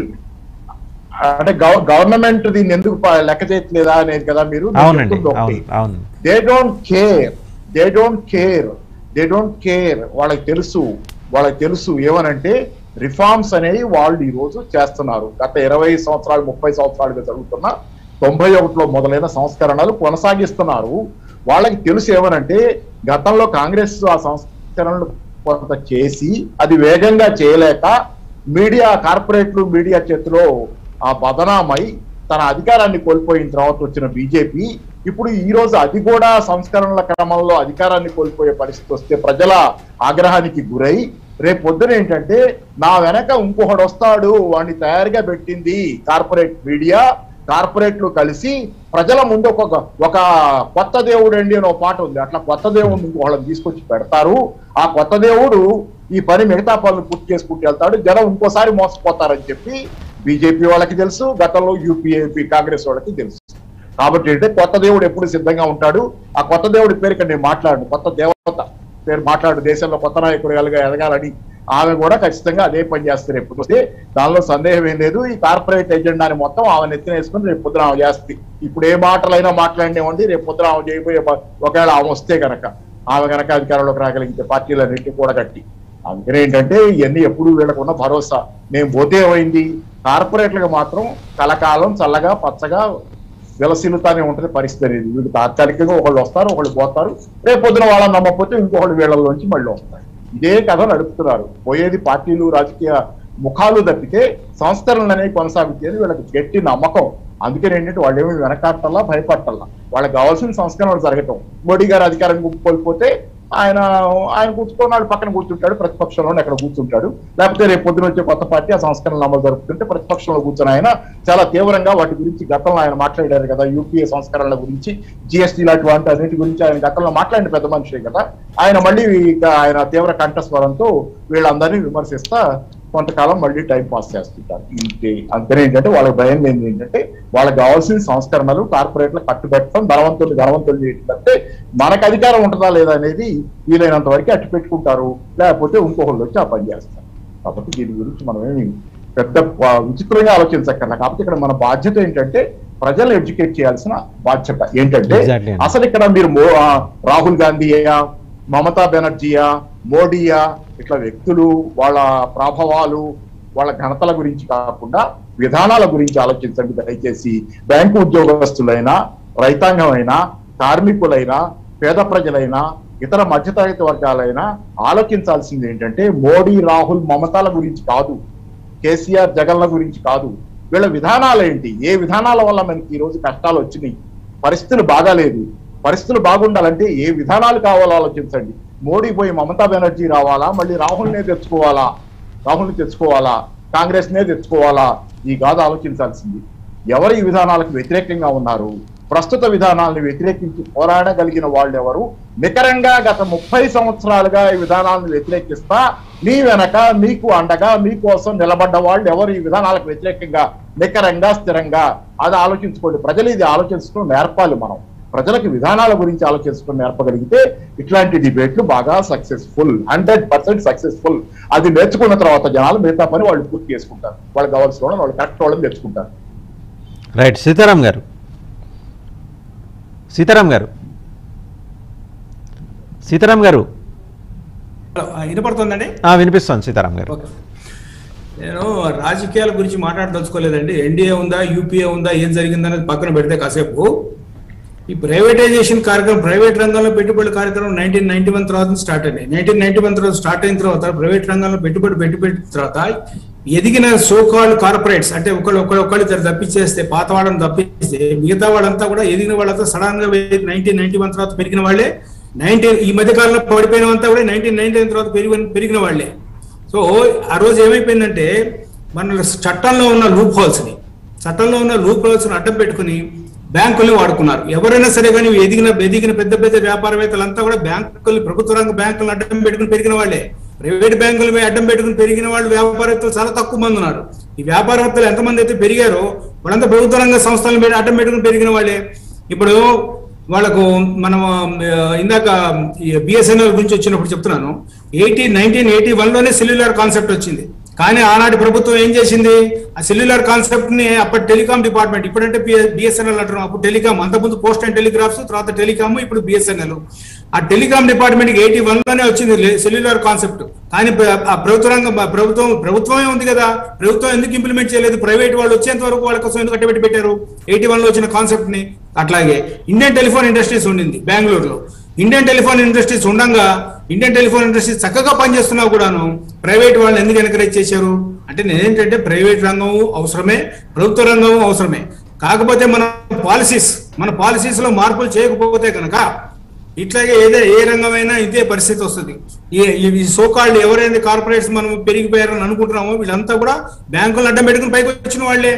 అంటే గవ- గవర్నమెంట్ దీన్ని ఎందుకు ప- లెక్క చేయట్లేదా అనేది కదా మీరు నేను అవునండి చెప్తుంది ఒకటి. అవును అవును they don't care they don't care they don't care వాళ్ళకి తెలుసు వాళ్ళకి తెలుసు ఏమనంటే రిఫార్మ్స్ అనేవి వాళ్ళు ఈ రోజు చేస్తున్నారు గత ఇరవై సంవత్సరాలు ముప్పై సంవత్సరాలుగా జరుగుతున్న తొంభై ఒకటిలో మొదలైన సంస్కరణలు కొనసాగిస్తున్నారు వాళ్ళకి తెలుసు ఏమనంటే గతంలో కాంగ్రెస్ ఆ సంస్కరణలు కొంత చేసి అది వేగంగా చేయలేక మీడియా కార్పొరేట్లు మీడియా చేతిలో ఆ బదనామై తన అధికారాన్ని కోల్పోయిన తర్వాత వచ్చిన బీజేపీ ఇప్పుడు ఈ రోజు అది కూడా సంస్కరణల క్రమంలో అధికారాన్ని కోల్పోయే పరిస్థితి వస్తే ప్రజల ఆగ్రహానికి గురై రేపు పొద్దున ఏంటంటే నా వెనక ఇంకొకడు వస్తాడు వాడిని తయారుగా పెట్టింది కార్పొరేట్ మీడియా కార్పొరేట్లు కలిసి ప్రజల ముందు ఒక ఒక కొత్త దేవుడు అండి అని ఒక పాట ఉంది అట్లా కొత్త దేవుడిని ఇంకోళ్ళని తీసుకొచ్చి పెడతారు ఆ కొత్త దేవుడు ఈ పని మిగతా పనులు పూర్తి చేసుకుంటూ వెళ్తాడు జనం ఇంకోసారి మోసపోతారని చెప్పి బీజేపీ వాళ్ళకి తెలుసు గతంలో యూపీఏపీ కాంగ్రెస్ వాళ్ళకి తెలుసు కాబట్టి అంటే కొత్త దేవుడు ఎప్పుడు సిద్ధంగా ఉంటాడు ఆ కొత్త దేవుడి పేరు ఇక్కడ నేను మాట్లాడు కొత్త దేవత పేరు మాట్లాడు దేశంలో కొత్త నాయకుడు ఎలాగా ఎదగాలని ఆమె కూడా ఖచ్చితంగా అదే పని చేస్తారు ఎప్పుడు వస్తే దానిలో సందేహం ఏం లేదు ఈ కార్పొరేట్ ఎజెండాని మొత్తం ఆమె నెత్తిన వేసుకుని రేపు పొద్దున ఆమె చేస్తుంది ఇప్పుడు ఏ మాటలైనా మాట్లాడినేవ్వండి రేపు పొద్దున ఆమె చేయబోయే ప- ఒకవేళ ఆమె వస్తే గనక ఆమె గనక అధికారంలోకి రాగలిగితే పార్టీలన్నింటినీ కూడా కట్టి అందుకని ఏంటంటే ఇవన్నీ ఎప్పుడు వీళ్ళకున్న భరోసా మేము పోతే ఏమైంది కార్పొరేట్లకు మాత్రం కలకాలం చల్లగా పచ్చగా విలసిల్లుతానే ఉంటుంది పరిస్థితి అనేది వీళ్ళు తాత్కాలికంగా ఒకళ్ళు వస్తారు ఒకళ్ళు పోతారు రేపు పొద్దున వాళ్ళని నమ్మకపోతే ఇంకొకళ్ళు వీళ్ళలోంచి మళ్ళీ వస్తారు ఇదే కథ నడుపుతున్నారు పోయేది పార్టీలు రాజకీయ ముఖాలు తప్పితే సంస్కరణలు అనేవి కొనసాగుతాయి వీళ్ళకి గట్టి నమ్మకం అందుకని ఏంటంటే వాళ్ళు ఏమి వెనకాడటల్లా భయపడటల్లా వాళ్ళకి కావాల్సిన సంస్కరణలు జరగటం మోడీ గారు అధికారం కోల్పోతే ఆయన ఆయన కూర్చుకున్నాడు పక్కన కూర్చుంటాడు ప్రతిపక్షంలో ఎక్కడ కూర్చుంటాడు లేకపోతే రేపు పొద్దున వచ్చే కొత్త పార్టీ ఆ సంస్కరణలు అమలు జరుపుతుంటే ప్రతిపక్షంలో కూర్చొని ఆయన చాలా తీవ్రంగా వాటి గురించి గతంలో ఆయన మాట్లాడారు కదా యూపీఏ సంస్కరణల గురించి జిఎస్టీ లాంటి వాటి అన్నిటి గురించి ఆయన గతంలో మాట్లాడిన పెద్ద మనిషే కదా ఆయన మళ్ళీ ఇక ఆయన తీవ్ర కంఠస్వరంతో వీళ్ళందరినీ విమర్శిస్తా కొంతకాలం మళ్ళీ టైం పాస్ చేస్తుంటారు ఇంతే అంతనే ఏంటంటే వాళ్ళకి భయం ఏంటి ఏంటంటే వాళ్ళకి కావాల్సిన సంస్కరణలు కార్పొరేట్ల కట్టుబెట్టడం ధనవంతులు ధనవంతులు చేయడం తప్పితే మనకు అధికారం ఉంటుందా లేదా అనేది వీలైనంత వరకు అట్టు పెట్టుకుంటారు లేకపోతే ఇంకొకళ్ళు వచ్చి ఆ పని చేస్తారు కాబట్టి దీని గురించి మనం ఏమి పెద్ద ప- విచిత్రంగా ఆలోచించక్కర్లా కాబట్టి ఇక్కడ మన బాధ్యత ఏంటంటే ప్రజలు ఎడ్యుకేట్ చేయాల్సిన బాధ్యత ఏంటంటే Exactly. అసలు ఇక్కడ మీరు మో- ఆ, రాహుల్ గాంధీయా మమతా బెనర్జీయా మోడీయా ఇట్లా వ్యక్తులు వాళ్ళ ప్రభావాలు వాళ్ళ ఘనతల గురించి కాకుండా విధానాల గురించి ఆలోచించండి దయచేసి బ్యాంకు ఉద్యోగస్తులైనా రైతాంగమైనా కార్మికులైనా పేద ప్రజలైనా ఇతర మధ్యతరగతి వర్గాలైనా ఆలోచించాల్సింది ఏంటంటే మోడీ రాహుల్ మమతాల గురించి కాదు కేసీఆర్ జగన్ల గురించి కాదు వీళ్ళ విధానాలు ఏంటి ఏ విధానాల వల్ల మనకి ఈ రోజు కష్టాలు వచ్చినాయి పరిస్థితులు బాగాలేదు పరిస్థితులు బాగుండాలంటే ఏ విధానాలు కావాలో ఆలోచించండి మోడీ పోయి మమతా బెనర్జీ రావాలా మళ్ళీ రాహుల్నే తెచ్చుకోవాలా రాహుల్ని తెచ్చుకోవాలా కాంగ్రెస్ నే తెచ్చుకోవాలా ఈ కాదు ఆలోచించాల్సింది ఎవరు ఈ విధానాలకు వ్యతిరేకంగా ఉన్నారు ప్రస్తుత విధానాలను వ్యతిరేకించి పోరాడగలిగిన వాళ్ళు ఎవరు నికరంగా గత ముప్పై సంవత్సరాలుగా ఈ విధానాలను వ్యతిరేకిస్తా మీ వెనక మీకు అండగా మీకోసం నిలబడ్డ వాళ్ళు ఎవరు ఈ విధానాలకు వ్యతిరేకంగా నికరంగా స్థిరంగా అది ఆలోచించుకోండి ప్రజలు ఇది ఆలోచించడం నేర్పాలి మనం ప్రజలకు విధానాల గురించి ఆలోచించడం నేర్పగలిగితే ఇట్లాంటి డిబేట్లు బాగా సక్సెస్ఫుల్ హండ్రెడ్ పర్సెంట్ సక్సెస్ఫుల్ అది నేర్చుకున్న తర్వాత జనాలు మిగతా పని వాళ్ళు పూర్తి చేసుకుంటారు వాళ్ళకి కావాల్సిన వాళ్ళని వాళ్ళు కరెక్ట్ వాళ్ళని తెచ్చుకుంటారు రైట్ సీతారాం గారు సీతారాం గారు సీతారాం గారు ఆ, వినపడుతుందండి ఆ, వినిపిస్తోంది సీతారాం గారు ఓకే నేను రాజకీయాల గురించి మాట్లాడదలుచుకోలేదండి ఎన్డీఏ ఉందా యూపీఏ ఉందా ఏం జరిగిందనేది పక్కన పెడితే కాసేపు ఈ ప్రైవేటైజేషన్ కార్యక్రమం ప్రైవేట్ రంగంలో పెట్టుబడి కార్యక్రమం నైన్టీన్ నైన్టీ వన్ తర్వాత స్టార్ట్ అయింది నైన్టీన్ నైన్టీ వన్ తర్వాత స్టార్ట్ అయిన తర్వాత ప్రైవేట్ రంగంలో పెట్టుబడి పెట్టి పెట్టిన తర్వాత ఎదిగిన సోకాల్డ్ కార్పొరేట్స్ అంటే ఒకళ్ళు ఒకళ్ళు ఒకళ్ళు ఇద్దరు తప్పించేస్తే పాత వాళ్ళని తప్పిస్తే మిగతా వాళ్ళంతా కూడా ఎదిగిన వాళ్ళంతా సడన్ గా నైన్టీన్ నైన్టీ వన్ తర్వాత పెరిగిన వాళ్ళే నైన్టీన్ ఈ మధ్య కాలంలో పడిపోయినంతా కూడా నైన్టీన్ నైన్టీ తర్వాత పెరిగి పెరిగిన వాళ్ళే సో ఆ రోజు ఏమైపోయిందంటే మన చట్టంలో ఉన్న లూప్ హోల్స్ ని చట్టంలో ఉన్న లూప్ హోల్స్ ని అడ్డం పెట్టుకుని బ్యాంకుల్ని వాడుకున్నారు ఎవరైనా సరే కానీ ఎదిగిన ఎదిగిన పెద్ద పెద్ద వ్యాపారవేత్తలంతా కూడా బ్యాంకులు ప్రభుత్వ రంగ బ్యాంకులను అడ్డం పెట్టుకుని పెరిగిన వాళ్ళే ప్రైవేట్ బ్యాంకుల మీద అడ్డం పెట్టుకుని పెరిగిన వాళ్ళు వ్యాపారవేత్తలు చాలా తక్కువ మంది ఉన్నారు ఈ వ్యాపారవేత్తలు ఎంతమంది అయితే పెరిగారో వాళ్ళంతా ప్రభుత్వ రంగ సంస్థల మీద అడ్డం పెట్టుకుని పెరిగిన వాళ్ళే ఇప్పుడు వాళ్ళకు మనం ఆ, ఇందాక బిఎస్ఎన్ఎల్ గురించి వచ్చినప్పుడు చెప్తున్నాను ఎయిటీ నైన్టీన్ ఎయిటీ వన్ లోనే సెల్యులార్ కాన్సెప్ట్ వచ్చింది కానీ ఆనాటి ప్రభుత్వం ఏం చేసింది ఆ సెల్యులార్ కాన్సెప్ట్ ని అప్పటి టెలికాం డిపార్ట్మెంట్ ఇప్పుడంటే బిఎస్ఎన్ఎల్ అంటున్నాం అప్పుడు టెలికాం అంతకుముందు పోస్ట్ అండ్ టెలిగ్రాఫ్స్ తర్వాత టెలికామ్ ఇప్పుడు బిఎస్ఎన్ఎల్ ఆ టెలికాం డిపార్ట్మెంట్ కి ఎయిటీ వన్ లోనే వచ్చింది సెల్యులార్ కాన్సెప్ట్ కానీ ప్ర- ఆ ప్రభుత్వ రంగం ఆ ప్రభుత్వం ప్రభుత్వమే ఉంది కదా ప్రభుత్వం ఎందుకు ఇంప్లిమెంట్ చేయలేదు ప్రైవేట్ వాళ్ళు వచ్చేంత వరకు వాళ్ళ కోసం ఎందుకు కట్టబెట్టి పెట్టారు ఎయిటీ వన్ లో వచ్చిన కాన్సెప్ట్ ని అట్లాగే ఇండియన్ టెలిఫోన్ ఇండస్ట్రీస్ ఉండింది బెంగళూరులో ఇండియన్ టెలిఫోన్ ఇండస్ట్రీస్ ఉండగా ఇండియన్ టెలిఫోన్ ఇండస్ట్రీస్ చక్కగా పనిచేస్తున్నా కూడాను ప్రైవేట్ వాళ్ళని ఎందుకు ఎంకరేజ్ చేశారు అంటే నేనేంటంటే ప్రైవేట్ రంగం అవసరమే ప్రభుత్వ రంగం అవసరమే కాకపోతే మన పాలసీస్ మన పాలసీస్ లో మార్పులు చేయకపోతే కనుక ఇట్లాగే ఏదే ఏ రంగమైనా ఇదే పరిస్థితి వస్తుంది ఈ ఈ సోకాళ్ళు ఎవరైతే కార్పొరేట్స్ మనం పెరిగిపోయారని అనుకుంటున్నామో వీళ్ళంతా కూడా బ్యాంకులు అడ్డం పెట్టుకుని పైకి వచ్చిన వాళ్ళే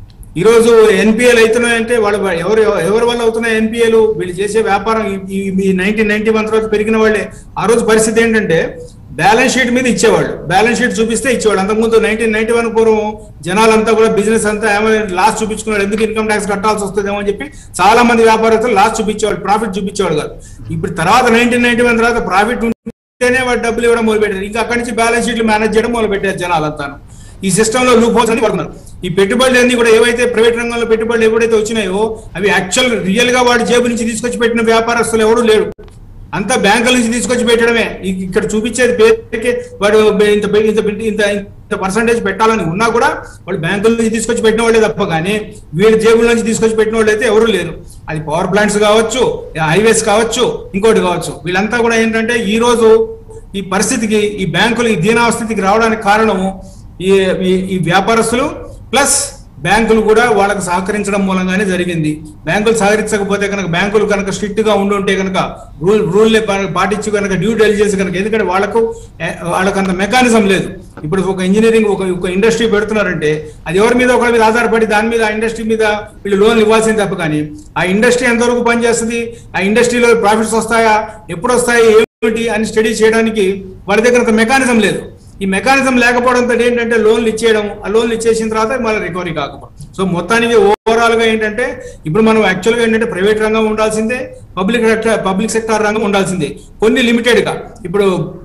ఈ రోజు ఎన్పిఎల్ అవుతున్నాయంటే వాళ్ళు ఎవరు ఎవరి వల్ల అవుతున్నాయి ఎన్పిఎలు వీళ్ళు చేసే వ్యాపారం ఈ నైన్టీన్ నైన్టీ వన్ తర్వాత పెరిగిన వాళ్ళే ఆ రోజు పరిస్థితి ఏంటంటే బ్యాలెన్స్ షీట్ మీద ఇచ్చేవాళ్ళు బ్యాలెన్స్ షీట్ చూపిస్తే ఇచ్చేవాళ్ళు అంతకుముందు నైన్టీన్ నైన్టీ వన్ పూర్వం జనాలంతా కూడా బిజినెస్ అంతా ఏమో లాస్ చూపించుకున్నాడు ఎందుకు ఇన్కమ్ ట్యాక్స్ కట్టాల్సి వస్తుందేమో అని చెప్పి చాలా మంది వ్యాపారస్తులు లాస్ చూపించేవాళ్ళు ప్రాఫిట్ చూపించేవాళ్ళు కాదు ఇప్పుడు తర్వాత నైన్టీన్ నైన్టీ వన్ తర్వాత ప్రాఫిట్ ఉంటేనే వాడు డబ్బులు ఇవ్వడం మొదలు పెట్టారు ఇంకా అక్కడి నుంచి బ్యాలెన్స్ షీట్లు మేనేజ్ చేయడం మొదలు పెట్టారు జనాలంతాను ఈ సిస్టమ్ లో లూప్ హోల్స్ అని పడుతున్నారు ఈ పెట్టుబడులు అన్ని కూడా ఏవైతే ప్రైవేట్ రంగంలో పెట్టుబడులు ఎప్పుడైతే వచ్చినాయో అవి యాక్చువల్ రియల్ గా వాడి జేబు నుంచి తీసుకొచ్చి పెట్టిన వ్యాపారస్తులు ఎవరు లేరు అంతా బ్యాంకుల నుంచి తీసుకొచ్చి పెట్టడమే ఇ- ఇక్కడ చూపించేది పేరుకే వాడు ఇంత పె- ఇంత పె- ఇంత ఇంత పర్సంటేజ్ పెట్టాలని ఉన్నా కూడా వాళ్ళు బ్యాంకుల నుంచి తీసుకొచ్చి పెట్టిన వాళ్ళే తప్ప కానీ వీళ్ళ జేబుల నుంచి తీసుకొచ్చి పెట్టిన వాళ్ళు అయితే ఎవరు లేరు అది పవర్ ప్లాంట్స్ కావచ్చు హైవేస్ కావచ్చు ఇంకోటి కావచ్చు వీళ్ళంతా కూడా ఏంటంటే ఈ రోజు ఈ పరిస్థితికి ఈ బ్యాంకులు ఈ దీనావస్థితికి రావడానికి కారణము ఈ ఈ- ఈ వ్యాపారస్తులు ప్లస్ బ్యాంకులు కూడా వాళ్ళకి సహకరించడం మూలంగానే జరిగింది బ్యాంకులు సహకరించకపోతే కనుక బ్యాంకులు కనుక స్ట్రిక్ట్ గా ఉండుంటే కనుక రూల్ రూల్ పాటించి కనుక డ్యూ డెలిజెన్స్ కనుక ఎందుకంటే వాళ్ళకు ఏ, వాళ్ళకు అంత మెకానిజం లేదు ఇప్పుడు ఒక ఇంజనీరింగ్ ఒక ఒక ఇండస్ట్రీ పెడుతున్నారంటే అది ఎవరి మీద ఒకరి మీద ఆధారపడి దాని మీద ఆ ఇండస్ట్రీ మీద వీళ్ళు లోన్ ఇవ్వాల్సింది తప్ప కానీ ఆ ఇండస్ట్రీ ఎంతవరకు పనిచేస్తుంది ఆ ఇండస్ట్రీలో ప్రాఫిట్స్ వస్తాయా ఎప్పుడు వస్తాయి ఏమిటి అని స్టడీ చేయడానికి వాళ్ళ దగ్గర అంత మెకానిజం లేదు ఈ మెకానిజం లేకపోవడంతో ఏంటంటే లోన్లు ఇచ్చేయడం ఆ లోన్లు ఇచ్చేసిన తర్వాత మళ్ళీ రికవరీ కాకపోవడం సో మొత్తానికి ఓవరాల్ గా ఏంటంటే ఇప్పుడు మనం యాక్చువల్ గా ఏంటంటే ప్రైవేట్ రంగం ఉండాల్సిందే పబ్లిక్ పబ్లిక్ సెక్టార్ రంగం ఉండాల్సిందే కొన్ని లిమిటెడ్ గా ఇప్పుడు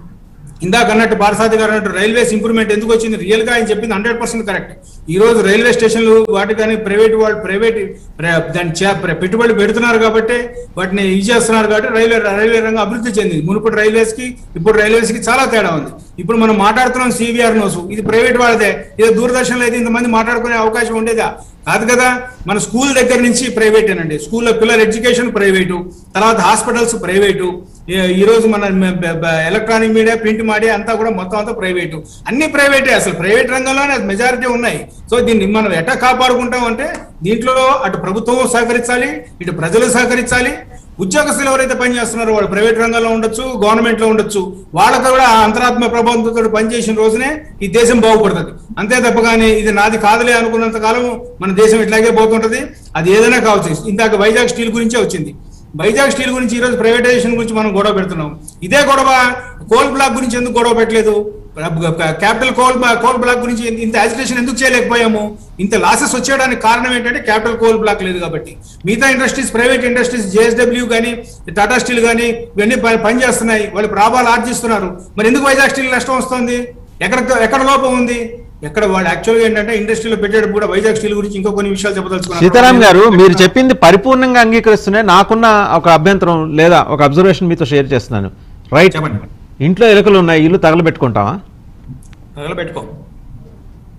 ఇందాక అన్నట్టు పారసాది గారు అన్నట్టు రైల్వేస్ ఇంప్రూవ్మెంట్ ఎందుకు వచ్చింది రియల్ గా ఆయన చెప్పింది హండ్రెడ్ పర్సెంట్ కరెక్ట్ ఈ రోజు రైల్వే స్టేషన్లు వాటి కానీ ప్రైవేట్ వాళ్ళు ప్రైవేట్ దాని చే- ప్ర- పెట్టుబడులు పెడుతున్నారు కాబట్టి వాటిని ఇది చేస్తున్నారు కాబట్టి రైల్వే రైల్వే రంగం అభివృద్ధి చెందింది మునుపటి రైల్వేస్ కి ఇప్పుడు రైల్వేస్ కి చాలా తేడా ఉంది ఇప్పుడు మనం మాట్లాడుతున్నాం సివిఆర్ నోసు ఇది ప్రైవేట్ వాళ్ళదే ఇది దూరదర్శన్ లో అయితే ఇంతమంది మాట్లాడుకునే అవకాశం ఉండేదా కాదు కదా మన స్కూల్ దగ్గర నుంచి ప్రైవేట్ అండి స్కూల్లో పిల్లల ఎడ్యుకేషన్ ప్రైవేటు తర్వాత హాస్పిటల్స్ ప్రైవేటు ఈ- ఈ రోజు మన ఎలక్ట్రానిక్ మీడియా ప్రింట్ మీడియా అంతా కూడా మొత్తం అంతా ప్రైవేటు అన్ని ప్రైవేటే అసలు ప్రైవేట్ రంగంలోనే మెజారిటీ ఉన్నాయి సో దీన్ని మనం ఎట్లా కాపాడుకుంటాం అంటే దీంట్లో అటు ప్రభుత్వం సహకరించాలి ఇటు ప్రజలు సహకరించాలి ఉద్యోగస్తులు ఎవరైతే పనిచేస్తున్నారో వాళ్ళు ప్రైవేట్ రంగంలో ఉండొచ్చు గవర్నమెంట్ లో ఉండొచ్చు వాళ్ళకు కూడా ఆ అంతరాత్మ ప్రభావంతో పనిచేసిన రోజునే ఈ దేశం బాగుపడుతుంది అంతే తప్ప కానీ ఇది నాది కాదులే అనుకున్నంత కాలం మన దేశం ఇట్లాగే పోతుంటది అది ఏదైనా కావచ్చు ఇందాక వైజాగ్ స్టీల్ గురించే వచ్చింది వైజాగ్ స్టీల్ గురించి ఈ రోజు ప్రైవేటైజేషన్ గురించి మనం గొడవ పెడుతున్నాం ఇదే గొడవ కోల్ బ్లాక్ గురించి ఎందుకు గొడవ పెట్టలేదు క్యాపిటల్ కోల్ కోల్ బ్లాక్ గురించి ఇంత- ఇంత యాజిటేషన్ ఎందుకు చేయలేకపోయాము ఇంత లాసెస్ వచ్చేయడానికి కారణం ఏంటంటే క్యాపిటల్ కోల్ బ్లాక్ లేదు కాబట్టి మిగతా ఇండస్ట్రీస్ ప్రైవేట్ ఇండస్ట్రీస్ జేఎస్డబ్ల్యూ కానీ టాటా స్టీల్ కానీ ఇవన్నీ పని పనిచేస్తున్నాయి వాళ్ళు లాభాలు ఆర్జిస్తున్నారు మరి ఎందుకు వైజాగ్ స్టీల్ నష్టం వస్తుంది ఎక్కడ ఎక్కడ లోపం ఉంది ఎక్కడ వాళ్ళు యాక్చువల్గా ఏంటంటే ఇండస్ట్రీలో పెట్టేటప్పుడు కూడా వైజాగ్ స్టీల్ గురించి ఇంకో కొన్ని విషయాలు చెప్పదలుచుకున్నారు సీతారాం గారు మీరు చెప్పింది పరిపూర్ణంగా అంగీకరిస్తున్నాయి నాకున్న ఒక అభ్యంతరం లేదా ఒక అబ్జర్వేషన్ మీతో షేర్ చేస్తున్నాను రైట్ చెప్పండి ఇంట్లో ఎలుకలు ఉన్నాయి ఇల్లు తగలబెట్టుకుంటావా తగలబెట్టుకో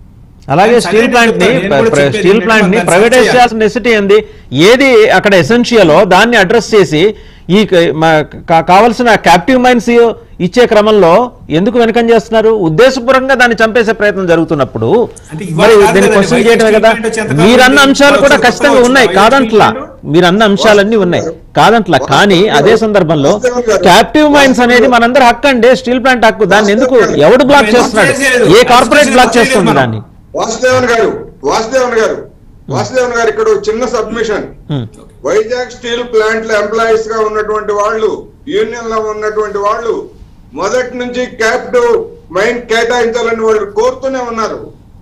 అలాగే నేను స్టీల్ సరైనది ప్లాంట్ ని చెప్తాను. నేను కూడా ప్ర- చెప్పేది స్టీల్ ఏంటంటే ప్లాంట్ ని దాన్ని ప్రైవేటైజ్ సర్చ్ చేయాల్సిన నెసిటీ ఏంది ఏది అక్కడ ఎసెన్షియలో దాన్ని అడ్రస్ చేసి ఈ క- మా- కా- కావలసిన క్యాప్టివ్ మైన్స్ ఇచ్చే క్రమంలో ఎందుకు వెనకం చేస్తున్నారు ఉద్దేశపూర్వకంగా దాన్ని చంపేసే ప్రయత్నం జరుగుతున్నప్పుడు అంటే ఇవాళ మరి కాదు దీన్ని కదండి, క్వశ్చన్ బయట చేయడమే స్టీల్ కదా ప్లాంట్ వచ్చి ఎంతకాలం మీరన్న ఉంది? అంశాలు కూడా కొత్తగా ఖచ్చితంగా వచ్చిన ఉన్నాయి బయట కాదంట్లా స్టీల్ ప్లాంట్? మీరన్న అంశాలన్నీ ఉన్నాయి కాదంట్లా కానీ అదే సందర్భంలో క్యాప్టివ్ మైన్స్ అనేది మనందరి హక్కు అండి స్టీల్ ప్లాంట్ హక్కు దాన్ని ఎందుకు ఎవడు బ్లాక్ చేస్తున్నాడు ఏ కార్పొరేట్ బ్లాక్ చేస్తుంది దాన్ని వాసుదేవన్ గారు వాసుదేవన్ గారు వాసుదేవన్ గారు ఇక్కడ ఒక చిన్న సబ్మిషన్ హ్మ్. వైజాగ్ స్టీల్ ప్లాంట్ లో ఎంప్లాయీస్ గా ఉన్నటువంటి వాళ్ళు యూనియన్ లో ఉన్నటువంటి వాళ్ళు మొదటి నుంచి క్యాపిటల్ మైన్ కేటాయించాలని వాళ్ళు కోరుతూనే ఉన్నారు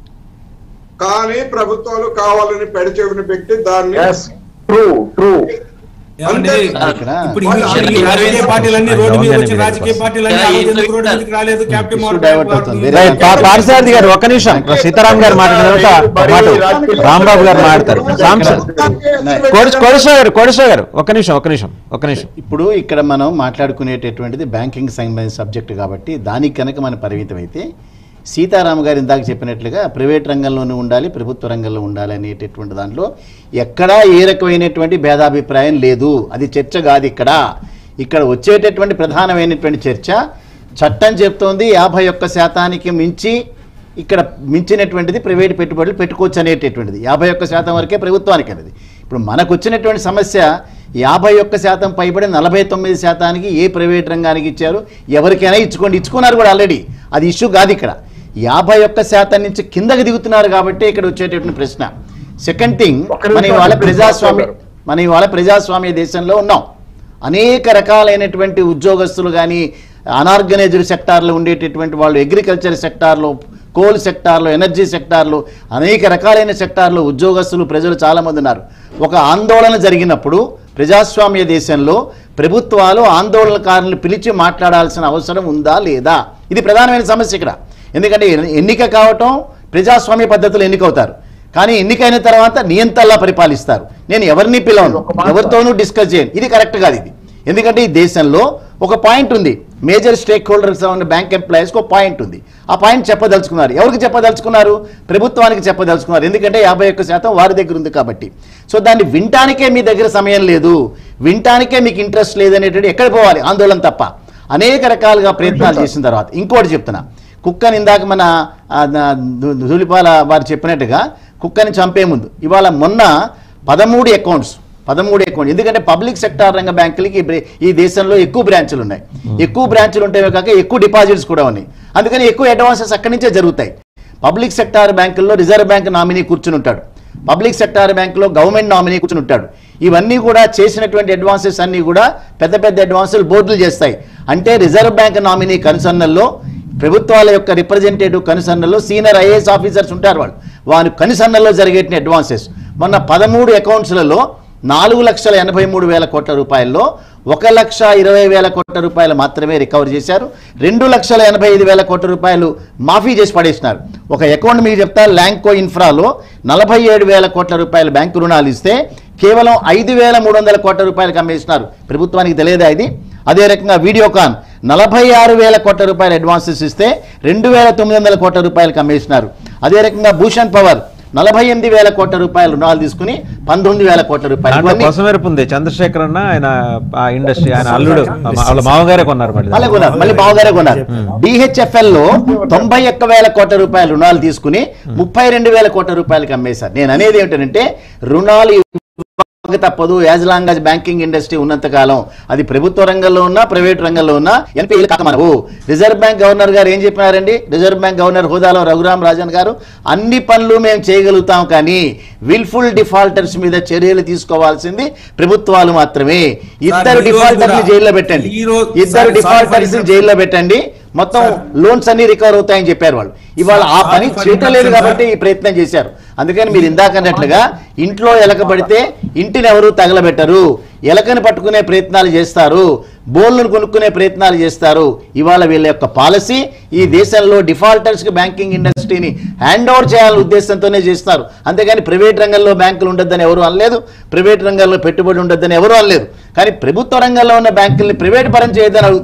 కానీ ప్రభుత్వాలు కావాలని పెడచెవిని పెట్టి దాన్ని ట్రూ ట్రూ ఏమండి? ఇక్కడ ఇప్పుడు ఈ- ఈ రాజకీయ పార్టీలన్నీ రోడ్డు మీద వచ్చి రాజకీయ పార్టీలన్నీ ఆ రోజు ఎందుకు రోడ్డు మీదకి రాలేదు క్యాప్టెన్ ఇష్యూ మోహన్ డైవర్ట్ గారు అవుతుంది. వారు- వేరే పా- పార్థసారథి గారు ఒక్క నిమిషం సీతారాం గారు మాట్లాడిన తర్వాత మాట రాంబాబు గారు మాట్లాడతారు సాంస- కోడి- కోడిశ్వర గారు కోడిశ్వర గారు ఒక్క నిమిషం ఒక్క నిమిషం ఒక్క నిమిషం ఇప్పుడు ఇక్కడ మనం మాట్లాడుకునేటటువంటిది బ్యాంకింగ్ సంబంధించిన సబ్జెక్ట్ కాబట్టి దానికి కనుక మనం పరిమితం అయితే సీతారామ గారు ఇందాక చెప్పినట్లుగా ప్రైవేట్ రంగంలోనూ ఉండాలి ప్రభుత్వ రంగంలో ఉండాలి అనేటటువంటి దాంట్లో ఎక్కడా ఏ రకమైనటువంటి భేదాభిప్రాయం లేదు అది చర్చ కాదు ఇక్కడ ఇక్కడ వచ్చేటటువంటి ప్రధానమైనటువంటి చర్చ చట్టం చెప్తోంది యాభై ఒక్క శాతానికి మించి ఇక్కడ మించినటువంటిది ప్రైవేట్ పెట్టుబడులు పెట్టుకోవచ్చు అనేటటువంటిది యాభై ఒక్క శాతం వరకే ప్రభుత్వానికి అనేది ఇప్పుడు మనకు వచ్చినటువంటి సమస్య యాభై ఒక్క శాతం పైబడి నలభై తొమ్మిది శాతానికి ఏ ప్రైవేట్ రంగానికి ఇచ్చారు ఎవరికైనా ఇచ్చుకోండి ఇచ్చుకున్నారు కూడా ఆల్రెడీ అది ఇష్యూ కాదు ఇక్కడ యాభై ఒక్క శాతం నుంచి కిందకి దిగుతున్నారు కాబట్టి ఇక్కడ వచ్చేటటువంటి ప్రశ్న సెకండ్ థింగ్ ఒక్క నిమిషం మన ఇవాళ అండి, ప్రజాస్వామ్య గారు. మనం ఇవాళ ప్రజాస్వామ్య దేశంలో ఉన్నాం అనేక రకాలైనటువంటి ఉద్యోగస్తులు కానీ అనార్గనైజ్డ్ సెక్టార్లో ఉండేటటువంటి వాళ్ళు అగ్రికల్చర్ సెక్టార్లో కోల్ సెక్టార్లో ఎనర్జీ సెక్టార్లో అనేక రకాలైన సెక్టార్లో ఉద్యోగస్తులు ప్రజలు చాలామంది ఉన్నారు ఒక ఆందోళన జరిగినప్పుడు ప్రజాస్వామ్య దేశంలో ప్రభుత్వాలు ఆందోళనకారులను పిలిచి మాట్లాడాల్సిన అవసరం ఉందా లేదా ఇది ప్రధానమైన సమస్య ఇక్కడ ఎందుకంటే ఎన్నిక కావటం ప్రజాస్వామ్య పద్ధతులు ఎన్నికవుతారు కానీ ఎన్నికైన తర్వాత నియంతల్లా పరిపాలిస్తారు నేను ఎవరిని పిలవను ఒక మాట. ఎవరితోనూ డిస్కస్ చేయను ఇది కరెక్ట్ కాదు ఇది ఎందుకంటే ఈ దేశంలో ఒక పాయింట్ ఉంది మేజర్ స్టేక్ హోల్డర్స్ ఉన్న బ్యాంక్ ఎంప్లాయీస్కి ఒక పాయింట్ ఉంది ఆ పాయింట్ చెప్పదలుచుకున్నారు ఎవరికి చెప్పదలుచుకున్నారు ప్రభుత్వానికి చెప్పదలుచుకున్నారు ఎందుకంటే యాభై ఒక్క శాతం వారి దగ్గర ఉంది కాబట్టి సో దాన్ని వినటానికే మీ దగ్గర సమయం లేదు వినటానికే మీకు ఇంట్రెస్ట్ లేదనేటువంటి ఎక్కడ పోవాలి ఆందోళన తప్ప అనేక రకాలుగా ప్రయత్నాలు చేసిన తర్వాత ఇంకోటి చెప్తున్నా కుక్కని ఇందాక మన ఆ, నా- దు- ధూళిపాల వారు చెప్పినట్టుగా కుక్కని చంపే ముందు ఇవాళ మొన్న పదమూడు అకౌంట్స్ పదమూడు అకౌంట్ ఎందుకంటే పబ్లిక్ సెక్టార్ రంగ బ్యాంకులకి ఈ బ్రే- ఈ దేశంలో ఎక్కువ బ్రాంచులు ఉన్నాయి ఎక్కువ బ్రాంచులు ఉంటేవే కాక ఎక్కువ డిపాజిట్స్ కూడా ఉన్నాయి అందుకని ఎక్కువ అడ్వాన్సెస్ అక్కడి నుంచే జరుగుతాయి పబ్లిక్ సెక్టార్ బ్యాంకుల్లో రిజర్వ్ బ్యాంక్ నామినీ కూర్చుని ఉంటాడు పబ్లిక్ సెక్టార్ బ్యాంకులో గవర్నమెంట్ నామినీ కూర్చుని ఉంటాడు ఇవన్నీ కూడా చేసినటువంటి అడ్వాన్సెస్ అన్నీ కూడా పెద్ద పెద్ద అడ్వాన్సులు బోర్డులు చేస్తాయి అంటే రిజర్వ్ బ్యాంక్ నామినీ కన్సర్నల్లో ప్రభుత్వాల యొక్క రిప్రజెంటేటివ్ కనుసన్నలో సీనియర్ ఐఏఎస్ ఆఫీసర్స్ ఉంటారు వాళ్ళు వారి కనుసన్నలో జరిగేటిన అడ్వాన్సెస్ మొన్న పదమూడు అకౌంట్స్లలో నాలుగు లక్షల ఎనభై మూడు వేల కోట్ల రూపాయల్లో ఒక లక్ష ఇరవై వేల కోట్ల రూపాయలు మాత్రమే రికవర్ చేశారు రెండు లక్షల ఎనభై ఐదు వేల కోట్ల రూపాయలు మాఫీ చేసి పడేసినారు ఒక అకౌంట్ మీకు చెప్తా ల్యాంకో ఇన్ఫ్రాలో నలభై ఏడు వేల కోట్ల రూపాయల బ్యాంకు రుణాలు ఇస్తే కేవలం ఐదు వేల మూడు వందల కోట్ల రూపాయలకు అమ్మేసినారు ప్రభుత్వానికి తెలియదా ఇది అదే రకంగా వీడియోకాన్ నలభై ఆరు వేల కోట్ల రూపాయల అడ్వాన్సెస్ ఇస్తే రెండు వేల తొమ్మిది వందల కోట్ల రూపాయలకు అమ్మేసినారు అదే రకంగా భూషణ్ పవర్ నలభై ఎనిమిది వేల కోట్ల రూపాయల రుణాలు తీసుకుని పంతొమ్మిది వేల కోట్ల రూపాయలు దాంట్లో ఇవన్నీ కొసమెరుపు ఉంది చంద్రశేఖర్ అన్న ఆయన ఆ ఇండస్ట్రీ ఆయన అల్లుడు వాళ్ళ మామగారే కొన్నారు మళ్ళీ మళ్ళీ కొన్నారు మళ్ళీ బావగారే కొన్నారు డిహెచ్ఎఫ్ఎల్ లో తొంభై ఒక్క వేల కోట్ల రూపాయల రుణాలు తీసుకుని ముప్పై రెండు వేల కోట్ల రూపాయలకి అమ్మేశారు నేను అనేది ఏమిటంటే రుణాలు ఇవ్వక తప్పదు as long as banking industry ఉన్నంత కాలం అది ప్రభుత్వ రంగంలో ఉన్నా ప్రైవేట్ రంగంలో ఉన్నా ఎన్పిఎల్ కాకమనవు రిజర్వ్ బ్యాంక్ గవర్నర్ గారు ఏం చెప్పినారండి రిజర్వ్ బ్యాంక్ గవర్నర్ హోదాలో రఘురామ్ రాజన్ గారు అన్ని పనులు మేము చేయగలుగుతాం కానీ విల్ఫుల్ డిఫాల్టర్స్ మీద చర్యలు తీసుకోవాల్సింది ప్రభుత్వాలు మాత్రమే ఇద్దరు ఈ రోజు డిఫాల్టర్స్ కూడా- జైల్లో పెట్టండి ఈ రోజు- ఇద్దరు సార్, డిఫాల్టర్స్ సార్, జైల్లో పెట్టండి మొత్తం లోన్స్ అన్ని రికవర్ అవుతాయని చెప్పారు వాళ్ళు ఇవాళ ఆ సార్, పని సార్, చేయటలేదు సార్. కాబట్టి ఈ ప్రయత్నం చేశారు అందుకని మీరు ఇందాక అన్నట్లుగా ఇంట్లో ఎలక పడితే ఇంటిని ఎవరు తగలబెట్టరు ఎలకని పట్టుకునే ప్రయత్నాలు చేస్తారు బోన్లను కొనుక్కునే ప్రయత్నాలు చేస్తారు ఇవాళ వీళ్ళ యొక్క పాలసీ ఈ దేశంలో డిఫాల్టర్స్కి బ్యాంకింగ్ ఇండస్ట్రీని హ్యాండ్ ఓవర్ చేయాలనే ఉద్దేశంతోనే చేస్తారు అంతేగాని ప్రైవేట్ రంగంలో బ్యాంకులు ఉండొద్దని ఎవరు అనలేదు ప్రైవేట్ రంగంలో పెట్టుబడి ఉండొద్దని ఎవరు అనలేదు కానీ ప్రభుత్వ రంగంలో ఉన్న బ్యాంకుల్ని ప్రైవేట్ పరం చేయొద్దని అడుగుతున్నాం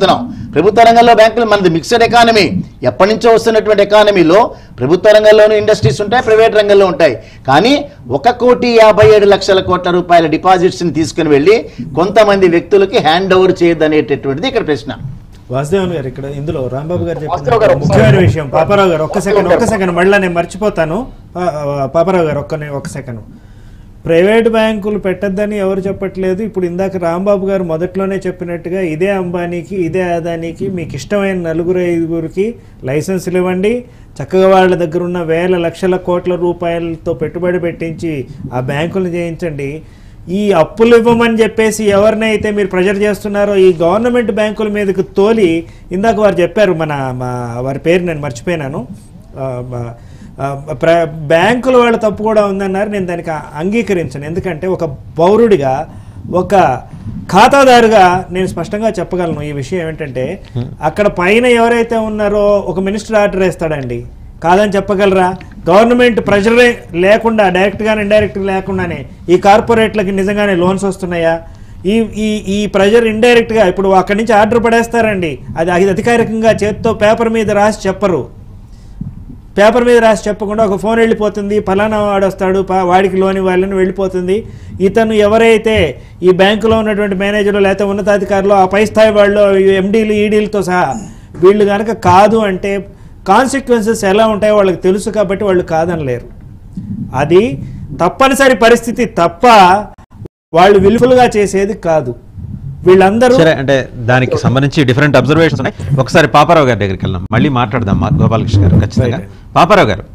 ప్రభుత్వ రంగంలో బ్యాంకులు మనది మిక్సడ్ ఎకానమీ ఎప్పటి నుంచో వస్తున్నటువంటి ఎకానమీలో ప్రభుత్వ రంగంలోనూ ఇండస్ట్రీస్ ఉంటాయి ప్రైవేట్ రంగంలో ఉంటాయి కానీ ఒక కోటి యాభై ఏడు లక్షల కోట్ల రూపాయల డిపాజిట్స్ని తీసుకుని వెళ్ళి కొంతమంది వ్యక్తులకి హ్యాండ్ ఓవర్ చేయొద్దు అనేటటువంటిది ఇక్కడ ప్రశ్న వాసుదేవన్ గారు ఇక్కడ ఇందులో రాంబాబు గారు వాసుదేవ్ గారు చెప్పిన ముఖ్యమైన విషయం పాపారావు గారు ఒక్క సెకండ్ ఒక్క సెకండ్ మళ్ళీ నేను మర్చిపోతాను పా- పాపారావు గారు ఒక్క ని- ఒక్క సెకండ్ ప్రైవేట్ బ్యాంకులు పెట్టద్దని ఎవరు చెప్పట్లేదు ఇప్పుడు ఇందాక రాంబాబు గారు మొదట్లోనే చెప్పినట్టుగా ఇదే అంబానీకి ఇదే అదానికి మీకు ఇష్టమైన నలుగురు ఐదుగురికి లైసెన్సులు ఇవ్వండి చక్కగా వాళ్ళ దగ్గర ఉన్న వేల లక్షల కోట్ల రూపాయలతో పెట్టుబడి పెట్టించి ఆ బ్యాంకులు చేయించండి ఈ అప్పులు ఇవ్వమని చెప్పేసి ఎవరినైతే మీరు ప్రెజర్ చేస్తున్నారో ఈ గవర్నమెంట్ బ్యాంకుల మీదకి తోలి ఇందాక వారు చెప్పారు మన మా వారి పేరు నేను మర్చిపోయినాను ఆ, బ- ఆ, ప్ర బ్యాంకుల వాళ్ళ తప్పు కూడా ఉందన్నారు నేను దానికి అంగీకరించను ఎందుకంటే ఒక పౌరుడిగా ఒక ఖాతాదారుగా నేను స్పష్టంగా చెప్పగలను ఈ విషయం ఏంటంటే అక్కడ పైన ఎవరైతే ఉన్నారో ఒక మినిస్టర్ ఆర్డర్ వేస్తాడండి కాదని చెప్పగలరా గవర్నమెంట్ ప్రెషరే లేకుండా డైరెక్ట్గా ఇండైరెక్ట్గా లేకుండానే ఈ కార్పొరేట్లకి నిజంగానే లోన్స్ వస్తున్నాయా ఈ ఈ ఈ ప్రెషర్ ఇండైరెక్ట్గా ఇప్పుడు అక్కడి నుంచి ఆర్డర్ పడేస్తారండి అది అది అధికారికంగా చేత్తో పేపర్ మీద రాసి చెప్పరు పేపర్ మీద రాసి చెప్పకుండా ఒక ఫోన్ వెళ్ళిపోతుంది ఫలానా వాడు వస్తాడు పా- వాడికి లోన్ ఇవ్వాలని వెళ్ళిపోతుంది ఇతను ఎవరైతే ఈ బ్యాంకులో ఉన్నటువంటి మేనేజర్లు లేకపోతే ఉన్నతాధికారులు ఆ పై స్థాయి వాళ్ళు ఎండీలు ఈడీలతో సహా వీళ్ళు కనుక కాదు అంటే కాన్సిక్వెన్సెస్ ఎలా ఉంటాయో వాళ్ళకి తెలుసు కాబట్టి వాళ్ళు కాదనలేరు అది తప్పనిసరి పరిస్థితి తప్ప వాళ్ళు విలుఫుల్గా చేసేది కాదు వీళ్ళందరూ సరే అంటే దానికి సంబంధించి డిఫరెంట్ అబ్జర్వేషన్స్ ఉన్నాయి ఒకసారి పాపారావు గారి దగ్గరికి వెళ్దాం మళ్ళీ మాట్లాడదాం మా గోపాలకృష్ణ గారు ఖచ్చితంగా పాపారావు గారు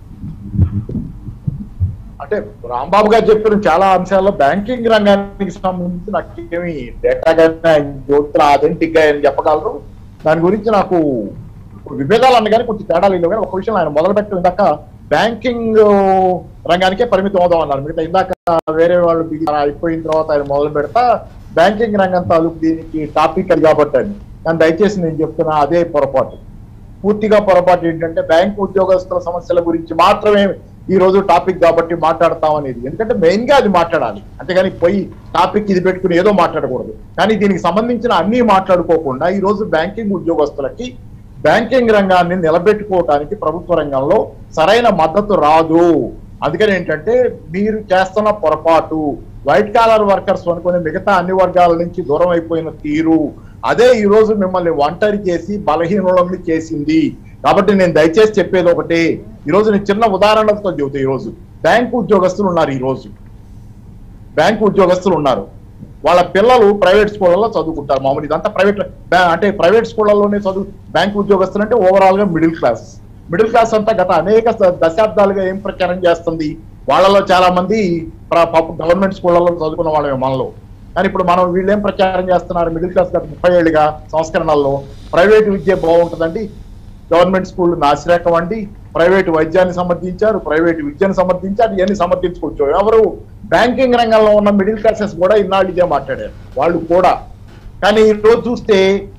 అంటే రాంబాబు గారు చెప్పిన చాలా అంశాల్లో బ్యాంకింగ్ రంగానికి సంబంధించి నాకు ఏమి డేటా కానీ జ్యోతుల అథెంటిక్ గా అని చెప్పగలరు దాని గురించి నాకు విభేదాలు అన్న కానీ కొంచెం తేడాలు లేవు కానీ ఒక విషయం ఆయన మొదలు పెట్టడం ఇందాక బ్యాంకింగ్ రంగానికే పరిమితం అవుదాం అన్నారు మిగతా ఇందాక వేరే వాళ్ళు బిగి అయిపోయిన తర్వాత ఆయన మొదలు పెడతా బ్యాంకింగ్ రంగం తాలూకు దీనికి టాపిక్ అది కాబట్టి అని కానీ దయచేసి నేను చెప్తున్నా అదే పొరపాటు పూర్తిగా పొరపాటు ఏంటంటే బ్యాంకు ఉద్యోగస్తుల సమస్యల గురించి మాత్రమే ఈ రోజు టాపిక్ కాబట్టి మాట్లాడతాం అనేది ఎందుకంటే మెయిన్ గా అది మాట్లాడాలి అంతేగాని పోయి టాపిక్ ఇది పెట్టుకుని ఏదో మాట్లాడకూడదు కానీ దీనికి సంబంధించిన అన్ని మాట్లాడుకోకుండా ఈ రోజు బ్యాంకింగ్ ఉద్యోగస్తులకి బ్యాంకింగ్ రంగాన్ని నిలబెట్టుకోవటానికి ప్రభుత్వ రంగంలో సరైన మద్దతు రాదు అందుకని ఏంటంటే మీరు చేస్తున్న పొరపాటు వైట్ కాలర్ వర్కర్స్ అనుకుని మిగతా అన్ని వర్గాల నుంచి దూరం అయిపోయిన తీరు అదే ఈ రోజు మిమ్మల్ని ఒంటరి చేసి బలహీనులని చేసింది కాబట్టి నేను దయచేసి చెప్పేది ఒకటి ఈ రోజు నేను చిన్న ఉదాహరణతో చెబుతా ఈ రోజు బ్యాంకు ఉద్యోగస్తులు ఉన్నారు ఈ రోజు బ్యాంకు ఉద్యోగస్తులు ఉన్నారు వాళ్ళ పిల్లలు ప్రైవేట్ స్కూళ్ళలో చదువుకుంటారు మామూలు ఇదంతా ప్రైవేట్ బ్యా- అంటే ప్రైవేట్ స్కూళ్ళలోనే చదువు బ్యాంకు ఉద్యోగస్తులు అంటే ఓవరాల్ గా మిడిల్ క్లాస్ మిడిల్ క్లాస్ అంతా గత అనేక స- దశాబ్దాలుగా ఏం ప్రచారం చేస్తుంది వాళ్ళలో చాలా మంది ప్ర- పాపం గవర్నమెంట్ స్కూళ్ళలో చదువుకున్న వాళ్ళమే మనలో కానీ ఇప్పుడు మనం వీళ్ళు ఏం ప్రచారం చేస్తున్నారు మిడిల్ క్లాస్ గత ముప్పై ఏళ్ళుగా సంస్కరణల్లో ప్రైవేట్ విద్య బాగుంటుందండి గవర్నమెంట్ స్కూల్ నాసిరకం అండి ప్రైవేట్ వైద్యాన్ని సమర్థించారు ప్రైవేట్ విద్యను సమర్థించారు ఇవన్నీ సమర్థించుకోవచ్చు ఎవరు బ్యాంకింగ్ రంగంలో ఉన్న మిడిల్ క్లాసెస్ కూడా ఇన్నాళ్ళు ఇదే మాట్లాడారు వాళ్ళు కూడా కానీ ఈ రోజు చూస్తే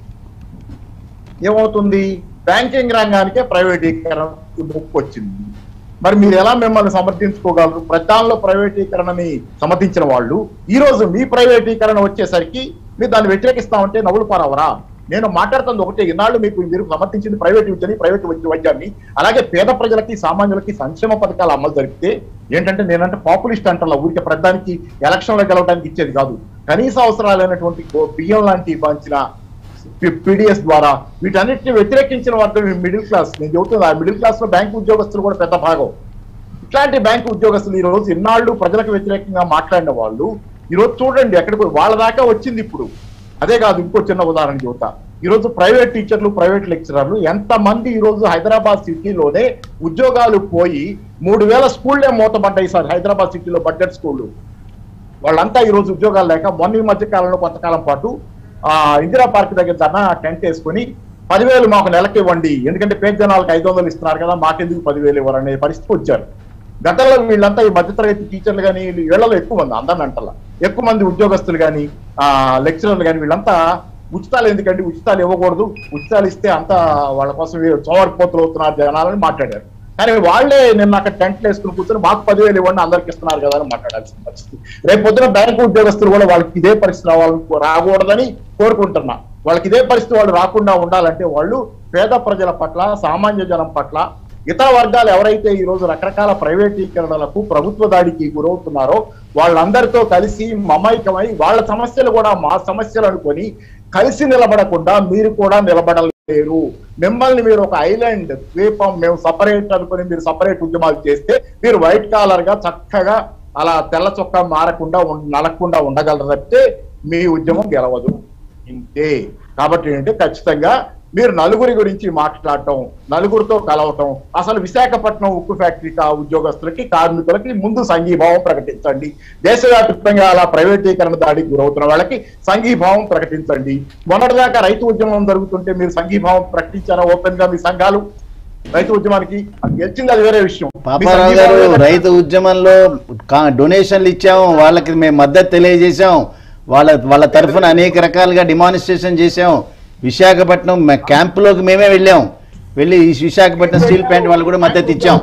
ఏమవుతుంది బ్యాంకింగ్ రంగానికే ప్రైవేటీకరణ ముప్పు వచ్చింది మరి మీరు ఎలా మిమ్మల్ని సమర్థించుకోగలరు ప్రధానంలో ప్రైవేటీకరణని సమర్థించిన వాళ్ళు ఈ రోజు మీ ప్రైవేటీకరణ వచ్చేసరికి మీరు దాన్ని వ్యతిరేకిస్తామంటే నవ్వులు పారవరా నేను మాట్లాడుతుంది ఒకటే ఇన్నాళ్ళు మీకు మీరు సమర్థించింది ప్రైవేట్ విద్యని ప్రైవేట్ వైద్య వైద్యాన్ని అలాగే పేద ప్రజలకి సామాన్యులకి సంక్షేమ పథకాలు అమలు జరిపితే ఏంటంటే నేనంటే పాపులిస్ట్ అంటాను ఊరికే ప్రధానికి ఎలక్షన్ లో గెలవడానికి ఇచ్చేది కాదు కనీస అవసరాలైనటువంటి గో- బియ్యం లాంటి ఇవ్వాల్సిన పిడిఎస్ ద్వారా వీటన్నిటిని వ్యతిరేకించిన వర్గం మిడిల్ క్లాస్ నేను చెబుతున్నా మిడిల్ క్లాస్ లో బ్యాంకు ఉద్యోగస్తులు కూడా పెద్ద భాగం ఇట్లాంటి బ్యాంకు ఉద్యోగస్తులు ఈ రోజు ఇన్నాళ్ళు ప్రజలకు వ్యతిరేకంగా మాట్లాడిన వాళ్ళు ఈ రోజు చూడండి ఎక్కడికి వాళ్ళ దాకా వచ్చింది ఇప్పుడు అదే కాదు ఇంకో చిన్న ఉదాహరణ చెబుతా ఈ రోజు ప్రైవేట్ టీచర్లు ప్రైవేట్ లెక్చరర్లు ఎంత మంది ఈ రోజు హైదరాబాద్ సిటీలోనే ఉద్యోగాలు పోయి మూడు వేల స్కూళ్ళే మూతపడ్డాయి సార్ హైదరాబాద్ సిటీలో బడ్జెట్ స్కూళ్ళు వాళ్ళంతా ఈ రోజు ఉద్యోగాలు లేక మొన్న ఈ మధ్య కాలంలో కొంతకాలం పాటు ఆ ఇందిరా పార్క్ దగ్గర ధర్నా టెంట్ వేసుకుని పదివేలు మాకు నెలకి ఇవ్వండి ఎందుకంటే పేద జనాలకు ఐదు వందలు ఇస్తున్నారు కదా మాకెందుకు పదివేలు ఇవ్వరు అనే పరిస్థితి వచ్చారు గతంలో వీళ్ళంతా ఈ మధ్యతరగతి టీచర్లు కానీ వీళ్ళలో ఎక్కువ మంది అందరిని అంటలా ఎక్కువ మంది ఉద్యోగస్తులు కానీ ఆ లెక్చరర్లు కానీ వీళ్ళంతా ఉచితాలు ఎందుకండి ఉచితాలు ఇవ్వకూడదు ఉచితాలు ఇస్తే అంతా వాళ్ళ కోసం చోవరిపోతులు అవుతున్నారు జనాలని మాట్లాడారు కానీ వాళ్ళే నిన్న అక్కడ టెంట్లు వేసుకుని కూర్చొని మాకు పదివేలు ఇవ్వండి అందరికి ఇస్తున్నారు కదా అని మాట్లాడాల్సిన పరిస్థితి రేపు పొద్దున బ్యాంకు ఉద్యోగస్తులు కూడా వాళ్ళకి ఇదే పరిస్థితి రావాలని రాకూడదని కోరుకుంటున్నా వాళ్ళకి ఇదే పరిస్థితి వాళ్ళు రాకుండా ఉండాలంటే వాళ్ళు పేద ప్రజల పట్ల సామాన్య జనం పట్ల ఇతర వర్గాలు ఎవరైతే ఈ రోజు రకరకాల ప్రైవేటీకరణలకు ప్రభుత్వ దాడికి గురవుతున్నారో వాళ్ళందరితో కలిసి మమైకమై వాళ్ళ సమస్యలు కూడా మా సమస్యలు అనుకొని కలిసి నిలబడకుండా మీరు కూడా నిలబడలేరు మిమ్మల్ని మీరు ఒక ఐలాండ్ ద్వీపం మేము సపరేట్ అనుకుని మీరు సపరేట్ ఉద్యమాలు చేస్తే మీరు వైట్ కాలర్ గా చక్కగా అలా తెల్ల చొక్కా మారకుండా ఉం- నలగకుండా ఉండగలరు తప్పితే మీ ఉద్యమం గెలవదు ఇంతే కాబట్టి ఏంటంటే ఖచ్చితంగా మీరు నలుగురి గురించి మాట్లాడటం నలుగురితో కలవటం అసలు విశాఖపట్నం ఉక్కు ఫ్యాక్టరీ కా ఉద్యోగస్తులకి కార్మికులకి ముందు సంఘీభావం ప్రకటించండి దేశవ్యాప్తంగా అలా ప్రైవేటీకరణ దాడికి గురవుతున్న వాళ్ళకి సంఘీభావం ప్రకటించండి మొన్నటిదాకా రైతు ఉద్యమం జరుగుతుంటే మీరు సంఘీభావం ప్రకటించారా ఓపెన్ గా మీ సంఘాలు రైతు ఉద్యమానికి అది గెలిచింది అది వేరే విషయం మీ పాపారావు సంఘీభావం గారు లేదా? రైతు ఉద్యమంలో కా- డొనేషన్లు ఇచ్చాము వాళ్ళకి మేము మద్దతు తెలియజేశాం వాళ్ళ వాళ్ళ తరఫున అనేక రకాలుగా డిమానిస్ట్రేషన్ చేశాం విశాఖపట్నం మ- క్యాంపులోకి మేమే వెళ్ళాం వెళ్ళి ఈ విశాఖపట్నం స్టీల్ ప్లాంట్ వాళ్ళు కూడా మద్దతు ఇచ్చాం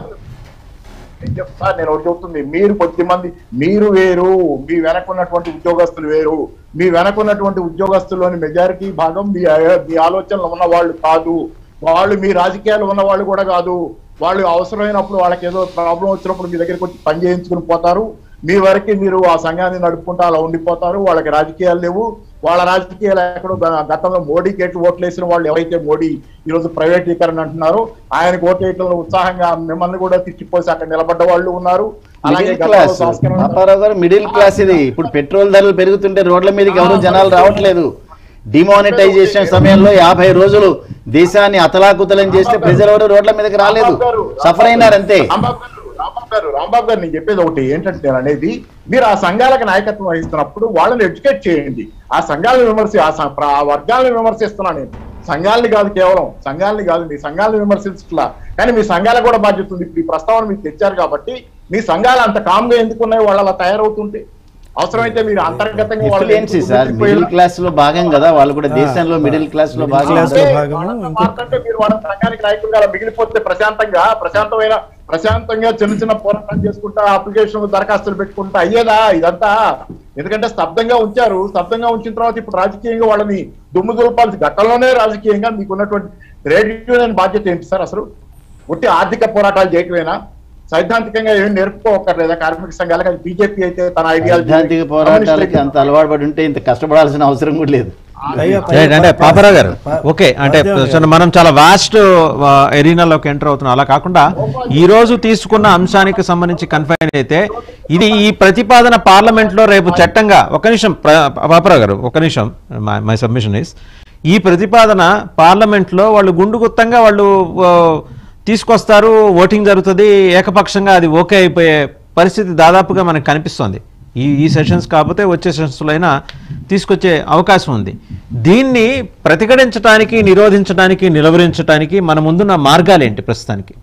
నేను చెప్తా నేను ఒకటి చెప్తుంది మీరు కొద్ది మంది మీరు వేరు మీ వెనకున్నటువంటి ఉద్యోగస్తులు వేరు మీ వెనకున్నటువంటి ఉద్యోగస్తుల్లోని మెజారిటీ భాగం మీ మీ ఆలోచనలు ఉన్న వాళ్ళు కాదు వాళ్ళు మీ రాజకీయాలు ఉన్న వాళ్ళు కూడా కాదు వాళ్ళు అవసరమైనప్పుడు వాళ్ళకి ఏదో ప్రాబ్లం వచ్చినప్పుడు మీ దగ్గరికి వచ్చి పని చేయించుకుని పోతారు మీ వరకు మీరు ఆ సంఘాన్ని నడుపుకుంటూ అలా ఉండిపోతారు వాళ్ళకి రాజకీయాలు లేవు వాళ్ళ రాజకీయాలు ఎక్కడో గ- గతంలో మోడీకి ఎటు ఓట్లు వేసిన వాళ్ళు ఎవరైతే మోడీ ఈ రోజు ప్రైవేటీకరణ అంటున్నారో ఆయనకు ఓటు వేయటంలో ఉత్సాహంగా మిమ్మల్ని కూడా తిట్టిపోసి అక్కడ నిలబడ్డ వాళ్ళు ఉన్నారు అలాగే మిడిల్ గతంలో క్లాస్ సంస్కరణ పాపారావు గారు మిడిల్ క్లాస్ ఇది ఇప్పుడు పెట్రోల్ ధరలు పెరుగుతుంటే రోడ్ల మీదకి ఎవరు జనాలు రావట్లేదు డిమానిటైజేషన్ సమయంలో యాభై రోజులు దేశాన్ని అతలాకుతలం చేస్తే ప్రజలు ఎవరు రోడ్ల మీదకి రాలేదు సఫర్ అయినారు అంతే రాంబాబు గారు, రాంబాబు గారు రాంబాబు గారు నేను చెప్పేది ఒకటి ఏంటంటే నేను అనేది మీరు ఆ సంఘాలకు నాయకత్వం వహిస్తున్నప్పుడు వాళ్ళని ఎడ్యుకేట్ చేయండి ఆ సంఘాలను విమర్శి ఆ సం- ప్ర- ఆ వర్గాలను విమర్శిస్తున్నాను నేను సంఘాలని కాదు కేవలం సంఘాలని కాదు మీ సంఘాలను విమర్శించట్లా కానీ మీ సంఘాలకు కూడా బాధ్యత ఉంది ఇప్పుడు ఈ ప్రస్తావన మీరు తెచ్చారు కాబట్టి మీ సంఘాలు అంత కామ్గా ఎందుకున్నాయి వాళ్ళు అలా తయారవుతుంటే అవసరమైతే మీరు అంతర్గతంగా వాళ్ళని ఎఫిషియన్సీ ఎందుకు సార్ గుర్తిపోయేలా- మిడిల్ క్లాస్ లో భాగం కదా వాళ్ళు కూడా దేశంలో మిడిల్ క్లాస్ లో భాగం క్లాస్ కదా. లో భాగము, వాళ్ళ ఇంకో- మాట్లాడితే మీరు వాళ్ళ సంఘానికి నాయకులుగా అలా మిగిలిపోతే ప్రశాంతంగా ప్రశాంతమైన ప్రశాంతంగా చిన్న చిన్న పోరాటం చేసుకుంటా అప్లికేషన్ దరఖాస్తులు పెట్టుకుంటా అయ్యేదా ఇదంతా ఎందుకంటే స్తబ్దంగా ఉంచారు స్తబ్దంగా ఉంచిన తర్వాత ఇప్పుడు రాజకీయంగా వాళ్ళని దుమ్ము దులపాల్సి గతంలోనే రాజకీయంగా మీకు ఉన్నటువంటి ట్రేడ్ యూనియన్ బాధ్యత ఏంటి సార్ అసలు ఒట్టి ఆర్థిక పోరాటాలు చేయటమేనా సైద్ధాంతికంగా ఏం నేర్పుకోకర్లేదా కార్మిక సంఘాలకు అది బీజేపీ అయితే తన ఐడియాలజీ సైద్ధాంతిక పోరాటాలకి అంత అలవాటు పడి ఉంటే ఇంత కష్టపడాల్సిన అవసరం కూడా లేదు అయ్యో, రైట్ అంటే పాపారావు గారు పా- ఓకే అంటే పార్థివ సో మనం చాలా వాస్ట్ ఎరీనాలోకి ఎంటర్ అవుతున్నాం అలా కాకుండా ఈ రోజు తీసుకున్న అంశానికి సంబంధించి కన్ఫైన్ అయితే ఇది ఈ ప్రతిపాదన పార్లమెంట్ లో రేపు చట్టంగా ఒక నిమిషం ప్ర- పాపారావు గారు ఒక నిమిషం మై సబ్మిషన్ ఇస్ ఈ ప్రతిపాదన పార్లమెంట్ లో వాళ్ళు గుండు గుత్తంగా వాళ్ళు ఆ, తీసుకొస్తారు ఓటింగ్ జరుగుతుంది ఏకపక్షంగా అది ఓకే అయిపోయే పరిస్థితి దాదాపుగా మనకు కనిపిస్తోంది ఈ ఈ సెషన్స్ కాకపోతే వచ్చే సెషన్స్లో అయినా తీసుకొచ్చే అవకాశం ఉంది దీన్ని ప్రతిఘటించడానికి నిరోధించడానికి నిలవరించడానికి మన ముందున్న మార్గాలు ఏంటి ప్రస్తుతానికి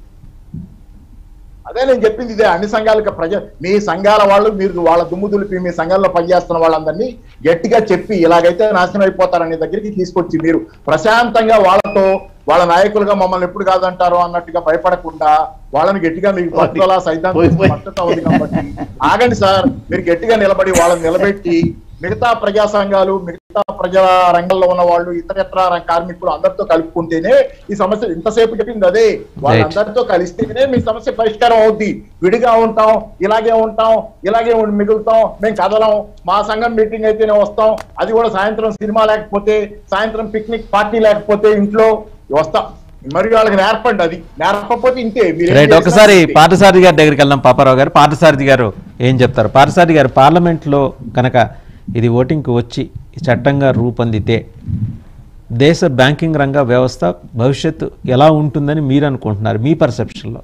అదే నేను చెప్పింది ఇదే అన్ని సంఘాలకు ప్రజ మీ సంఘాల వాళ్ళు మీరు వాళ్ళ దుమ్ము దులిపి మీ సంఘాల్లో పనిచేస్తున్న వాళ్ళందరినీ గట్టిగా చెప్పి ఇలాగైతే నాశనం అయిపోతారనే దగ్గరికి తీసుకొచ్చి మీరు ప్రశాంతంగా వాళ్ళతో వాళ్ళ నాయకులుగా మమ్మల్ని ఎప్పుడు కాదంటారో అన్నట్టుగా భయపడకుండా వాళ్ళని గట్టిగా మీకు పట్టుదల పోయి, సైద్ధాంతిక పోయి. పట్టుదల ఉంది కాబట్టి ఆగండి సార్ మీరు గట్టిగా నిలబడి వాళ్ళని నిలబెట్టి మిగతా ప్రజా సంఘాలు మిగతా ప్రజా రంగంలో ఉన్న వాళ్ళు ఇతరత్ర రం- కార్మికులు అందరితో కలుపుకుంటేనే ఈ సమస్య ఇంతసేపు చెప్పింది అదే వాళ్ళందరితో కలిస్తేనే మీ సమస్య పరిష్కారం అవుద్ది విడిగా ఉంటాం ఇలాగే ఉంటాం ఇలాగే ఉండి మిగులుతాం మేము కదలం మా సంఘం మీటింగ్ అయితేనే వస్తాం అది కూడా సాయంత్రం సినిమా లేకపోతే సాయంత్రం పిక్నిక్ పార్టీ లేకపోతే ఇంట్లో వస్తాం మరి వాళ్ళకి నేర్పండి అది నేర్పకపోతే ఇంతే మీరు ఏం రైట్ చేసినా ఒకసారి ఇంతే. పార్థసారథి గారి దగ్గరికి వెళ్దాం పాపారావు గారు పార్థసారథి గారు ఏం చెప్తారు పార్థసారథి గారు పార్లమెంట్లో కనుక ఇది ఓటింగ్కి వచ్చి చట్టంగా రూపొందితే దేశ బ్యాంకింగ్ రంగ వ్యవస్థ భవిష్యత్తు ఎలా ఉంటుందని మీరు అనుకుంటున్నారు మీ పర్సెప్షన్లో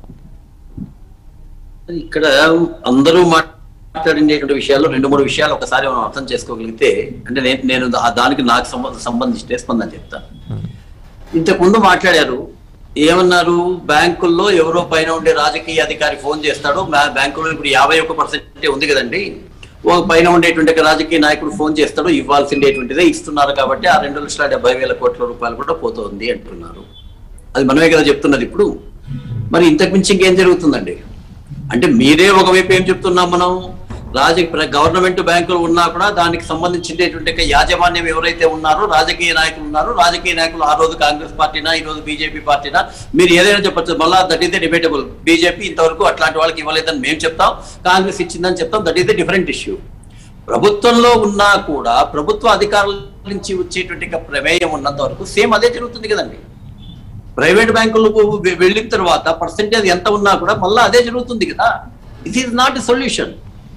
ఇక్కడ అందరూ మాట్లాడినటువంటి విషయాల్లో రెండు మూడు విషయాలు ఒకసారి మనం అర్థం చేసుకోగలిగితే అంటే నేను నేను దా- దానికి నాకు సంబంధ సంబంధించిన స్పందన చెప్తాను ఇంతకు ముందు మాట్లాడారు ఏమన్నారు బ్యాంకుల్లో ఎవరో పైన ఉండే రాజకీయ అధికారి ఫోన్ చేస్తాడు బ్యా- బ్యాంకులో ఇప్పుడు యాభై ఒక్క పర్సెంట్ ఉంది కదండి ఓ పైన ఉండేటువంటి ఒక రాజకీయ నాయకుడు ఫోన్ చేస్తాడు ఇవ్వాల్సిండేటువంటిదే ఇస్తున్నారు కాబట్టి ఆ రెండు లక్షల డెబ్బై వేల కోట్ల రూపాయలు కూడా పోతుంది అంటున్నారు అది మనమే కదా చెప్తున్నది ఇప్పుడు మరి ఇంతకు మించి ఇంకేం జరుగుతుందండి అంటే మీరే ఒకవైపు ఏం చెప్తున్నాం మనం రాజకీయ గవర్నమెంట్ బ్యాంకులు ఉన్నా కూడా దానికి సంబంధించినటువంటి ఒక యాజమాన్యం ఎవరైతే ఉన్నారో రాజకీయ నాయకులు ఉన్నారు రాజకీయ నాయకులు ఆ రోజు కాంగ్రెస్ పార్టీనా ఈ రోజు బీజేపీ పార్టీనా మీరు ఏదైనా చెప్పచ్చు మళ్ళా that is the debatable BJP ఇంతవరకు అట్లాంటి వాళ్ళకి ఇవ్వలేదని మేము చెప్తాం కాంగ్రెస్ ఇచ్చిందని చెప్తాం that is the different issue ప్రభుత్వంలో ఉన్నా కూడా ప్రభుత్వ అధికారుల నుంచి వచ్చేటువంటి ఒక ప్రమేయం ఉన్నంత వరకు సేమ్ అదే జరుగుతుంది కదండి ప్రైవేట్ బ్యాంకులకు వె- వెళ్ళిన తర్వాత పర్సెంటేజ్ ఎంత ఉన్నా కూడా మళ్ళీ అదే జరుగుతుంది కదా it is not a solution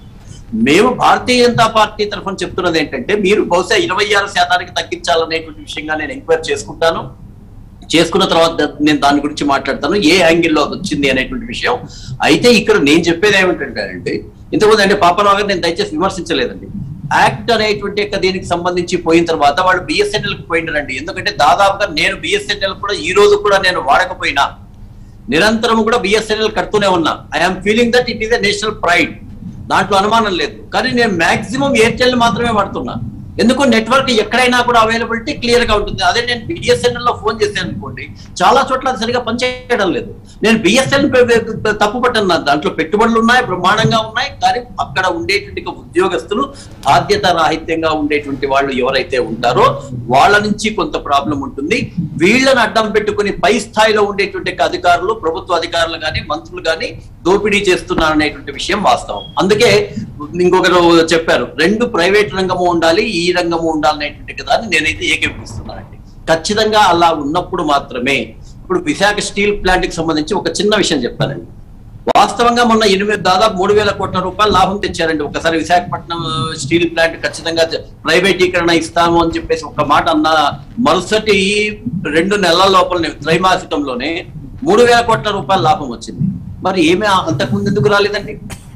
మేము భారతీయ జనతా పార్టీ తరఫున చెప్తున్నది ఏంటంటే మీరు బహుశా ఇరవై ఆరు శాతానికి తగ్గించాలనేటువంటి విషయంగా నేను ఎంక్వైరీ చేసుకుంటాను చేసుకున్న తర్వాత ద- నేను దాని గురించి మాట్లాడతాను ఏ యాంగిల్లో అది వచ్చింది అనేటువంటి విషయం అయితే ఇక్కడ నేను చెప్పేది ఏమిటంటే అంటే ఇంతకుముందు అంటే పాపరావు గారు నేను దయచేసి విమర్శించలేదండి యాక్ట్ అనేటువంటి యొక్క దీనికి సంబంధించి పోయిన తర్వాత వాళ్ళు బిఎస్ఎన్ఎల్ కి పోయినారండి ఎందుకంటే దాదాపుగా నేను బిఎస్ఎన్ఎల్ కూడా ఈ రోజు కూడా నేను వాడకపోయినా నిరంతరం కూడా బిఎస్ఎన్ఎల్ కడుతూనే ఉన్నా I'm feeling that it is a national pride దాంట్లో అనుమానం లేదు కానీ నేను మాక్సిమం ఎయిర్టెల్ మాత్రమే వాడుతున్నా ఎందుకు నెట్వర్క్ ఎక్కడైనా కూడా అవైలబిలిటీ క్లియర్ గా ఉంటుంది అదే నేను బిఎస్ఎన్ఎల్ లో ఫోన్ చేశాను అనుకోండి చాలా చోట్ల అది సరిగా పనిచేయడం లేదు నేను బిఎస్ఎన్ తప్పు పట్టను నా దాంట్లో పెట్టుబడులు ఉన్నాయి బ్రహ్మాండంగా ఉన్నాయి కానీ అక్కడ ఉండేటువంటి ఉద్యోగస్తులు బాధ్యత రాహిత్యంగా ఉండేటువంటి వాళ్ళు ఎవరైతే ఉంటారో వాళ్ళ నుంచి కొంత ప్రాబ్లం ఉంటుంది వీళ్ళని అడ్డం పెట్టుకుని పై స్థాయిలో ఉండేటువంటి అధికారులు ప్రభుత్వ అధికారులు కానీ మంత్రులు కానీ దోపిడీ చేస్తున్నారు అనేటువంటి విషయం వాస్తవం అందుకే ఇంకొకరు చెప్పారు రెండు ప్రైవేట్ రంగము ఉండాలి ఈ రంగము ఉండాలనేటువంటి దాన్ని నేనైతే ఏకీపిస్తున్నానండి ఖచ్చితంగా అలా ఉన్నప్పుడు మాత్రమే ఇప్పుడు విశాఖ స్టీల్ ప్లాంట్ కి సంబంధించి ఒక చిన్న విషయం చెప్తానండి వాస్తవంగా మొన్న ఎనిమిది దాదాపు మూడు వేల కోట్ల రూపాయలు లాభం తెచ్చారండి ఒకసారి విశాఖపట్నం స్టీల్ ప్లాంట్ ఖచ్చితంగా ప్రైవేటీకరణ ఇస్తాము అని చెప్పేసి ఒక మాట అన్న మరుసటి రెండు నెలల లోపలనే త్రైమాసికంలోనే మూడు వేల కోట్ల రూపాయల లాభం వచ్చింది మరి ఏమీ ఆ- అంతకుముందు ఎందుకు రాలేదండి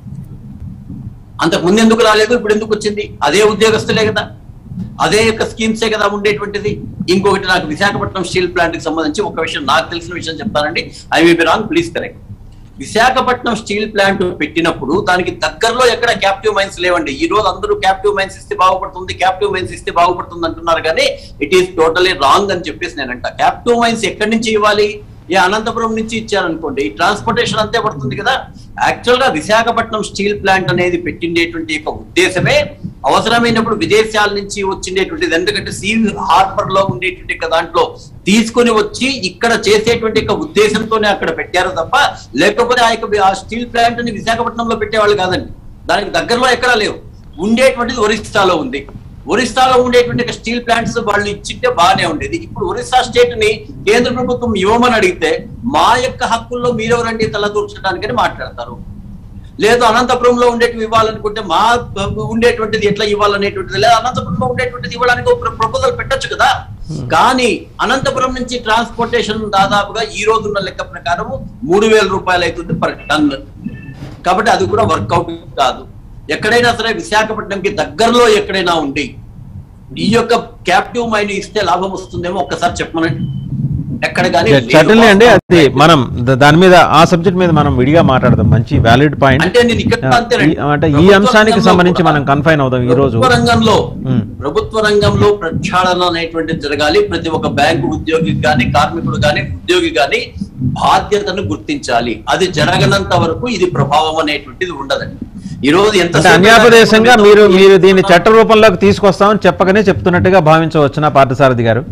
అంతకు ముందు ఎందుకు రాలేదు ఇప్పుడు ఎందుకు వచ్చింది అదే ఉద్యోగస్తులే కదా అదే యొక్క స్కీమ్సే కదా ఉండేటువంటిది ఇంకొకటి నాకు విశాఖపట్నం స్టీల్ ప్లాంట్ కి సంబంధించి ఒక విషయం నాకు తెలిసిన విషయం చెప్తానండి I may be wrong please correct Visakhapatnam steel plant పెట్టినప్పుడు దానికి దగ్గరలో ఎక్కడ క్యాప్టివ్ మైన్స్ లేవండి ఈ రోజు అందరూ క్యాప్టివ్ మైన్స్ ఇస్తే బాగుపడుతుంది క్యాప్టివ్ మైన్స్ ఇస్తే బాగుపడుతుంది అంటున్నారు కానీ ఇట్ ఈస్ టోటలీ రాంగ్ అని చెప్పేసి నేను అంట క్యాప్టివ్ మైన్స్ ఎక్కడి నుంచి ఇవ్వాలి ఏ అనంతపురం నుంచి ఇచ్చారనుకోండి ట్రాన్స్పోర్టేషన్ అంతే పడుతుంది కదా యాక్చువల్ గా విశాఖపట్నం స్టీల్ ప్లాంట్ అనేది పెట్టిండేటువంటి యొక్క ఉద్దేశమే అవసరమైనప్పుడు విదేశాల నుంచి వచ్చిండేటువంటిది ఎందుకంటే సీ హార్బర్ లో ఉండేటువంటి యొక్క దాంట్లో తీసుకొని వచ్చి ఇక్కడ చేసేటువంటి యొక్క ఉద్దేశంతోనే అక్కడ పెట్టారు తప్ప లేకపోతే ఆ యొక్క ఆ స్టీల్ ప్లాంట్ ని విశాఖపట్నంలో పెట్టేవాళ్ళు కాదండి దానికి దగ్గరలో ఎక్కడా లేవు ఉండేటువంటిది ఒరిస్సాలో ఉంది ఒరిస్సాలో ఉండేటువంటి ఒక స్టీల్ ప్లాంట్స్ వాళ్ళు ఇచ్చింటే బాగానే ఉండేది ఇప్పుడు ఒరిస్సా స్టేట్ ని కేంద్ర ప్రభుత్వం ఇవ్వమని అడిగితే మా యొక్క హక్కుల్లో మీరెవరండి తలదూర్చడానికని మాట్లాడతారు లేదు అనంతపురంలో ఉండేటివి ఇవ్వాలనుకుంటే మా ఉండేటువంటిది ఎట్లా ఇవ్వాలనేటువంటిది లేదా అనంతపురంలో ఉండేటువంటిది ఇవ్వడానికి ఒక ప్రపోజల్ పెట్టొచ్చు కదా కానీ అనంతపురం నుంచి ట్రాన్స్పోర్టేషన్ దాదాపుగా ఈ రోజు ఉన్న లెక్క ప్రకారం మూడు వేల రూపాయలు అవుతుంది పర్ టన్ కాబట్టి అది కూడా వర్కౌట్ కాదు ఎక్కడైనా సరే విశాఖపట్నంకి దగ్గరలో ఎక్కడైనా ఉండి ఈ యొక్క క్యాప్టివ్ మైన్ ఇస్తే లాభం వస్తుందేమో ఒక్కసారి చెప్పమనండి ఎక్కడ కానీ లేదు. సటన్లీ అండి అది మనం ద- దాని మీద ఆ సబ్జెక్ట్ మీద మనం విడిగా మాట్లాడదాం మంచి వ్యాలిడ్ పాయింట్ అంటే నేను ఇక్కడ అంతేనండి. అంటే ఈ ప్రభుత్వ అంశానికి రంగంలో సంబంధించి కూడా మనం కన్ఫైన్ అవుదాం ఈ రోజు ప్రభుత్వ రంగంలో మ్మ్. ప్రభుత్వ రంగంలో ప్రక్షాళన అనేటువంటిది జరగాలి ప్రతి ఒక్క బ్యాంకు ఉద్యోగి గాని కార్మికుడు గాని ఉద్యోగి గాని బాధ్యతను గుర్తించాలి అది జరగనంత వరకు ఇది ప్రభావం అనేటువంటిది ఉండదండి ఈ రోజు ఎంత అంటే అన్యాపదేశంగా మీరు మీరు దీన్ని చట్ట రూపంలోకి తీసుకొస్తామని చెప్పకనే చెప్తున్నట్టుగా భావించవచ్చునా పార్థసారథి గారు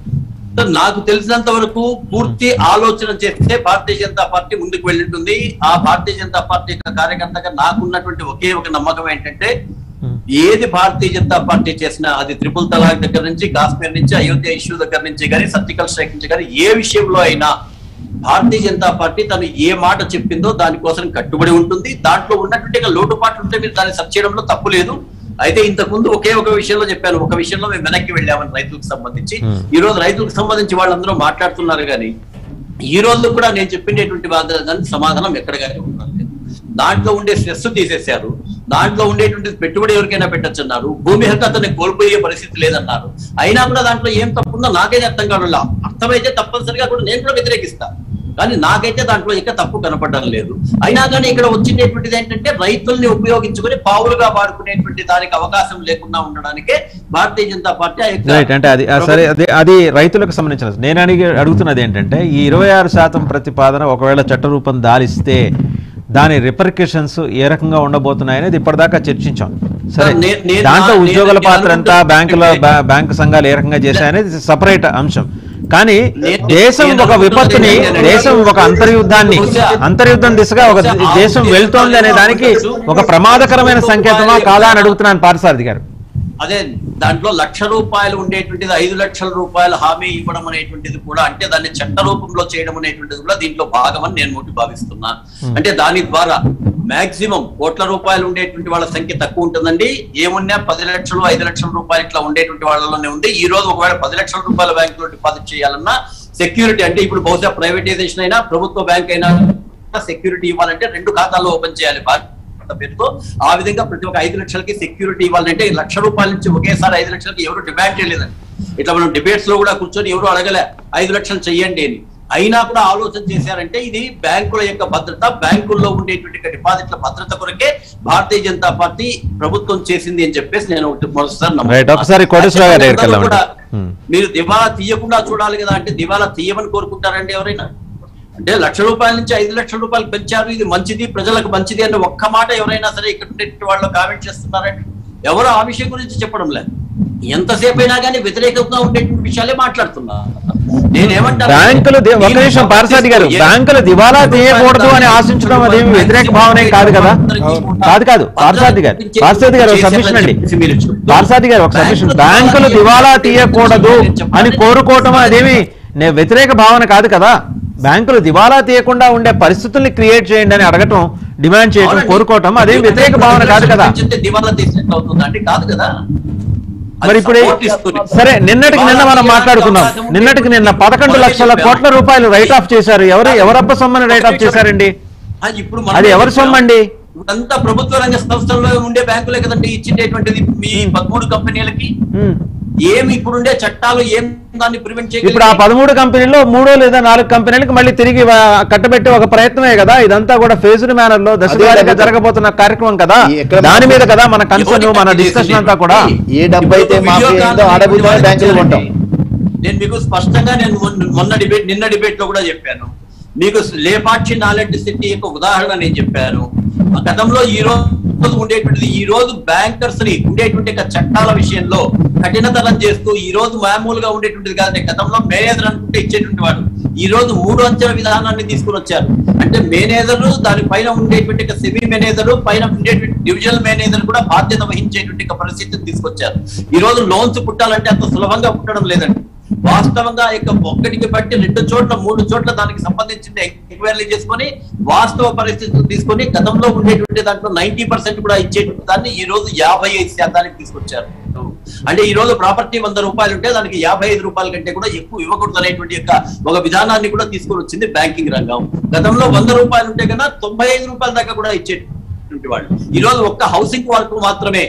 నాకు తెలిసినంత వరకు పూర్తి ఆలోచన చేస్తే భారతీయ జనతా పార్టీ ముందుకు వెళ్ళింటుంది ఆ భారతీయ జనతా పార్టీ యొక్క కార్యకర్తగా నాకున్నటువంటి ఒకే ఒక నమ్మకం ఏంటంటే ఏది భారతీయ జనతా పార్టీ చేసినా అది త్రిపుల్ తలాక్ దగ్గర నుంచి కాశ్మీర్ నుంచి అయోధ్య ఇష్యూ దగ్గర నుంచి కానీ సర్జికల్ స్ట్రైక్ నుంచి కానీ ఏ విషయంలో అయినా భారతీయ జనతా పార్టీ తను ఏ మాట చెప్పిందో దానికోసం కట్టుబడి ఉంటుంది దాంట్లో ఉన్నటువంటి ఒక లోటుపాట్లు ఉంటే మీరు దాన్ని సరి చేయడంలో తప్పు లేదు అయితే ఇంతకు ముందు ఒకే ఒక విషయంలో చెప్పాను ఒక విషయంలో మేము వెనక్కి వెళ్ళామని రైతులకు సంబంధించి Hmm. ఈ రోజు రైతులకు సంబంధించి వాళ్ళందరూ మాట్లాడుతున్నారు కానీ ఈ రోజు కూడా నేను చెప్పినటువంటి దానికి సమాధానం ఎక్కడ కానీ ఉన్నారు దాంట్లో ఉండే స్ట్రెస్ తీసేశారు దాంట్లో ఉండేటువంటి పెట్టుబడి ఎవరికైనా పెట్టచ్చు అన్నారు భూమి హక్కు అతన్ని కోల్పోయే పరిస్థితి లేదన్నారు అయినా కూడా దాంట్లో ఏం తప్పుందో నాకైతే అర్థం కావడం అర్థమైతే తప్పనిసరిగా కూడా నేను కూడా వ్యతిరేకిస్తా కానీ నాకైతే దాంట్లో ఇంకా తప్పు కనపడడం లేదు అయినా కానీ ఇక్కడ వచ్చినటువంటిది ఏంటంటే రైతుల్ని ఉపయోగించుకొని పావులుగా వాడుకునేటువంటి దానికి అవకాశం లేకుండా ఉండడానికే భారతీయ జనతా పార్టీ ఆ యొక్క రైట్ అంటే అది ఆ సరే అది అది రైతులకు సంబంధించిన నేను అడిగి అడుగుతున్నది ఏంటంటే ఈ ఇరవై ఆరు శాతం ప్రతిపాదన ఒకవేళ చట్టరూపం దాలిస్తే దాని రిపర్కషన్స్ ఏ రకంగా ఉండబోతున్నాయి అనేది ఇప్పటిదాకా చర్చించాం సరే నే- నేను- దాంట్లో నేను- ఉద్యోగుల నేను పాత్ర ఎంత అనుకుంటున్నా- బ్యాంకుల బ్యా- బ్యాంకు సంఘాలు ఏ రకంగా చేశాయనేది సపరేట్ అంశం కానీ నేను- దేశం నేను ఒక విపత్తుని అనుకుంటున్నది దేశం ఒక అంతర్యుద్ధాన్ని బహుశా- అంతర్యుద్ధం దిశగా ఒక బహుశా దేశం ఆ వెళ్తోంది అనే దానికి ఒక ప్రమాదకరమైన సంకేతమా కాదా అని అడుగుతున్నాను పార్థసారథి గారు అదే దాంట్లో లక్ష రూపాయలు ఉండేటువంటిది ఐదు లక్షల రూపాయల హామీ ఇవ్వడం అనేటువంటిది కూడా అంటే దాన్ని చట్ట రూపంలో చేయడం అనేటువంటిది కూడా దీంట్లో భాగమని నేను మొట్టి భావిస్తున్నా అంటే దాని ద్వారా మాక్సిమం కోట్ల రూపాయలు ఉండేటువంటి వాళ్ళ సంఖ్య తక్కువ ఉంటుందండి ఏమున్నా పది లక్షలు ఐదు లక్షల రూపాయలు ఇట్లా ఉండేటువంటి వాళ్ళలోనే ఉంది ఈ రోజు ఒకవేళ పది లక్షల రూపాయల బ్యాంకులో డిపాజిట్ చేయాలన్నా సెక్యూరిటీ అంటే ఇప్పుడు బహుశా ప్రైవేటైజేషన్ అయినా ప్రభుత్వ బ్యాంక్ అయినా సెక్యూరిటీ ఇవ్వాలంటే రెండు ఖాతాలు ఓపెన్ చేయాలి బాధ్యత పేరుతో ఆ విధంగా ప్రతి ఒక్క ఐదు లక్షలకి సెక్యూరిటీ ఇవ్వాలంటే లక్ష రూపాయల నుంచి ఒకేసారి ఐదు లక్షలకి ఎవరు డిమాండ్ చేయలేదండి ఇట్లా మనం డిబేట్స్ లో కూడా కూర్చొని ఎవరు అడగలే ఐదు లక్షలు చెయ్యండి అని అయినా కూడా ఆలోచన చేశారంటే ఇది బ్యాంకుల యొక్క భద్రత బ్యాంకుల్లో ఉండేటువంటి డిపాజిట్ల భద్రత కొరకే భారతీయ జనతా పార్టీ ప్రభుత్వం చేసింది అని చెప్పేసి నేను ఒకటి మరోసారి నమ్ముతున్నా. Right. ఒకసారి కోటేశ్వరరావు గారి దగ్గరికి అందరూ కూడా వెళ్దామండి. Hmm. మీరు దివాలా తీయకుండా చూడాలి కదా అంటే దివాలా తీయమని కోరుకుంటారండి ఎవరైనా అంటే లక్ష రూపాయల నుంచి ఐదు లక్షల రూపాయలు పెంచారు ఇది మంచిది ప్రజలకు మంచిది అనే ఒక్క మాట ఎవరైనా సరే ఇక్కడ ఉండే వాళ్ళు కామెంట్ చేస్తున్నారండి ఎవరు ఆ విషయం గురించి చెప్పడం లేదు ఎంతసేపు అయినా కానీ వ్యతిరేకంగా ఉండేటువంటి విషయాలే మాట్లాడుతున్నారు నేనేమంటాను బ్యాంకులు ది- ఒక్క నిమిషం పారసాది గారు బ్యాంకులు దివాలా తీయకూడదు అని ఆశించడం అదేమి వ్యతిరేక భావనే కాదు కదా కాదు కాదు పారసాది గారు పారసాది గారు ఒక సబ్మిషన్ అండి పారసాది గారు ఒక సబ్మిషన్ బ్యాంకులు దివాలా తీయకూడదు అని కోరుకోవటం అదేమి నే వ్యతిరేక భావన కాదు కదా బ్యాంకులు దివాలా తీయకుండా ఉండే పరిస్థితుల్ని క్రియేట్ చేయండి అని అడగటం డిమాండ్ చేయటం అవునండి. కోరుకోవటం అదేం వ్యతిరేక భావన కాదు కదా పెంచితే దివాలా తీసినట్టు అవుతుందండి కాదు కదా అది మరి ఇప్పుడు support ఇస్తుంది. సరే నిన్నటికి నిన్న మనం దివాలా మాట్లాడుకున్నాం తీయడానికి అవకాశం నిన్నటికి నిన్న ఉంది. పదకొండు మొదటి లక్షల చెప్పాను. కోట్ల రూపాయలు రైట్ ఆఫ్ చేశారు ఎవరు ఎవరప్ప సొమ్మని రైట్ ఆఫ్ చేశారండి ఆ, ఇప్పుడు మనం అది ఎవరి సొమ్ము అండి? ఇదంతా ప్రభుత్వ రంగ సంస్థల్లో ఉండే బ్యాంకులే కదండి ఇచ్చిండేటువంటిది మీ పదమూడు కంపెనీలకి ఉమ్. ఏమి ఇప్పుడుండే చట్టాలు ఏం దాన్ని ప్రివెంట్ ఇప్పుడు ఆ పదమూడు కంపెనీల్లో మూడో లేదా నాలుగు కంపెనీలకు మళ్ళీ తిరిగి వా- కట్టబెట్టే ఒక ప్రయత్నమే కదా ఇదంతా కూడా ఫేజ్డ్ మేనర్ లో దశవారీగా అదే జరగబోతున్న కార్యక్రమం కదా ఈ ఎక్కడ- దాని మీద కదా మన కన్సర్న్ మన డిస్కషన్ అంతా కూడా ఏ డబ్బు అయితే మాఫీ అయిందో ఆ డబ్బుతోనే బ్యాంకులు కొంటాం. నేను మీకు స్పష్టంగా నేను మొన్న- మొన్న డిబేట్ నిన్న డిబేట్ లో కూడా చెప్పాను మీకు లేపాక్షి నాలెడ్జ్ సిటీ యొక్క ఉదాహరణ నేను చెప్పాను ఆ గతంలో ఈ రోజు ఉండేటువంటిది ఈ రోజు బ్యాంకర్స్ ని ఉండేటువంటి యొక్క చట్టాల విషయంలో కఠినతరం చేస్తూ ఈ రోజు మామూలుగా ఉండేటువంటిది కాదండి గతంలో మేనేజర్ అనుకుంటే ఇచ్చేటువంటి వాడు ఈ రోజు మూడు అంచెల విధానాన్ని తీసుకుని వచ్చారు అంటే మేనేజర్ దానిపైన ఉండేటువంటి ఒక సెమీ మేనేజర్ పైన ఉండేటువంటి డివిజనల్ మేనేజర్ కూడా బాధ్యత వహించేటువంటి ఒక పరిస్థితిని తీసుకొచ్చారు ఈ రోజు లోన్స్ పుట్టాలంటే అంత సులభంగా పుట్టడం లేదండి వాస్తవంగా ఆ యొక్క ఒక్కటికి బట్టి రెండు చోట్ల మూడు చోట్ల దానికి సంబంధించిన ఎంక్వైరీ చేసుకొని వాస్తవ పరిస్థితులు తీసుకొని గతంలో ఉండేటువంటి దాంట్లో నైన్టీ పర్సెంట్ కూడా ఇచ్చేటువంటి దాన్ని ఈ రోజు యాభై ఐదు శాతానికి తీసుకొచ్చారు అంటే ఈ రోజు ప్రాపర్టీ వంద రూపాయలు ఉంటే దానికి యాభై ఐదు రూపాయల కంటే కూడా ఎక్కువ ఇవ్వకూడదు అనేటువంటి యొక్క ఒక విధానాన్ని కూడా తీసుకొని వచ్చింది బ్యాంకింగ్ రంగం గతంలో వంద రూపాయలు ఉంటే కన్నా తొంభై ఐదు రూపాయల దాకా కూడా ఇచ్చేటువంటి వాళ్ళు ఈ రోజు ఒక్క హౌసింగ్ వరకు మాత్రమే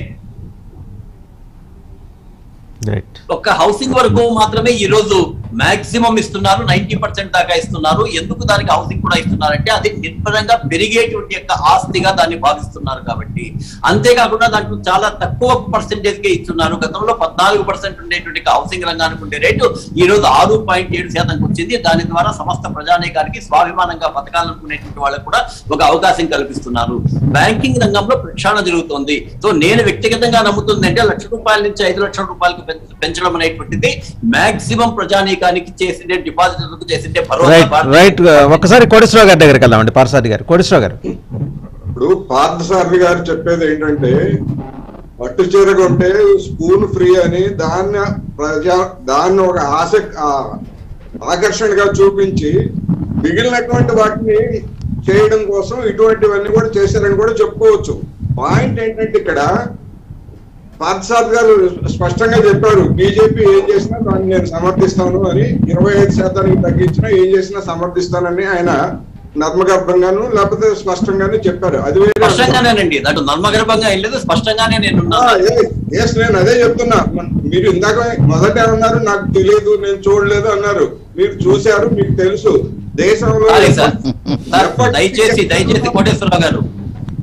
రైట్ ఒక్క హౌసింగ్ వరకు మాత్రమే ఈ రోజు మాక్సిమం ఇస్తున్నారు నైన్టీ పర్సెంట్ దాకా ఇస్తున్నారు ఎందుకు దానికి హౌసింగ్ కూడా ఇస్తున్నారంటే అది నిర్భరంగా పెరిగేటువంటి యొక్క ఆస్తిగా దాన్ని భావిస్తున్నారు కాబట్టి అంతేకాకుండా దాంట్లో చాలా తక్కువ పర్సెంటేజ్ కే ఇస్తున్నారు గతంలో పద్నాలుగు పర్సెంట్ ఉండేటువంటి హౌసింగ్ రంగానికి ఉండే రేటు ఈ రోజు ఆరు పాయింట్ ఏడు శాతంకి వచ్చింది దాని ద్వారా సమస్త ప్రజానీకానికి స్వాభిమానంగా బతకాలనుకునేటువంటి వాళ్ళకు కూడా ఒక అవకాశం కల్పిస్తున్నారు బ్యాంకింగ్ రంగంలో ప్రక్షాళన జరుగుతోంది సో నేను వ్యక్తిగతంగా నమ్ముతుంది అంటే లక్ష రూపాయల నుంచి ఐదు లక్షల రూపాయలకు పెంచ- పెంచడం అనేటువంటిది మాక్సిమం ప్రజానీకానికి చేసిండే డిపాజిట్లకు చేసిండే భరోసా రైట్ భారతీయ రైట్ ఒక్కసారి కోటేశ్వరరావు గారి దగ్గరికి వెళ్దామండి పార్సాది గారు కోటేశ్వరరావు గారు ఇప్పుడు పార్థసారథి గారు చెప్పేది ఏంటంటే పట్టు చీర కొంటే స్పూన్ ఫ్రీ అని దాన్ని ప్రజా దాన్ని ఒక ఆశ ఆ, ఆకర్షణగా చూపించి మిగిలినటువంటి వాటిని చేయడం కోసం ఇటువంటివన్నీ కూడా చేశారని కూడా చెప్పుకోవచ్చు పాయింట్ ఏంటంటే ఇక్కడ పార్థసారథి గారు స్పష్టంగా చెప్పారు బీజేపీ ఏం చేసినా దాన్ని నేను సమర్థిస్తాను అని ఇరవై ఐదు శాతానికి తగ్గించినా ఏం చేసినా సమర్థిస్తానని ఆయన నర్మగర్భంగాను లేకపోతే స్పష్టంగానే చెప్పారు అది వేరే అంశం. స్పష్టంగానేనండి దాంట్లో నర్మగర్భంగా ఏం లేదు స్పష్టంగానే నేను ఆ, ఏ- ఎస్ నేను అదే చెప్తున్నా మన- మీరు ఇందాక మొదట అన్నారు నాకు తెలియదు నేను చూడలేదు అన్నారు మీరు చూశారు మీకు తెలుసు దేశంలో సారీ సార్ సార్ ఎప్పటి- దయచేసి దయచేసి కోటేశ్వరరావు గారు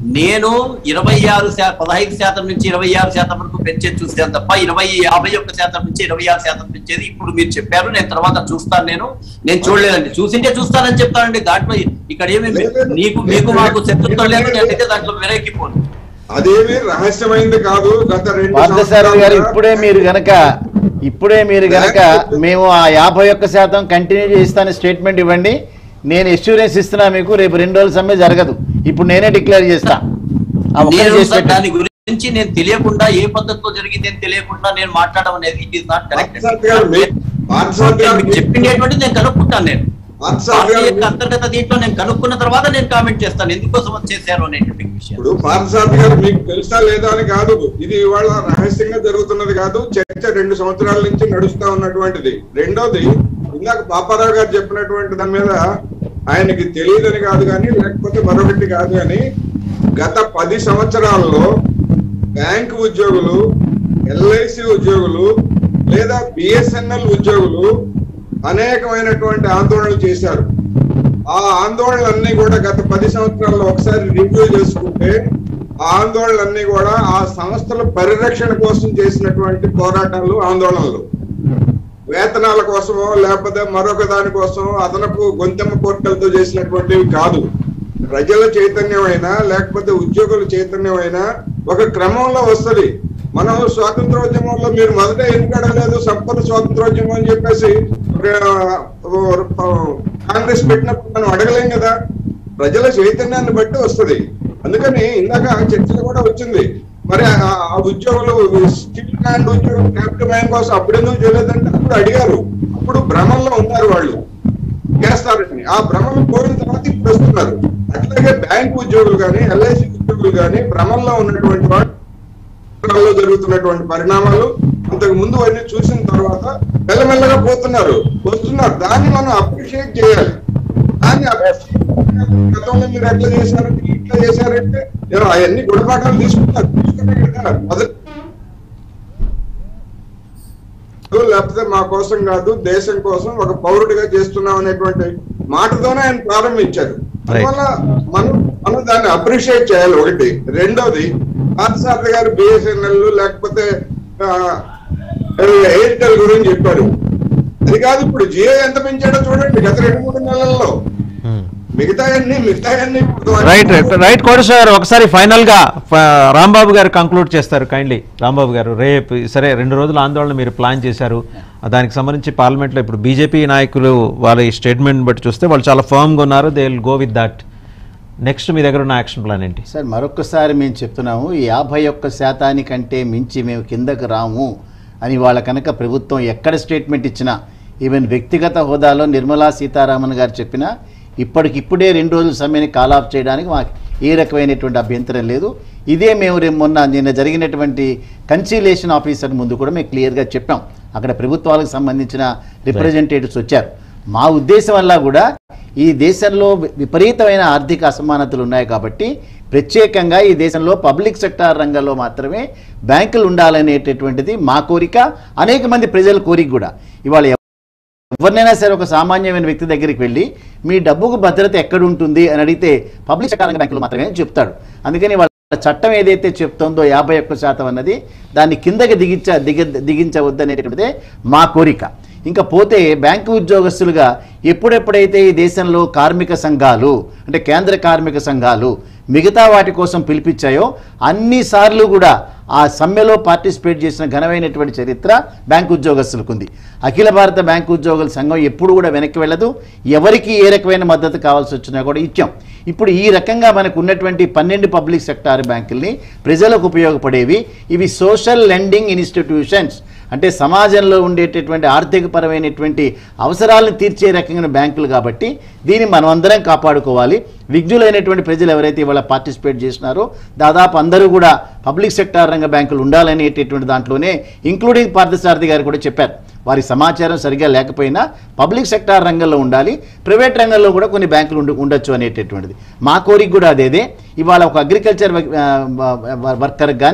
నేను ఇరవై ఆరు శాతం పదహైదు శాతం నుంచి ఇరవై ఆరు శాతం వరకు పెంచేది చూసాను తప్ప ఇరవై యాభై ఒక్క శాతం నుంచి ఇరవై ఆరు శాతం పెంచేది ఇప్పుడు మీరు చెప్పారు నేను తర్వాత చూస్తాను నేను నేను చూడలేదండి చూసింటే చూస్తానని చెప్తానండి దాంట్లో ఇక్కడ ఏమి నీకు మీకు మాకు శత్రుత్వం లేదు నేనైతే దాంట్లో వెనక్కిపోను అదేమి రహస్యమైంది కాదు గత రెండు పార్థసారథి గారు సంవత్సరాలుగా ఇప్పుడే మీరు గనక ఇప్పుడే మీరు గనక మేము ఆ యాభై ఒక్క శాతం కంటిన్యూ చేస్తాను స్టేట్మెంట్ ఇవ్వండి నేను ఎష్యూరెన్స్ ఇస్తున్నా మీకు రేపు రెండు రోజుల సమ్మె జరగదు ఇప్పుడు నేనే డిక్లేర్ చేస్తా ఆ ఒక్కటి నేను చేసి పెట్టండి. దాని గురించి నేను తెలియకుండా ఏ పద్ధతిలో జరిగింది అని తెలియకుండా నేను మాట్లాడడం అనేది it is not correct Parthasarathi garu మీ- పార్థసారథి గారు మీకు మీ- చెప్పిండేటువంటి నేను కనుక్కుంటాను నేను పార్థసారథి పార్టీ గారు యొక్క అంతర్గత దీంట్లో నేను కనుక్కున్న తర్వాత నేను కామెంట్ చేస్తాను ఎందుకోసం అది చేశారు అనేటువంటి విషయం ఇప్పుడు పార్థసారథి గారు మీకు తెలుసా లేదా అని కాదు ఇది ఇవాళ రహస్యంగా జరుగుతున్నది కాదు చర్చ రెండు సంవత్సరాల నుంచి నడుస్తా ఉన్నటువంటిది రెండోది ఇందాక పాపారావు గారు చెప్పినటువంటి దాని మీద ఆయనకి తెలియదని కాదు కానీ లేకపోతే మరొకటి కాదు కానీ గత పది సంవత్సరాల్లో బ్యాంకు ఉద్యోగులు ఎల్ఐసి ఉద్యోగులు లేదా బిఎస్ఎన్ఎల్ ఉద్యోగులు అనేకమైనటువంటి ఆందోళనలు చేశారు ఆ ఆందోళనలన్నీ కూడా గత పది సంవత్సరాల్లో ఒకసారి రివ్యూ చేసుకుంటే ఆ ఆందోళనలన్నీ కూడా ఆ సంస్థల పరిరక్షణ కోసం చేసినటువంటి పోరాటాలు ఆందోళనలు వేతనాల కోసమో లేకపోతే మరొక దాని కోసమో అదనపు గొంతెమ్మ కోరికలతో చేసినటువంటివి కాదు ప్రజల చైతన్యమైనా లేకపోతే ఉద్యోగుల చైతన్యమైనా ఒక క్రమంలో వస్తది మనం స్వాతంత్రోద్యమంలో మీరు మొదట ఎన్నికడలేదు సంపద స్వాతంత్రోద్యమం అని చెప్పేసి ఆ, కాంగ్రెస్ పెట్టినప్పుడు మనం అడగలేం కదా ప్రజల చైతన్యాన్ని బట్టి వస్తది అందుకని ఇందాక చర్చలో కూడా వచ్చింది మరి ఆ- ఆ ఉద్యోగులు స్టీల్ ప్లాంట్ ఉద్యోగులు క్యాపిటల్ బ్యాంక్ కోసం అప్పుడు ఎందుకు చేయలేదంటే అప్పుడు అడిగారు అప్పుడు భ్రమంలో ఉన్నారు వాళ్ళు చేస్తారని ఆ భ్రమలు పోయిన తర్వాత ఇప్పుడు వస్తున్నారు అట్లాగే బ్యాంక్ ఉద్యోగులు కానీ ఎల్ఐసి ఉద్యోగులు కానీ భ్రమంలో ఉన్నటువంటి వాళ్ళు రాష్ట్రాల్లో జరుగుతున్నటువంటి పరిణామాలు అంతకు ముందు అన్ని చూసిన తర్వాత మెల్లమెల్లగా పోతున్నారు వస్తున్నారు దాన్ని మనం అప్రిషియేట్ చేయాలి దాన్ని appreciate చేయాలి. గతంలో మీరు ఎట్లా చేశారంటే ఇట్లా చేశారంటే నేను అవన్నీ గుణపాఠాలు తీసుకున్నారు తీసుకునే కదా మొదటి లేకపోతే మా కోసం కాదు దేశం కోసం ఒక పౌరుడిగా చేస్తున్నాం అనేటువంటి మాటతోనే ఆయన ప్రారంభించారు అందువల్ల మనం మనం దాన్ని అప్రిషియేట్ చేయాలి ఒకటి రెండోది పార్థసారథి గారు బిఎస్ఎన్ఎల్ లేకపోతే ఆ, ఎయిర్టెల్ గురించి చెప్పారు అది కాదు ఇప్పుడు జియో ఎంత పెంచాడో చూడండి గత రెండు మూడు నెలల్లో మిగతా అన్ని మిగతా అన్ని రైట్ రైట్ రైట్ కోటేశ్వర గారు ఒకసారి ఫైనల్ గా ఫ- రాంబాబు గారు కంక్లూడ్ చేస్తారు కైండ్లీ రాంబాబు గారు రేపు సరే రెండు రోజుల ఆందోళన మీరు ప్లాన్ చేశారు ఆ దానికి సంబంధించి పార్లమెంట్లో ఇప్పుడు బీజేపీ నాయకులు వాళ్ళ ఈ స్టేట్మెంట్ బట్టి చూస్తే వాళ్ళు చాలా ఫర్మ్గా ఉన్నారు they will go with that next మీ దగ్గర ఉన్న యాక్షన్ ప్లాన్ ఏంటి సార్ మరొకసారి మేము చెప్తున్నాము ఈ యాభై ఒక్క శాతానికంటే మించి మేము కిందకు రాము అని వాళ్ళ కనుక ప్రభుత్వం ఎక్కడ స్టేట్మెంట్ ఇచ్చినా ఈవెన్ వ్యక్తిగత హోదాలో నిర్మలా సీతారామన్ గారు చెప్పినా ఇప్పటికిప్పుడే రెండు రోజుల సమ్మెని కాల్ ఆఫ్ చేయడానికి మాకు ఏ రకమైనటువంటి అభ్యంతరం లేదు ఇదే మేము రేపు మొన్న నిన్న జరిగినటువంటి కన్సిలేషన్ ఆఫీసర్ ముందు కూడా మేము క్లియర్గా చెప్పాం అక్కడ ప్రభుత్వాలకు సంబంధించిన రిప్రజెంటేటివ్స్ వచ్చారు మా ఉద్దేశం వల్ల కూడా ఈ దేశంలో వి- విపరీతమైన ఆర్థిక అసమానతలు ఉన్నాయి కాబట్టి ప్రత్యేకంగా ఈ దేశంలో పబ్లిక్ సెక్టార్ రంగంలో మాత్రమే బ్యాంకులు ఉండాలనేటటువంటిది మా కోరిక అనేక మంది ప్రజల కోరిక కూడా ఇవాళ ఎవరినైనా సరే ఒక సామాన్యమైన వ్యక్తి దగ్గరికి వెళ్ళి మీ డబ్బుకు భద్రత ఎక్కడ ఉంటుంది అని అడిగితే పబ్లిక్ సెక్టార్ రంగ బ్యాంకులు మాత్రమే చెప్తాడు అందుకని వాళ్ళ చట్టం ఏదైతే చెప్తుందో యాభై ఒక్క శాతం అన్నది దాన్ని కిందకి దిగించ దిగ దిగించవద్దనేటువంటిదే మా కోరిక ఇంకా పోతే బ్యాంకు ఉద్యోగస్తులుగా ఎప్పుడెప్పుడైతే ఈ దేశంలో కార్మిక సంఘాలు అంటే కేంద్ర కార్మిక సంఘాలు మిగతా వాటి కోసం పిలిపించాయో అన్నిసార్లు కూడా ఆ సమ్మెలో పార్టిసిపేట్ చేసిన ఘనమైనటువంటి చరిత్ర బ్యాంకు ఉద్యోగస్తులకు ఉంది అఖిల భారత బ్యాంకు ఉద్యోగుల సంఘం ఎప్పుడు కూడా వెనక్కి వెళ్ళదు ఎవరికి ఏ రకమైన మద్దతు కావాల్సి వచ్చినా కూడా ఇచ్చాం ఇప్పుడు ఈ రకంగా మనకు ఉన్నటువంటి పన్నెండు పబ్లిక్ సెక్టార్ బ్యాంకుల్ని ప్రజలకు ఉపయోగపడేవి ఇవి సోషల్ లెండింగ్ ఇన్స్టిట్యూషన్స్ అంటే సమాజంలో ఉండేటటువంటి ఆర్థికపరమైనటువంటి అవసరాలను తీర్చే రకమైన బ్యాంకులు కాబట్టి దీన్ని మనం అందరం కాపాడుకోవాలి విజ్ఞులైనటువంటి ప్రజలు ఎవరైతే ఇవాళ పార్టిసిపేట్ చేసినారో దాదాపు అందరూ కూడా పబ్లిక్ సెక్టార్ రంగ బ్యాంకులు ఉండాలనేటటువంటి దాంట్లోనే ఇంక్లూడింగ్ పార్థసారథి గారు కూడా చెప్పారు వారి సమాచారం సరిగా లేకపోయినా పబ్లిక్ సెక్టార్ రంగంలో ఉండాలి ప్రైవేట్ రంగంలో కూడా కొన్ని బ్యాంకులు ఉండ ఉండొచ్చు అనేటటువంటిది మా కోరిక కూడా అదేదే ఇవాళ ఒక అగ్రికల్చర్ వర్కర్కి కానీ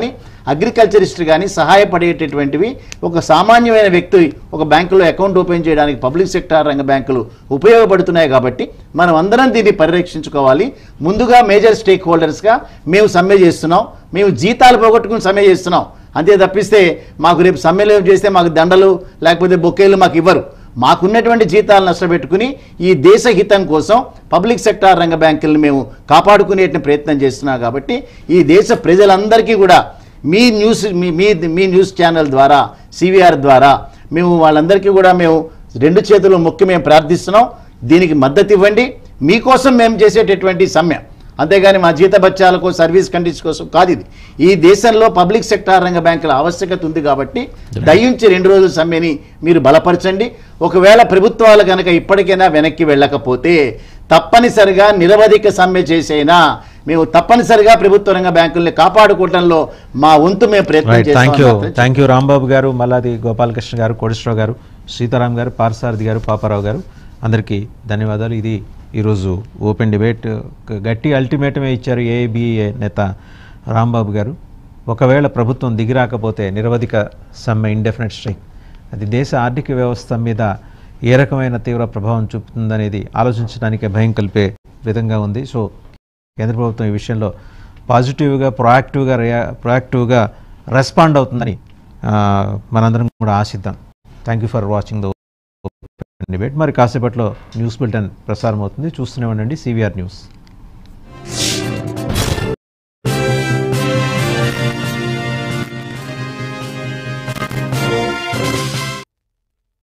అగ్రికల్చరిస్ట్ కానీ సహాయపడేటటువంటివి ఒక సామాన్యమైన వ్యక్తి ఒక బ్యాంకులో అకౌంట్ ఓపెన్ చేయడానికి పబ్లిక్ సెక్టార్ రంగ బ్యాంకులు ఉపయోగపడుతున్నాయి కాబట్టి మనం అందరం దీన్ని పరిరక్షించుకోవాలి ముందుగా మేజర్ స్టేక్ హోల్డర్స్గా మేము సమ్మె చేస్తున్నాం మేము జీతాలు పోగొట్టుకుని సమ్మె చేస్తున్నాం అంతే తప్పిస్తే మాకు రేపు సమ్మెలు చేస్తే మాకు దండలు లేకపోతే బొకేలు మాకు ఇవ్వరు మాకున్నటువంటి జీతాలు నష్టపెట్టుకుని ఈ దేశ హితం కోసం పబ్లిక్ సెక్టార్ రంగ బ్యాంకులను మేము కాపాడుకునే ప్రయత్నం చేస్తున్నాం కాబట్టి ఈ దేశ ప్రజలందరికీ కూడా మీ న్యూస్ మీ మీ మీ న్యూస్ ఛానల్ ద్వారా సివిఆర్ ద్వారా మేము వాళ్ళందరికీ కూడా మేము రెండు చేతులు మొక్కి మేము ప్రార్థిస్తున్నాం దీనికి మద్దతు ఇవ్వండి మీకోసం మేము చేసేటటువంటి సమ్మె అంతేగాని మా జీతబత్యాలకు సర్వీస్ కండిషన్ కోసం కాదు ఇది ఈ దేశంలో పబ్లిక్ సెక్టార్ రంగ బ్యాంకుల ఆవశ్యకత ఉంది కాబట్టి దయించి రెండు రోజుల సమ్మెని మీరు బలపరచండి ఒకవేళ ప్రభుత్వాలు కనుక ఇప్పటికైనా వెనక్కి వెళ్ళకపోతే తప్పనిసరిగా నిరవధిక సమ్మె చేసైనా మేము తప్పనిసరిగా ప్రభుత్వ రంగ బ్యాంకుల్ని కాపాడుకోవడంలో మా వంతు మేము ప్రయత్నం రైట్ థ్యాంక్ యూ చేస్తాం థ్యాంక్ యూ రాంబాబు గారు మల్లాది గోపాలకృష్ణ గారు కోటేశ్వరరావు గారు సీతారాం గారు పార్సారథి గారు పాపారావు గారు అందరికీ ధన్యవాదాలు ఇది ఈరోజు ఓపెన్ డిబేట్ గట్టి అల్టిమేటమే ఇచ్చారు ఏబిఏ నేత రాంబాబు గారు ఒకవేళ ప్రభుత్వం దిగిరాకపోతే నిరవధిక సమ్మె ఇండెఫినెట్ స్ట్రైక్ అది దేశ ఆర్థిక వ్యవస్థ మీద ఏ రకమైన తీవ్ర ప్రభావం చూపుతుందనేది ఆలోచించడానికి భయం కలిపే విధంగా ఉంది సో కేంద్ర ప్రభుత్వం ఈ విషయంలో పాజిటివ్గా ప్రొయాక్టివ్గా రియా ప్రొయాక్టివ్గా రెస్పాండ్ అవుతుందని ఆ, మనందరం కూడా ఆశిద్దాం thank you for watching the debate మరి కాసేపట్లో న్యూస్ బులెటిన్ ప్రసారం అవుతుంది చూస్తూనే ఉండండి సివిఆర్ న్యూస్